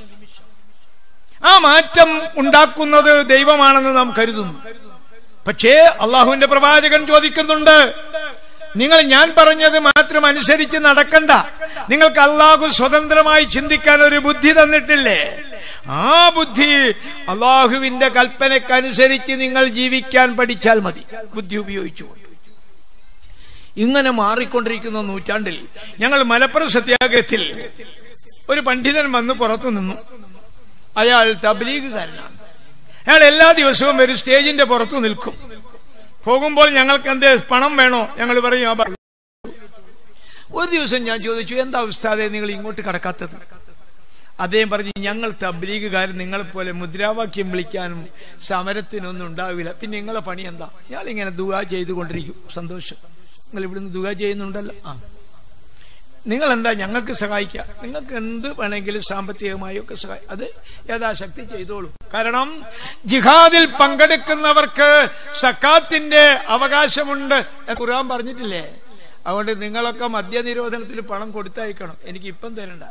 Speaker 8: ആ മാറ്റം ഉണ്ടാക്കുന്നത് ദൈവമാണെന്ന് നാം കരുതുന്നു പക്ഷേ അള്ളാഹുവിന്റെ പ്രവാചകൻ ചോദിക്കുന്നുണ്ട് നിങ്ങൾ ഞാൻ പറഞ്ഞത് മാത്രം അനുസരിച്ച് നടക്കണ്ട നിങ്ങൾക്ക് അള്ളാഹു സ്വതന്ത്രമായി ചിന്തിക്കാൻ ഒരു ബുദ്ധി തന്നിട്ടില്ലേ ആ ബുദ്ധി അള്ളാഹുവിന്റെ കൽപ്പനക്കനുസരിച്ച് നിങ്ങൾ ജീവിക്കാൻ പഠിച്ചാൽ മതി ബുദ്ധി ഉപയോഗിച്ചുകൊണ്ട് ഇങ്ങനെ മാറിക്കൊണ്ടിരിക്കുന്ന നൂറ്റാണ്ടിൽ ഞങ്ങൾ മലപ്പുറം സത്യാഗ്രഹത്തിൽ ഒരു പണ്ഡിതൻ വന്ന് പുറത്തു നിന്നു അയാൾ തബ്ലീഗുകാരനാണ് അയാൾ എല്ലാ ദിവസവും ഒരു സ്റ്റേജിന്റെ പുറത്തു നിൽക്കും പോകുമ്പോൾ ഞങ്ങൾക്ക് എന്തേ പണം വേണോ ഞങ്ങൾ പറയും ആ ബ- ഒരു ദിവസം ഞാൻ ചോദിച്ചു എന്താ ഉസ്താദെ നിങ്ങൾ ഇങ്ങോട്ട് കടക്കാത്തത് അദ്ദേഹം പറഞ്ഞു ഞങ്ങൾ തബ്ലീഗുകാരൻ നിങ്ങളെപ്പോലെ മുദ്രാവാക്യം വിളിക്കാനും സമരത്തിനൊന്നും ഉണ്ടാവില്ല പിന്നെ നിങ്ങളെ പണി എന്താ ഞാൻ ഇങ്ങനെ ദുവാ ചെയ്തുകൊണ്ടിരിക്കും സന്തോഷം നിങ്ങൾ ഇവിടുന്ന് ദുവാ ചെയ്യുന്നുണ്ടല്ലോ ആ നിങ്ങൾ എന്താ ഞങ്ങൾക്ക് സഹായിക്കാം നിങ്ങൾക്ക് എന്ത് വേണമെങ്കിലും സാമ്പത്തികമായി ഒക്കെ സഹായി അത് യഥാശക്തി ചെയ്തോളൂ കാരണം ജിഹാദിൽ പങ്കെടുക്കുന്നവർക്ക് സക്കാത്തിന്റെ അവകാശമുണ്ട് എന്ന് ഖുർആൻ പറഞ്ഞിട്ടില്ലേ അതുകൊണ്ട് നിങ്ങളൊക്കെ മദ്യനിരോധനത്തിൽ പണം കൊടുത്തയക്കണം എനിക്ക് ഇപ്പം തരണ്ട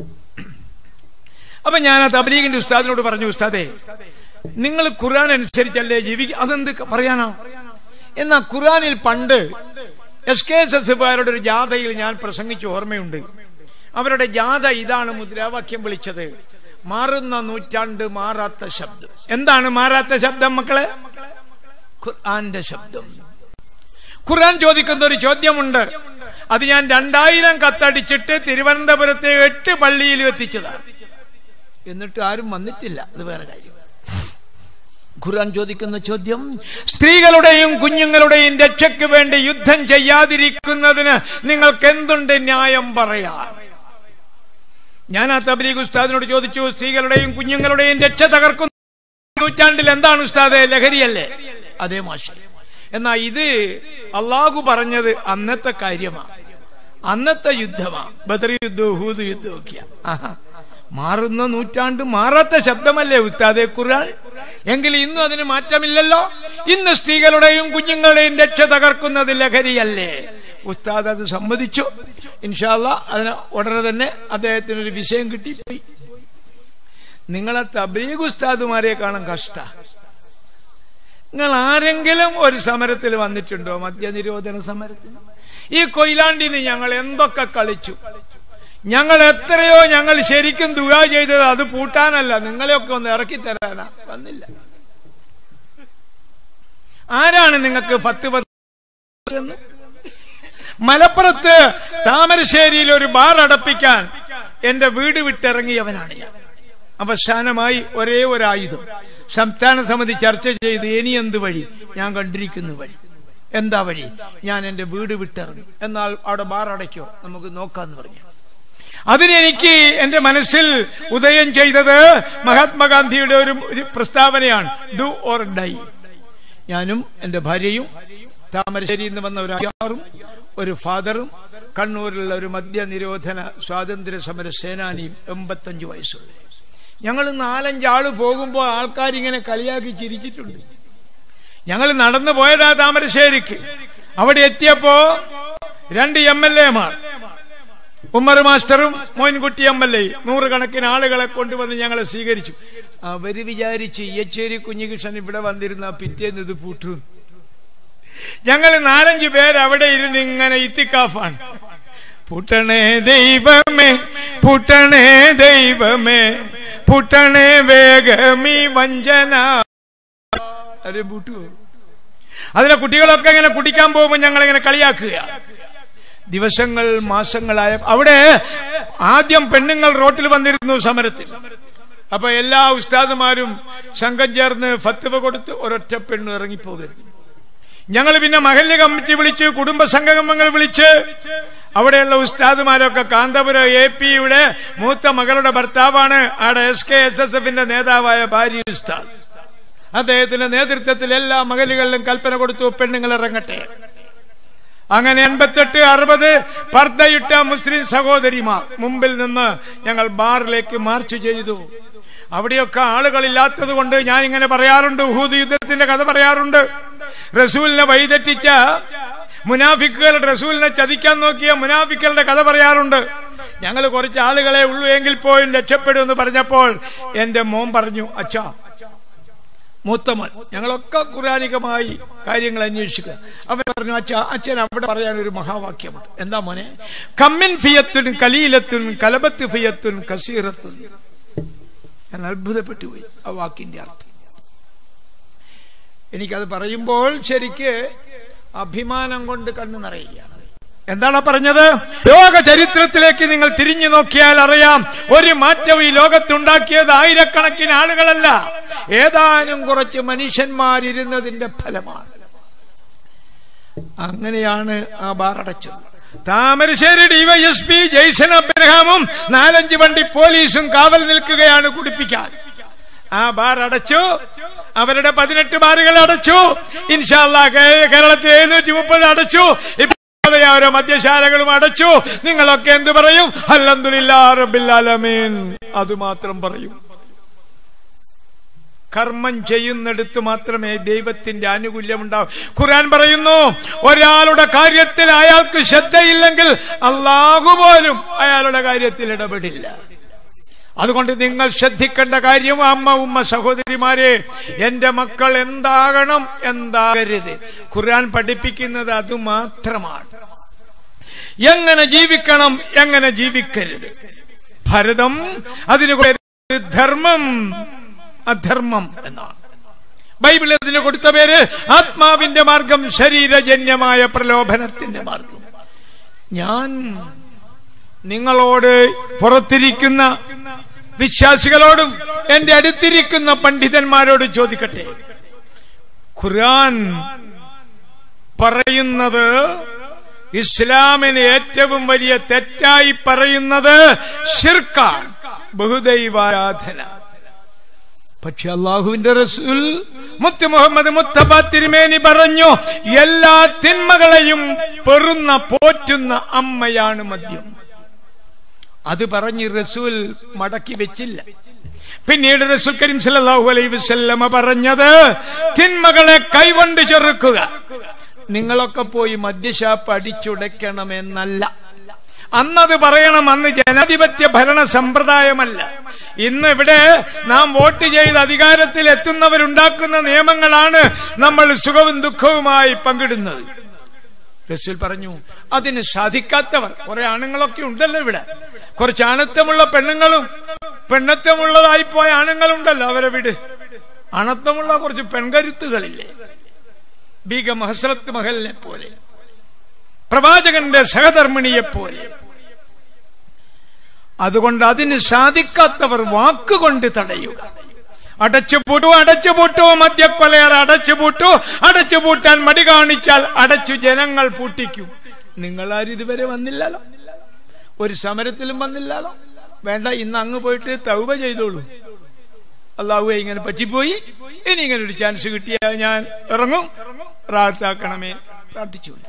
Speaker 8: അപ്പൊ ഞാൻ ആ തബ്ലീഗിന്റെ ഉസ്താദിനോട് പറഞ്ഞു ഉസ്താദേ നിങ്ങൾ ഖുർആൻ അനുസരിച്ചല്ലേ ജീവിക്കുക അതെന്ത് പറയാനോ എന്നാ ഖുർആനിൽ പണ്ട് എസ് കെ എസ് എസ് കാരുടെ ഒരു ജാഥയിൽ ഞാൻ പ്രസംഗിച്ച ഓർമ്മയുണ്ട് അവരുടെ ജാഥ ഇതാണ് മുദ്രാവാക്യം വിളിച്ചത് മാറുന്ന നൂറ്റാണ്ട് മാറാത്ത ശബ്ദം എന്താണ് മാറാത്ത ശബ്ദം മക്കളെ ഖുർആന്റെ ശബ്ദം ഖുർആൻ ചോദിക്കുന്ന ഒരു ചോദ്യമുണ്ട് അത് ഞാൻ രണ്ടായിരം കത്തടിച്ചിട്ട് തിരുവനന്തപുരത്തെ എട്ട് പള്ളിയിൽ എത്തിച്ചതാണ് എന്നിട്ട് ആരും വന്നിട്ടില്ല അത് വേറെ കാര്യം ഖുർആൻ ചോദിക്കുന്ന ചോദ്യം സ്ത്രീകളുടെയും കുഞ്ഞുങ്ങളുടെയും രക്ഷയ്ക്ക് വേണ്ടി യുദ്ധം ചെയ്യാതിരിക്കുന്നതിന് നിങ്ങൾക്ക് എന്തുണ്ട് ന്യായം പറയാൻ ഞാൻ ആ തബ്ലീഗ് ഉസ്താദിനോട് ചോദിച്ചു സ്ത്രീകളുടെയും കുഞ്ഞുങ്ങളുടെയും രക്ഷ തകർക്കുന്ന നൂറ്റാണ്ടിൽ എന്താണ് ഉസ്താദെ ലഹരിയല്ലേ അതേ മാഷ എന്നാ ഇത് അള്ളാഹു പറഞ്ഞത് അന്നത്തെ കാര്യമാണ് അന്നത്തെ യുദ്ധമാ ബദർ യുദ്ധവും ഹൂദ് യുദ്ധവും ഒക്കെയാ ആഹാ. മാറുന്ന നൂറ്റാണ്ട് മാറാത്ത ശബ്ദമല്ലേ ഉസ്താദെ ഖുർആൻ എങ്കിൽ ഇന്നും അതിന് മാറ്റമില്ലല്ലോ ഇന്ന് സ്ത്രീകളുടെയും കുഞ്ഞുങ്ങളുടെയും രക്ഷ തകർക്കുന്നത് ലഹരിയല്ലേ ഉസ്താദ് അത് സമ്മതിച്ചു ഇൻഷാല്ല അതിന് ഉടനെ തന്നെ അദ്ദേഹത്തിന് ഒരു വിഷയം കിട്ടിപ്പോയി നിങ്ങളെ തബ്ലീഗ് ഉസ്താദുമാരെ കാണാൻ കഷ്ട നിങ്ങൾ ആരെങ്കിലും ഒരു സമരത്തിൽ വന്നിട്ടുണ്ടോ മദ്യനിരോധന സമരത്തിന് ഈ കൊയിലാണ്ടിന്ന് ഞങ്ങൾ എന്തൊക്കെ കളിച്ചു ഞങ്ങൾ എത്രയോ ഞങ്ങൾ ശരിക്കും ദുക ചെയ്തത് അത് പൂട്ടാനല്ല നിങ്ങളെയൊക്കെ ഒന്ന് ഇറക്കി തരാനാ വന്നില്ല ആരാണ് നിങ്ങൾക്ക് പത്ത് പത്ത് എന്ന്? മലപ്പുറത്ത് താമരശ്ശേരിയിൽ ഒരു ബാർ അടപ്പിക്കാൻ എന്റെ വീട് വിട്ടിറങ്ങിയവനാണ് ഞാൻ അവസാനമായി ഒരേ ഒരു ആയുധം സംസ്ഥാന സമിതി ചർച്ച ചെയ്ത് ഇനി എന്ത് വഴി ഞാൻ കണ്ടിരിക്കുന്ന വഴി എന്താ വഴി ഞാൻ എന്റെ വീട് വിട്ടിറങ്ങി എന്നാൽ അവിടെ ബാർ അടയ്ക്കോ നമുക്ക് നോക്കാന്ന് പറഞ്ഞു അതിനെനിക്ക് എന്റെ മനസ്സിൽ ഉദയം ചെയ്തത് മഹാത്മാഗാന്ധിയുടെ ഒരു ഒരു പ്രസ്താവനയാണ് ഡു ഓർ ഡൈ ഞാനും എന്റെ ഭാര്യയും താമരശ്ശേരിയിൽ നിന്ന് വന്ന ഒരു അയ്യാറും ഒരു ഫാദറും കണ്ണൂരിലുള്ള ഒരു മദ്യനിരോധന സ്വാതന്ത്ര്യ സമര സേനാനിയും എൺപത്തഞ്ചു വയസ്സുള്ള ഞങ്ങൾ നാലഞ്ചാള് പോകുമ്പോൾ ആൾക്കാരിങ്ങനെ കളിയാക്കി ചിരിച്ചിട്ടുണ്ട് ഞങ്ങൾ നടന്നു പോയതാ താമരശ്ശേരിക്ക് അവിടെ എത്തിയപ്പോ രണ്ട് എം എൽ എമാർ ഉമ്മർ മാസ്റ്ററും മോയിൻകുട്ടി എം എൽ എ നൂറുകണക്കിന് ആളുകളെ കൊണ്ടുവന്ന് ഞങ്ങളെ സ്വീകരിച്ചു അവര് വിചാരിച്ച് യച്ചേരി കുഞ്ഞികൃഷ്ണൻ ഇവിടെ വന്നിരുന്ന പിറ്റേന്ന് ഇത് പൂട്ടു ഞങ്ങൾ നാലഞ്ചു പേര് അവിടെ ഇരുന്ന് ഇങ്ങനെ ഇത്തിക്കാഫാണ് പുട്ടണേ ദൈവമേ പുട്ടണേ ദൈവമേ പുട്ടണേ വേഗമീ വഞ്ചന അവരെ പൂട്ടുവോ അതിലെ കുട്ടികളൊക്കെ ഇങ്ങനെ കുടിക്കാൻ പോകുമ്പോൾ ഞങ്ങൾ ഇങ്ങനെ കളിയാക്കുക ദിവസങ്ങൾ മാസങ്ങളായ അവിടെ ആദ്യം പെണ്ണുങ്ങൾ റോട്ടിൽ വന്നിരുന്നു സമരത്തിൽ അപ്പൊ എല്ലാ ഉസ്താദുമാരും സംഘം ചേർന്ന് ഫത്തുവ കൊടുത്ത് ഒരൊറ്റ പെണ്ണ് ഇറങ്ങിപ്പോകരുത് ഞങ്ങൾ പിന്നെ മഹല്ല് കമ്മിറ്റി വിളിച്ച് കുടുംബ സംഗമങ്ങൾ വിളിച്ച് അവിടെയുള്ള ഉസ്താദുമാരൊക്കെ കാന്തപുരം എ പിയുടെ മൂത്ത മകളുടെ ഭർത്താവാണ് അവിടെ എസ് കെ എസ് എസ് എഫിന്റെ നേതാവായ ഭാര്യ ഉസ്താദ് അദ്ദേഹത്തിന്റെ നേതൃത്വത്തിൽ എല്ലാ മകലുകളിലും കൽപ്പന കൊടുത്തു പെണ്ണുങ്ങൾ ഇറങ്ങട്ടെ അങ്ങനെ എൺപത്തെട്ട് അറുപത് പർദ്ദയിട്ട മുസ്ലിം സഹോദരിമാർ മുമ്പിൽ നിന്ന് ഞങ്ങൾ ബാറിലേക്ക് മാർച്ച് ചെയ്തു അവിടെയൊക്കെ ആളുകളില്ലാത്തത് കൊണ്ട് ഞാൻ ഇങ്ങനെ പറയാറുണ്ട് ഉഹൂദ് യുദ്ധത്തിന്റെ കഥ പറയാറുണ്ട് റസൂലിനെ വഴിതെറ്റിച്ച മുനാഫിക്കുകൾ റസൂലിനെ ചതിക്കാൻ നോക്കിയ മുനാഫിക്കളുടെ കഥ പറയാറുണ്ട് ഞങ്ങൾ കുറച്ച് ആളുകളെ ഉള്ളൂ എങ്കിൽ പോയും രക്ഷപ്പെടുമെന്ന് പറഞ്ഞപ്പോൾ എന്റെ മോൻ പറഞ്ഞു അച്ഛാ മൂത്തമോൻ ഞങ്ങളൊക്കെ ഖുറാനികമായി കാര്യങ്ങൾ അന്വേഷിക്കുക അവൻ പറഞ്ഞു അച്ഛ അച്ഛൻ അവിടെ പറയാൻ ഒരു മഹാവാക്യമുണ്ട് എന്താ മോനെ കമ്മിൻ ഫിയത്തുൻ കലീലത്തുൻ കലബത്ത് ഫിയത്തുൻ കസീറത്തുൻ ഞാൻ അത്ഭുതപ്പെട്ടു പോയി ആ വാക്കിന്റെ അർത്ഥം എനിക്കത് പറയുമ്പോൾ ശരിക്ക് അഭിമാനം കൊണ്ട് കണ്ണു നിറയുകയാണ് എന്താണ് പറഞ്ഞത് ലോക ചരിത്രത്തിലേക്ക് നിങ്ങൾ തിരിഞ്ഞു നോക്കിയാൽ അറിയാം ഒരു മാറ്റവും ഈ ലോകത്തുണ്ടാക്കിയത് ആയിരക്കണക്കിന് ആളുകളല്ല ഏതാനും കുറച്ച് മനുഷ്യന്മാരിരുന്നതിന്റെ ഫലമാണ് അങ്ങനെയാണ് ആ ബാർ അടച്ചത് താമരശ്ശേരി ഡിവൈഎസ്പി ജയ്സൺ അബ്രഹാമും നാലഞ്ച് വണ്ടി പോലീസും കാവൽ നിൽക്കുകയാണ് കുടിപ്പിക്കാൻ ആ ബാർ അടച്ചു അവരുടെ പതിനെട്ട് ബാറുകൾ അടച്ചു ഇൻഷാല്ല കേരളത്തിൽ എഴുന്നൂറ്റി മുപ്പത് അടച്ചു ഇപ്പൊ ഓരോ മദ്യശാലകളും അടച്ചു നിങ്ങളൊക്കെ എന്ത് പറയും അല്ലന്തുലില്ലാ റബ്ബില്ലാലമീൻ അത് മാത്രം പറയും കർമ്മം ചെയ്യുന്നിടത്ത് മാത്രമേ ദൈവത്തിന്റെ ആനുകൂല്യം ഉണ്ടാവൂ ഖുർആൻ പറയുന്നു ഒരാളുടെ കാര്യത്തിൽ അയാൾക്ക് ശ്രദ്ധയില്ലെങ്കിൽ അള്ളാഹു പോലും അയാളുടെ കാര്യത്തിൽ ഇടപെടില്ല അതുകൊണ്ട് നിങ്ങൾ ശ്രദ്ധിക്കേണ്ട കാര്യം അമ്മ ഉമ്മ സഹോദരിമാരെ എന്റെ മക്കൾ എന്താകണം എന്താകരുത് ഖുർആൻ പഠിപ്പിക്കുന്നത് അത് മാത്രമാണ് എങ്ങനെ ജീവിക്കണം എങ്ങനെ ജീവിക്കരുത് ഭരതം അതിന് ധർമ്മം അധർമ്മം എന്നാണ് ബൈബിൾ ഇതിന് കൊടുത്ത പേര് ആത്മാവിന്റെ മാർഗം ശരീരജന്യമായ പ്രലോഭനത്തിന്റെ മാർഗം ഞാൻ നിങ്ങളോട് പുറത്തിരിക്കുന്ന വിശ്വാസികളോടും എന്റെ അടുത്തിരിക്കുന്ന പണ്ഡിതന്മാരോട് ചോദിക്കട്ടെ ഖുർആൻ പറയുന്നത് ഇസ്ലാമിന് ഏറ്റവും വലിയ തെറ്റായി പറയുന്നത് ഷിർക്കാണ് ബഹുദൈവാരാധന പക്ഷെ അള്ളാഹുവിന്റെ റസൂൽ മുത്ത് മുഹമ്മദ് മുത്തഫ തിരുമേനി പറഞ്ഞു എല്ലാ തിന്മകളെയും പെറുന്ന പോറ്റുന്ന അമ്മയാണ് മദ്യം അത് പറഞ്ഞ് റസൂൽ മടക്കി വെച്ചില്ല പിന്നീട് റസൂൽ കരീം സല്ലല്ലാഹു അലൈഹി വസല്ലമ പറഞ്ഞത് തിന്മകളെ കൈകൊണ്ട് ചെറുക്കുക നിങ്ങളൊക്കെ പോയി മദ്യശാപ്പ് അടിച്ചുടയ്ക്കണമെന്നല്ല അന്നത് പറയണം അന്ന് ജനാധിപത്യ ഭരണ സമ്പ്രദായമല്ല ഇന്ന് ഇവിടെ നാം വോട്ട് ചെയ്ത് അധികാരത്തിൽ എത്തുന്നവരുണ്ടാക്കുന്ന നിയമങ്ങളാണ് നമ്മൾ സുഖവും ദുഃഖവുമായി പങ്കിടുന്നത് റസൂൽ പറഞ്ഞു അതിന് സാധിക്കാത്തവർ കുറെ ആണുങ്ങളൊക്കെ ഉണ്ടല്ലോ ഇവിടെ കുറച്ച് ആണത്വമുള്ള പെണ്ണുങ്ങളും പെണ്ണത്വമുള്ളതായി പോയ ആണുങ്ങളുണ്ടല്ലോ അവരെ വിട് അണത്വമുള്ള കുറച്ച് പെൺകരുത്തുകളില്ലേ ബീഗം ഹസ്രത്ത് മഹലിനെ പോലെ പ്രവാചകന്റെ സഹധർമ്മിണിയെ പോലെ അതുകൊണ്ട് അതിന് സാധിക്കാത്തവർ വാക്കുകൊണ്ട് തടയുക അടച്ചുപൂട്ടു അടച്ചുപൂട്ടു മദ്യക്കൊലയർ അടച്ചുപൂട്ടു അടച്ചുപൂട്ടാൻ മടി കാണിച്ചാൽ അടച്ചു ജനങ്ങൾ പൂട്ടിക്കും നിങ്ങളാരും ഇതുവരെ വന്നില്ലല്ലോ ഒരു സമരത്തിലും വന്നില്ലല്ലോ വേണ്ട ഇന്ന് അങ്ങ് പോയിട്ട് തൗബ ചെയ്തോളൂ അള്ളാഹുവെ ഇങ്ങനെ പറ്റിപ്പോയി ഇനി ഇങ്ങനെ ഒരു ചാൻസ് കിട്ടിയാൽ ഞാൻ ഇറങ്ങും റാത്താക്കണമേ പ്രാർത്ഥിച്ചോളൂ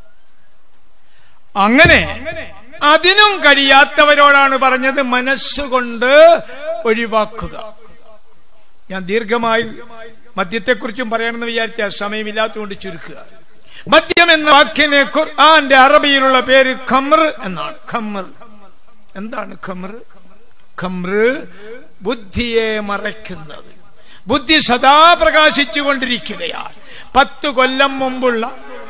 Speaker 8: അങ്ങനെ അതിനും കഴിയാത്തവരോടാണ് പറഞ്ഞത് മനസ്സുകൊണ്ട് ഒഴിവാക്കുക ഞാൻ ദീർഘമായി മദ്യത്തെക്കുറിച്ചും പറയണമെന്ന് വിചാരിച്ച സമയമില്ലാത്തതുകൊണ്ട് ചുരുക്കുക മദ്യം എന്ന വാക്കിന് ഖുർആന്റെ അറബിയിലുള്ള പേര് ഖമർ എന്നാണ് ഖമർ എന്താണ് ഖമർ ഖമർ ബുദ്ധിയെ മറയ്ക്കുന്നത് ബുദ്ധി സദാ പ്രകാശിച്ചുകൊണ്ടിരിക്കുകയാണ് പത്ത് കൊല്ലം മുമ്പുള്ള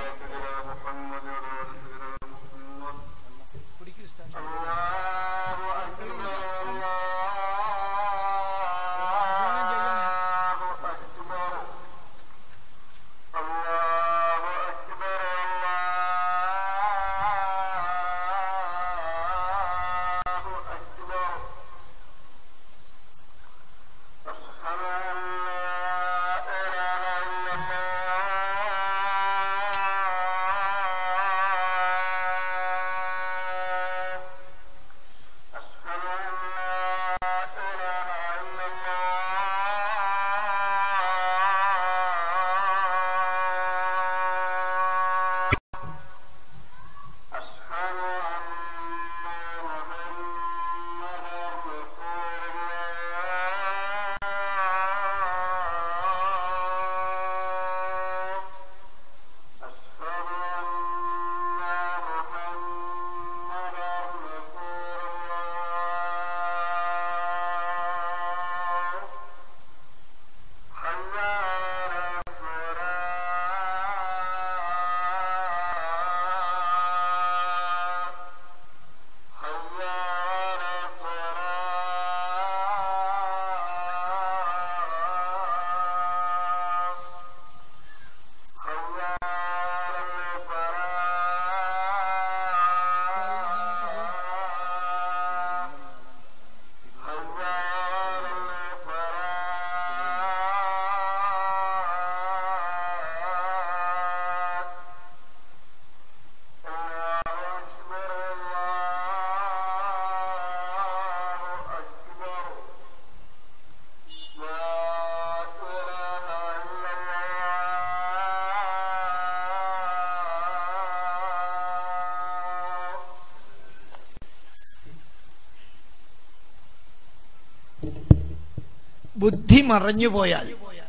Speaker 8: ബുദ്ധി മറഞ്ഞുപോയാൽ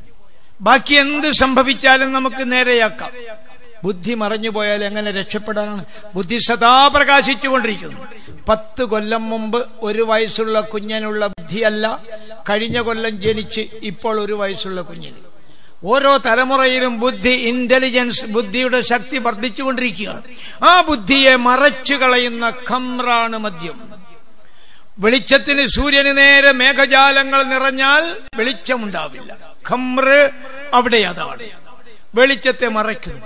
Speaker 8: ബാക്കി എന്ത് സംഭവിച്ചാലും നമുക്ക് നേരെയാക്കാം ബുദ്ധി മറഞ്ഞുപോയാൽ എങ്ങനെ രക്ഷപ്പെടാനാണ് ബുദ്ധി സദാ പ്രകാശിച്ചുകൊണ്ടിരിക്കുന്നു പത്ത് കൊല്ലം മുമ്പ് ഒരു വയസ്സുള്ള കുഞ്ഞിനുള്ള ബുദ്ധിയല്ല കഴിഞ്ഞ കൊല്ലം ജനിച്ച് ഇപ്പോൾ ഒരു വയസ്സുള്ള കുഞ്ഞിന് ഓരോ തലമുറയിലും ബുദ്ധി ഇന്റലിജൻസ് ബുദ്ധിയുടെ ശക്തി വർദ്ധിച്ചുകൊണ്ടിരിക്കുകയാണ് ആ ബുദ്ധിയെ മറച്ചു കളയുന്ന ഖമ്രാണ് മദ്യം വെളിച്ചത്തിന് സൂര്യന് നേരെ മേഘജാലങ്ങൾ നിറഞ്ഞാൽ വെളിച്ചമുണ്ടാവില്ല ഖമ്ര് അവിടെ അതാണ് വെളിച്ചത്തെ മറയ്ക്കുന്നു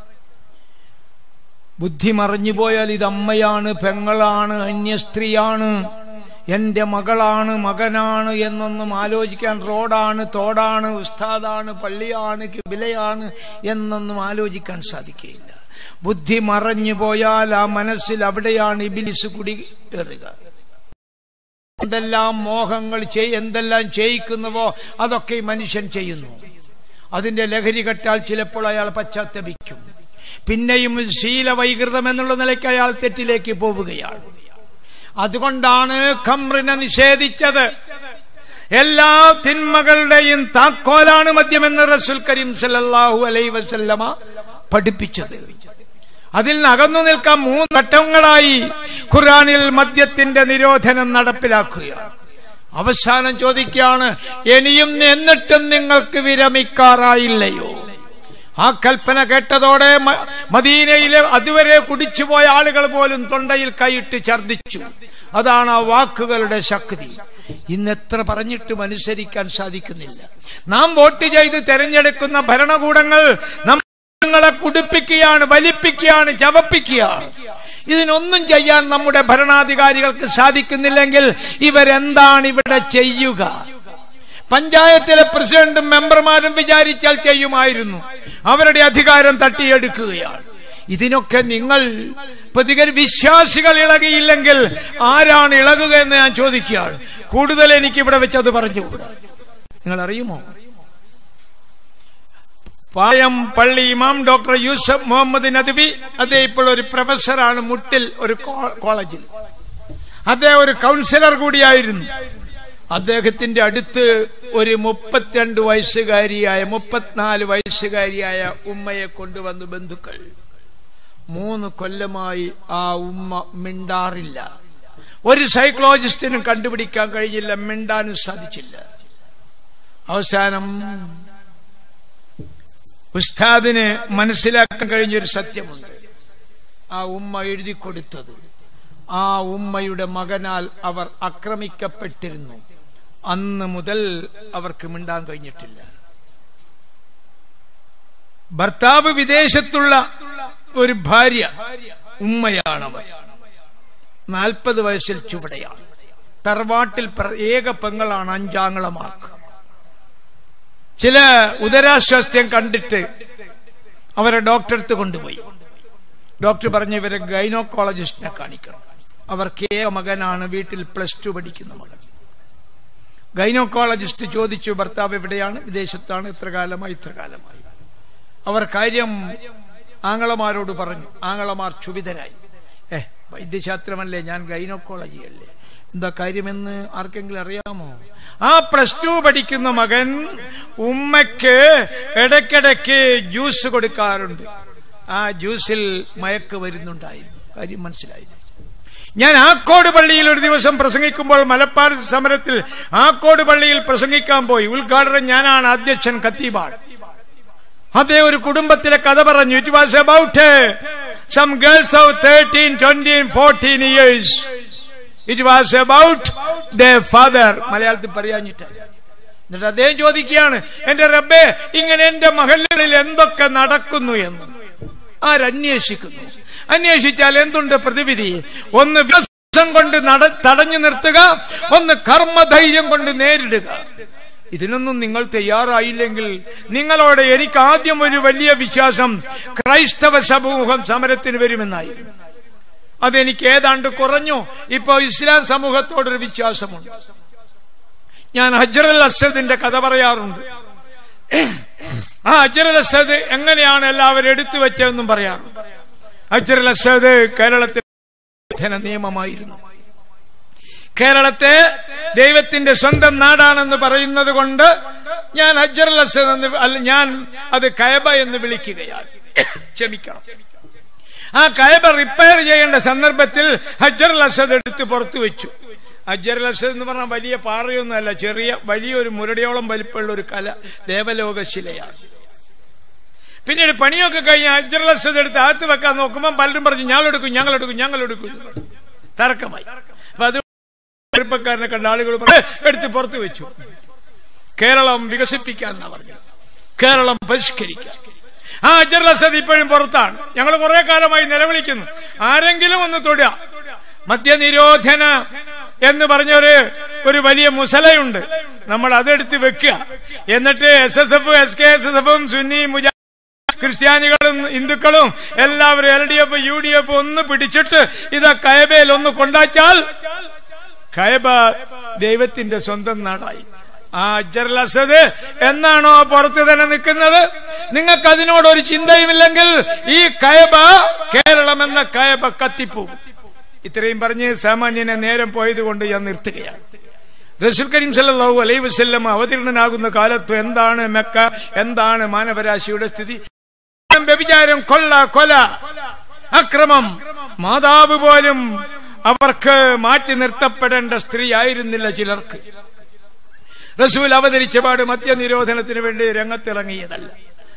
Speaker 8: ബുദ്ധി മറഞ്ഞു പോയാൽ ഇത് അമ്മയാണ് പെങ്ങളാണ് അന്യ സ്ത്രീയാണ് എന്റെ മകളാണ് മകനാണ് എന്നൊന്നും ആലോചിക്കാൻ റോഡാണ് തോടാണ് ഉസ്താദാണ് പള്ളിയാണ് കിബിലയാണ് എന്നൊന്നും ആലോചിക്കാൻ സാധിക്കുകയില്ല ബുദ്ധി മറഞ്ഞു പോയാൽ ആ മനസ്സിൽ അവിടെയാണ് ഇബിലിസ് കുടി കയറുക എന്തെല്ലാം മോഹങ്ങൾ ചെയ് എന്തെല്ലാം ചെയ്യിക്കുന്നുവോ അതൊക്കെ ഈ മനുഷ്യൻ ചെയ്യുന്നു അതിന്റെ ലഹരി കെട്ടാൽ ചിലപ്പോൾ അയാൾ പശ്ചാത്തപിക്കും പിന്നെയും ശീലവൈകൃതം എന്നുള്ള നിലയ്ക്ക് അയാൾ തെറ്റിലേക്ക് പോവുകയാണ് അതുകൊണ്ടാണ് ഖമ്രിനെ നിഷേധിച്ചത് എല്ലാ തിന്മകളുടെയും താക്കോലാണ് മദ്യമെന്ന് റസുൽ കരീം സല്ലല്ലാഹു അലൈ വസല്ലമ പഠിപ്പിച്ചത് അതിൽ നിന്ന് അകന്നു നിൽക്കാൻ മൂന്ന് ഘട്ടങ്ങളായി ഖുർആനിൽ മദ്യത്തിന്റെ നിരോധനം നടപ്പിലാക്കുക അവസാനം ചോദിക്കുകയാണ് ഇനിയും എന്നിട്ടും നിങ്ങൾക്ക് വിരമിക്കാറായില്ലയോ ആ കൽപ്പന കേട്ടതോടെ മ- മദീനയിലെ അതുവരെ കുടിച്ചുപോയ ആളുകൾ പോലും തൊണ്ടയിൽ കൈയിട്ട് ഛർദിച്ചു അതാണ് ആ വാക്കുകളുടെ ശക്തി ഇന്ന് എത്ര പറഞ്ഞിട്ടും അനുസരിക്കാൻ സാധിക്കുന്നില്ല നാം വോട്ട് ചെയ്ത് തെരഞ്ഞെടുക്കുന്ന ഭരണകൂടങ്ങൾ നമ്മളെ കുടിപ്പിക്കുകയാണ് വലിപ്പിക്കുകയാണ് ചവപ്പിക്കുകയാണ് ഇതിനൊന്നും ചെയ്യാൻ നമ്മുടെ ഭരണാധികാരികൾക്ക് സാധിക്കുന്നില്ലെങ്കിൽ ഇവരെന്താണ് ഇവിടെ ചെയ്യുക പഞ്ചായത്തിലെ പ്രസിഡന്റും മെമ്പർമാരും വിചാരിച്ചാൽ ചെയ്യുമായിരുന്നു അവരുടെ അധികാരം തട്ടിയെടുക്കുകയാണ് ഇതിനൊക്കെ നിങ്ങൾ പ്രതികര വിശ്വാസികൾ ഇളകിയില്ലെങ്കിൽ ആരാണ് ഇളകുക എന്ന് ഞാൻ ചോദിക്കുകയാണ് കൂടുതൽ എനിക്ക് ഇവിടെ വെച്ച് അത് പറഞ്ഞുകൂടാ നിങ്ങൾ അറിയുമോ പായം പള്ളി ഇമാം ഡോക്ടർ യൂസഫ് മുഹമ്മദ് നദ്വി അദ്ദേഹം ഇപ്പോൾ ഒരു പ്രൊഫസറാണ് മുട്ടിൽ ഒരു കോ- കോളേജിൽ അദ്ദേഹം ഒരു കൗൺസിലർ കൂടിയായിരുന്നു അദ്ദേഹത്തിന്റെ അടുത്ത് ഒരു മുപ്പത്തിരണ്ട് വയസ്സുകാരിയായ മുപ്പത്തിനാല് വയസ്സുകാരിയായ ഉമ്മയെ കൊണ്ടുവന്നു ബന്ധുക്കൾ മൂന്ന് കൊല്ലമായി ആ ഉമ്മ മിണ്ടാറില്ല ഒരു സൈക്കോളജിസ്റ്റിനും കണ്ടുപിടിക്കാൻ കഴിഞ്ഞില്ല മിണ്ടാനും സാധിച്ചില്ല അവസാനം ഉസ്താദിന് മനസ്സിലാക്കാൻ കഴിഞ്ഞൊരു സത്യമുണ്ട് ആ ഉമ്മ എഴുതി കൊടുത്തത് ആ ഉമ്മയുടെ മകനാൽ അവർ ആക്രമിക്കപ്പെട്ടിരുന്നു അന്ന് മുതൽ അവർക്ക് മിണ്ടാൻ കഴിഞ്ഞിട്ടില്ല ഭർത്താവ് വിദേശത്തുള്ള ഒരു ഭാര്യ ഉമ്മയാണവർ നാൽപ്പത് വയസ്സിൽ ചുവടെയാണ് തറവാട്ടിൽ പ്ര- ഏക പെങ്ങളാണ് അഞ്ചാങ്ങളമാർക്ക് ചില ഉദരാസ്വാസ്ഥ്യം കണ്ടിട്ട് അവരെ ഡോക്ടറെടുത്ത് കൊണ്ടുപോയി ഡോക്ടർ പറഞ്ഞു ഇവരെ ഗൈനോക്കോളജിസ്റ്റിനെ കാണിക്കണം അവർക്ക് ഏക മകനാണ് വീട്ടിൽ പ്ലസ് ടു പഠിക്കുന്ന മകൻ ഗൈനോക്കോളജിസ്റ്റ് ചോദിച്ചു ഭർത്താവ് എവിടെയാണ് വിദേശത്താണ് ഇത്ര കാലമായി ഇത്ര കാലമായി അവർ കാര്യം ആങ്ങളമാരോട് പറഞ്ഞു ആങ്ങളമാർ ക്ഷുഭിതരായി ഏ വൈദ്യശാസ്ത്രമല്ലേ ഞാൻ ഗൈനോക്കോളജി അല്ലേ എന്താ കാര്യമെന്ന് ആർക്കെങ്കിലും അറിയാമോ ആ പ്ലസ് ടു പഠിക്കുന്ന മകൻ ഉമ്മയ്ക്ക് ഇടയ്ക്കിടയ്ക്ക് ജ്യൂസ് കൊടുക്കാറുണ്ട് ആ ജ്യൂസിൽ മയക്ക് വരുന്നുണ്ടായിരുന്നു കാര്യം മനസ്സിലായില്ല ഞാൻ ആക്കോട് പള്ളിയിൽ ഒരു ദിവസം പ്രസംഗിക്കുമ്പോൾ മലപ്പാർ സമരത്തിൽ ആക്കോട് പള്ളിയിൽ പ്രസംഗിക്കാൻ പോയി ഉദ്ഘാടനം ഞാനാണ് അധ്യക്ഷൻ ഖത്തീബാണ് അതേ ഒരു കുടുംബത്തിലെ കഥ പറഞ്ഞു it was about some girls of thirteen twenty fourteen years it was about the father മലയാളത്തിൽ പറയാഞ്ഞിട്ട് എന്നിട്ട് അദ്ദേഹം ചോദിക്കുകയാണ് എന്റെ റബ്ബേ ഇങ്ങനെ എന്റെ മഹല്ലുകളിൽ എന്തൊക്കെ നടക്കുന്നു എന്ന് ആരന്വേഷിക്കുന്നു അന്വേഷിച്ചാൽ എന്തുണ്ട് പ്രതിവിധി ഒന്ന് വിശ്വാസം കൊണ്ട് നട തടഞ്ഞു നിർത്തുക ഒന്ന് കർമ്മധൈര്യം കൊണ്ട് നേരിടുക ഇതിനൊന്നും നിങ്ങൾ തയ്യാറായില്ലെങ്കിൽ നിങ്ങളോട് എനിക്ക് ആദ്യം ഒരു വലിയ വിശ്വാസം ക്രൈസ്തവ സമൂഹം സമരത്തിന് വരുമെന്നായിരുന്നു അതെനിക്ക് ഏതാണ്ട് കുറഞ്ഞു ഇപ്പോ ഇസ്ലാം സമൂഹത്തോടൊരു വിശ്വാസമുണ്ട് ഞാൻ ഹജ്റൽ അസദിന്റെ കഥ പറയാറുണ്ട് ആ ഹജ്റൽ അസദ് എങ്ങനെയാണ് എല്ലാവരും എടുത്തു വെച്ചതെന്നും പറയാറുണ്ട് ഹജ്റൽ അസദ് കേരളത്തിൽ നിയമമായിരുന്നു കേരളത്തെ ദൈവത്തിന്റെ സ്വന്തം നാടാണെന്ന് പറയുന്നത് കൊണ്ട് ഞാൻ ഹജ്ജറുൽ അസദ് എന്ന് അല്ല ഞാൻ അത് കയബ എന്ന് വിളിക്കുകയാണ് ക്ഷമിക്കണം ആ കയബ റിപ്പയർ ചെയ്യേണ്ട സന്ദർഭത്തിൽ ഹജ്ജറുൽ അസദ് എടുത്ത് പുറത്തു വെച്ചു ഹജ്ജറുൽ അസദ് എന്ന് പറഞ്ഞാൽ വലിയ പാറയൊന്നുമല്ല ചെറിയ വലിയൊരു മുരടിയോളം വലിപ്പമുള്ള ഒരു കല ദേവലോക ശിലയാണ് പിന്നീട് പണിയൊക്കെ കഴിഞ്ഞ് ഹജ്ജറുൽ അസദ് എടുത്ത് അകത്ത് വെക്കാൻ നോക്കുമ്പോൾ പലരും പറഞ്ഞു ഞങ്ങളെടുക്കും ഞങ്ങളെടുക്കും ഞങ്ങളെടുക്കും തർക്കമായി അപ്പൊ അത് ചെറുപ്പക്കാരനെ കണ്ട ആളുകൾ പറഞ്ഞു, എടുത്ത് പുറത്തു വെച്ചു കേരളം വികസിപ്പിക്കാൻ എന്നാ പറഞ്ഞത് കേരളം പരിഷ്കരിക്കുക ആ അജർ അസദ് ഇപ്പോഴും പുറത്താണ് ഞങ്ങൾ കുറെ കാലമായി നിലവിളിക്കുന്നു ആരെങ്കിലും ഒന്ന് തൊടുക മദ്യനിരോധന എന്ന് പറഞ്ഞൊരു ഒരു വലിയ മുസലയുണ്ട് നമ്മൾ അതെടുത്ത് വെക്കുക എന്നിട്ട് S S F S K S S എഫും സുന്നി മുജാ ക്രിസ്ത്യാനികളും ഹിന്ദുക്കളും എല്ലാവരും L D F U D F ഒന്ന് പിടിച്ചിട്ട് ഇത് കയബയിൽ ഒന്ന് കൊണ്ടാച്ചാൽ കയബ ദൈവത്തിന്റെ സ്വന്തം നാടായി ആ അജറുൽ അസദ് എന്നാണോ പുറത്ത് തന്നെ നിൽക്കുന്നത് നിങ്ങൾക്ക് അതിനോടൊരു ചിന്തയുമില്ലെങ്കിൽ ഈ കയബ കേരളം എന്ന കയബ കത്തിപ്പോകും ഇത്രയും പറഞ്ഞ് സാമാന്യനെ നേരം പോയത് കൊണ്ട് ഞാൻ നിർത്തുകയാണ് റസൂൽ കരീം സല്ലല്ലാഹു അലൈഹി വസല്ലം അവതീർണനാകുന്ന കാലത്ത് എന്താണ് മെക്ക എന്താണ് മാനവരാശിയുടെ സ്ഥിതി വ്യഭിചാരം കൊള്ള കൊല അക്രമം മാതാവ് പോലും അവർക്ക് മാറ്റി നിർത്തപ്പെടേണ്ട സ്ത്രീ ആയിരുന്നില്ല ചിലർക്ക് റസൂൽ അവതരിച്ച പാട് മദ്യനിരോധനത്തിന് വേണ്ടി രംഗത്തിറങ്ങിയതല്ല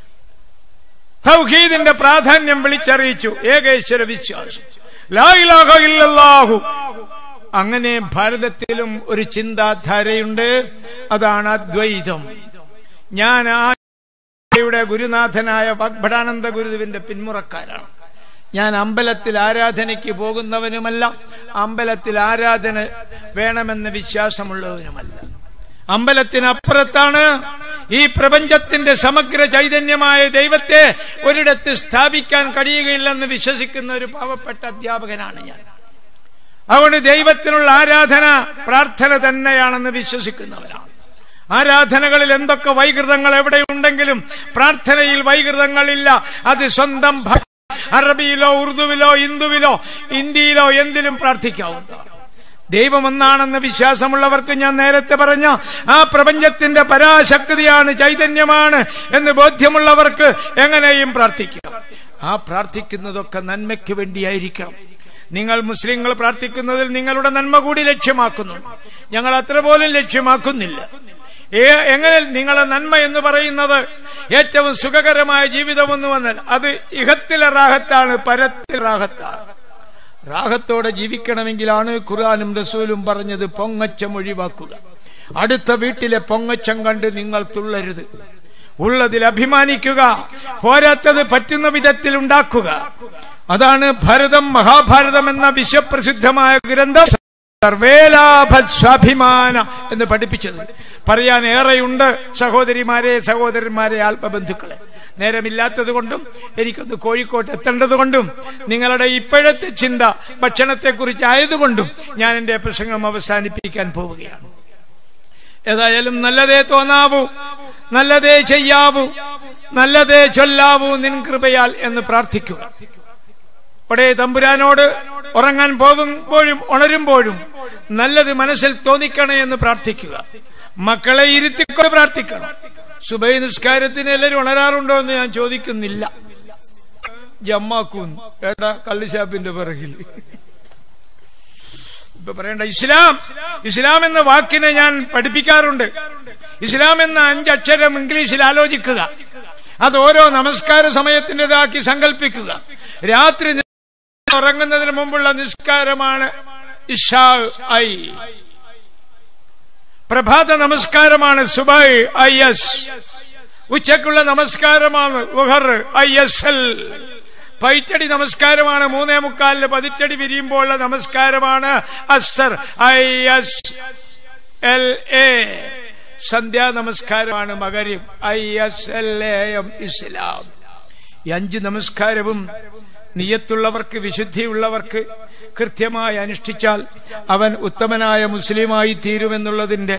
Speaker 8: തൗഹീദിന്റെ പ്രാധാന്യം വിളിച്ചറിയിച്ചു ഏകേശ്വര വിശ്വാസം ലാ ഇലാഹ ഇല്ലല്ലാഹു അങ്ങനെ ഭാരതത്തിലും ഒരു ചിന്താധാരയുണ്ട് അതാണ് അദ്വൈതം ഞാൻ ആ യുടെ ഗുരുനാഥനായ ഭടാനന്ദ ഗുരുവിന്റെ പിന്മുറക്കാരാണ് ഞാൻ അമ്പലത്തിൽ ആരാധനയ്ക്ക് പോകുന്നവനുമല്ല അമ്പലത്തിൽ ആരാധന വേണമെന്ന വിശ്വാസമുള്ളവനുമല്ല അമ്പലത്തിനപ്പുറത്താണ് ഈ പ്രപഞ്ചത്തിന്റെ സമഗ്ര ചൈതന്യമായ ദൈവത്തെ ഒരിടത്ത് സ്ഥാപിക്കാൻ കഴിയുകയില്ലെന്ന് വിശ്വസിക്കുന്ന ഒരു പാവപ്പെട്ട അധ്യാപകനാണ് ഞാൻ അതുകൊണ്ട് ദൈവത്തിനുള്ള ആരാധന പ്രാർത്ഥന തന്നെയാണെന്ന് വിശ്വസിക്കുന്നവരാണ് ആരാധനകളിൽ എന്തൊക്കെ വൈകൃതങ്ങൾ എവിടെയുണ്ടെങ്കിലും പ്രാർത്ഥനയിൽ വൈകൃതങ്ങളില്ല അത് സ്വന്തം ഭ- അറബിയിലോ ഉറുദുവിലോ ഹിന്ദുവിലോ ഹിന്ദിയിലോ എന്തിലും പ്രാർത്ഥിക്കാവുന്നതാണ് ദൈവം ഒന്നാണെന്ന വിശ്വാസമുള്ളവർക്ക് ഞാൻ നേരത്തെ പറഞ്ഞ ആ പ്രപഞ്ചത്തിന്റെ പരാശക്തിയാണ് ചൈതന്യമാണ് എന്ന് ബോധ്യമുള്ളവർക്ക് എങ്ങനെയും പ്രാർത്ഥിക്കാം ആ പ്രാർത്ഥിക്കുന്നതൊക്കെ നന്മയ്ക്ക് വേണ്ടിയായിരിക്കണം നിങ്ങൾ മുസ്ലിങ്ങൾ പ്രാർത്ഥിക്കുന്നതിൽ നിങ്ങളുടെ നന്മ കൂടി ലക്ഷ്യമാക്കുന്നുണ്ട് ഞങ്ങൾ അത്ര പോലും ലക്ഷ്യമാക്കുന്നില്ല ഏ- എങ്ങനെ നിങ്ങളെ നന്മ എന്ന് പറയുന്നത് ഏറ്റവും സുഖകരമായ ജീവിതമൊന്നുമെന്നല്ല അത് ഇഹത്തിലെ റാഹത്താണ് പരത്തിലെ റാഹത്താണ് റാഹത്തോടെ ജീവിക്കണമെങ്കിലാണ് ഖുർആാനും റസൂലും പറഞ്ഞത് പൊങ്ങച്ചം ഒഴിവാക്കുക അടുത്ത വീട്ടിലെ പൊങ്ങച്ചം കണ്ട് നിങ്ങൾ തുള്ളരുത് ഉള്ളതിൽ അഭിമാനിക്കുക പോരാത്തത് പറ്റുന്ന വിധത്തിൽ ഉണ്ടാക്കുക അതാണ് ഭരതം മഹാഭാരതം എന്ന വിശ്വപ്രസിദ്ധമായ ഗ്രന്ഥം സർവേലാഭ സ്വാഭിമാന എന്ന് പഠിപ്പിച്ചത് പറയാൻ ഏറെയുണ്ട് സഹോദരിമാരെ സഹോദരന്മാരെ ആത്മബന്ധുക്കളെ നേരമില്ലാത്തത് കൊണ്ടും എനിക്കൊന്ന് കോഴിക്കോട്ട് എത്തേണ്ടത് കൊണ്ടും നിങ്ങളുടെ ഇപ്പോഴത്തെ ചിന്ത ഭക്ഷണത്തെക്കുറിച്ച് ആയതുകൊണ്ടും ഞാൻ എന്റെ പ്രസംഗം അവസാനിപ്പിക്കാൻ പോവുകയാണ് ഏതായാലും നല്ലതേ തോന്നാവൂ നല്ലതേ ചെയ്യാവൂ നല്ലതേ ചൊല്ലാവൂ നിൻ കൃപയാൽ എന്ന് പ്രാർത്ഥിക്കുക ഒടേ തമ്പുരാനോട് ഉറങ്ങാൻ പോകുമ്പോഴും ഉണരുമ്പോഴും നല്ലത് മനസ്സിൽ തോന്നിക്കണേ എന്ന് പ്രാർത്ഥിക്കുക മക്കളെ ഇരുത്തിക്കൊണ്ട് പ്രാർത്ഥിക്കണം സുബൈ നിസ്കാരത്തിന് എല്ലാവരും ഉണരാറുണ്ടോ എന്ന് ഞാൻ ചോദിക്കുന്നില്ല ജമ്മാക്കൂന്ന് ഏട്ടാ കള്ളുഷാപ്പിന്റെ പിറകിൽ ഇപ്പൊ പറയണ്ട ഇസ്ലാം ഇസ്ലാം എന്ന വാക്കിനെ ഞാൻ പഠിപ്പിക്കാറുണ്ട് ഇസ്ലാം എന്ന അഞ്ചക്ഷരം ഇംഗ്ലീഷിൽ ആലോചിക്കുക അത് ഓരോ നമസ്കാര സമയത്തിൻ്റെതാക്കി സങ്കല്പിക്കുക രാത്രി നി- ഉറങ്ങുന്നതിന് മുമ്പുള്ള നിസ്കാരമാണ് ഇഷാ ഐ പ്രഭാത നമസ്കാരമാണ് സുബൈ ഐ എസ് ഉച്ചക്കുള്ള നമസ്കാരമാണ് ഉഹർ ഐ എസ് എൽ പൈറ്റടി നമസ്കാരമാണ് മൂന്നേ മുക്കാലിന് പതിറ്റടി വിരിയുമ്പോഴുള്ള നമസ്കാരമാണ് അസർ ഐ എസ് എൽ എ സന്ധ്യാ നമസ്കാരമാണ് മകരീം I S L A M ഇസ്ലാം ഈ അഞ്ച് നമസ്കാരവും നിയത്തുള്ളവർക്ക് വിശുദ്ധിയുള്ളവർക്ക് കൃത്യമായി അനുഷ്ഠിച്ചാൽ അവൻ ഉത്തമനായ മുസ്ലിമായി തീരുമെന്നുള്ളതിന്റെ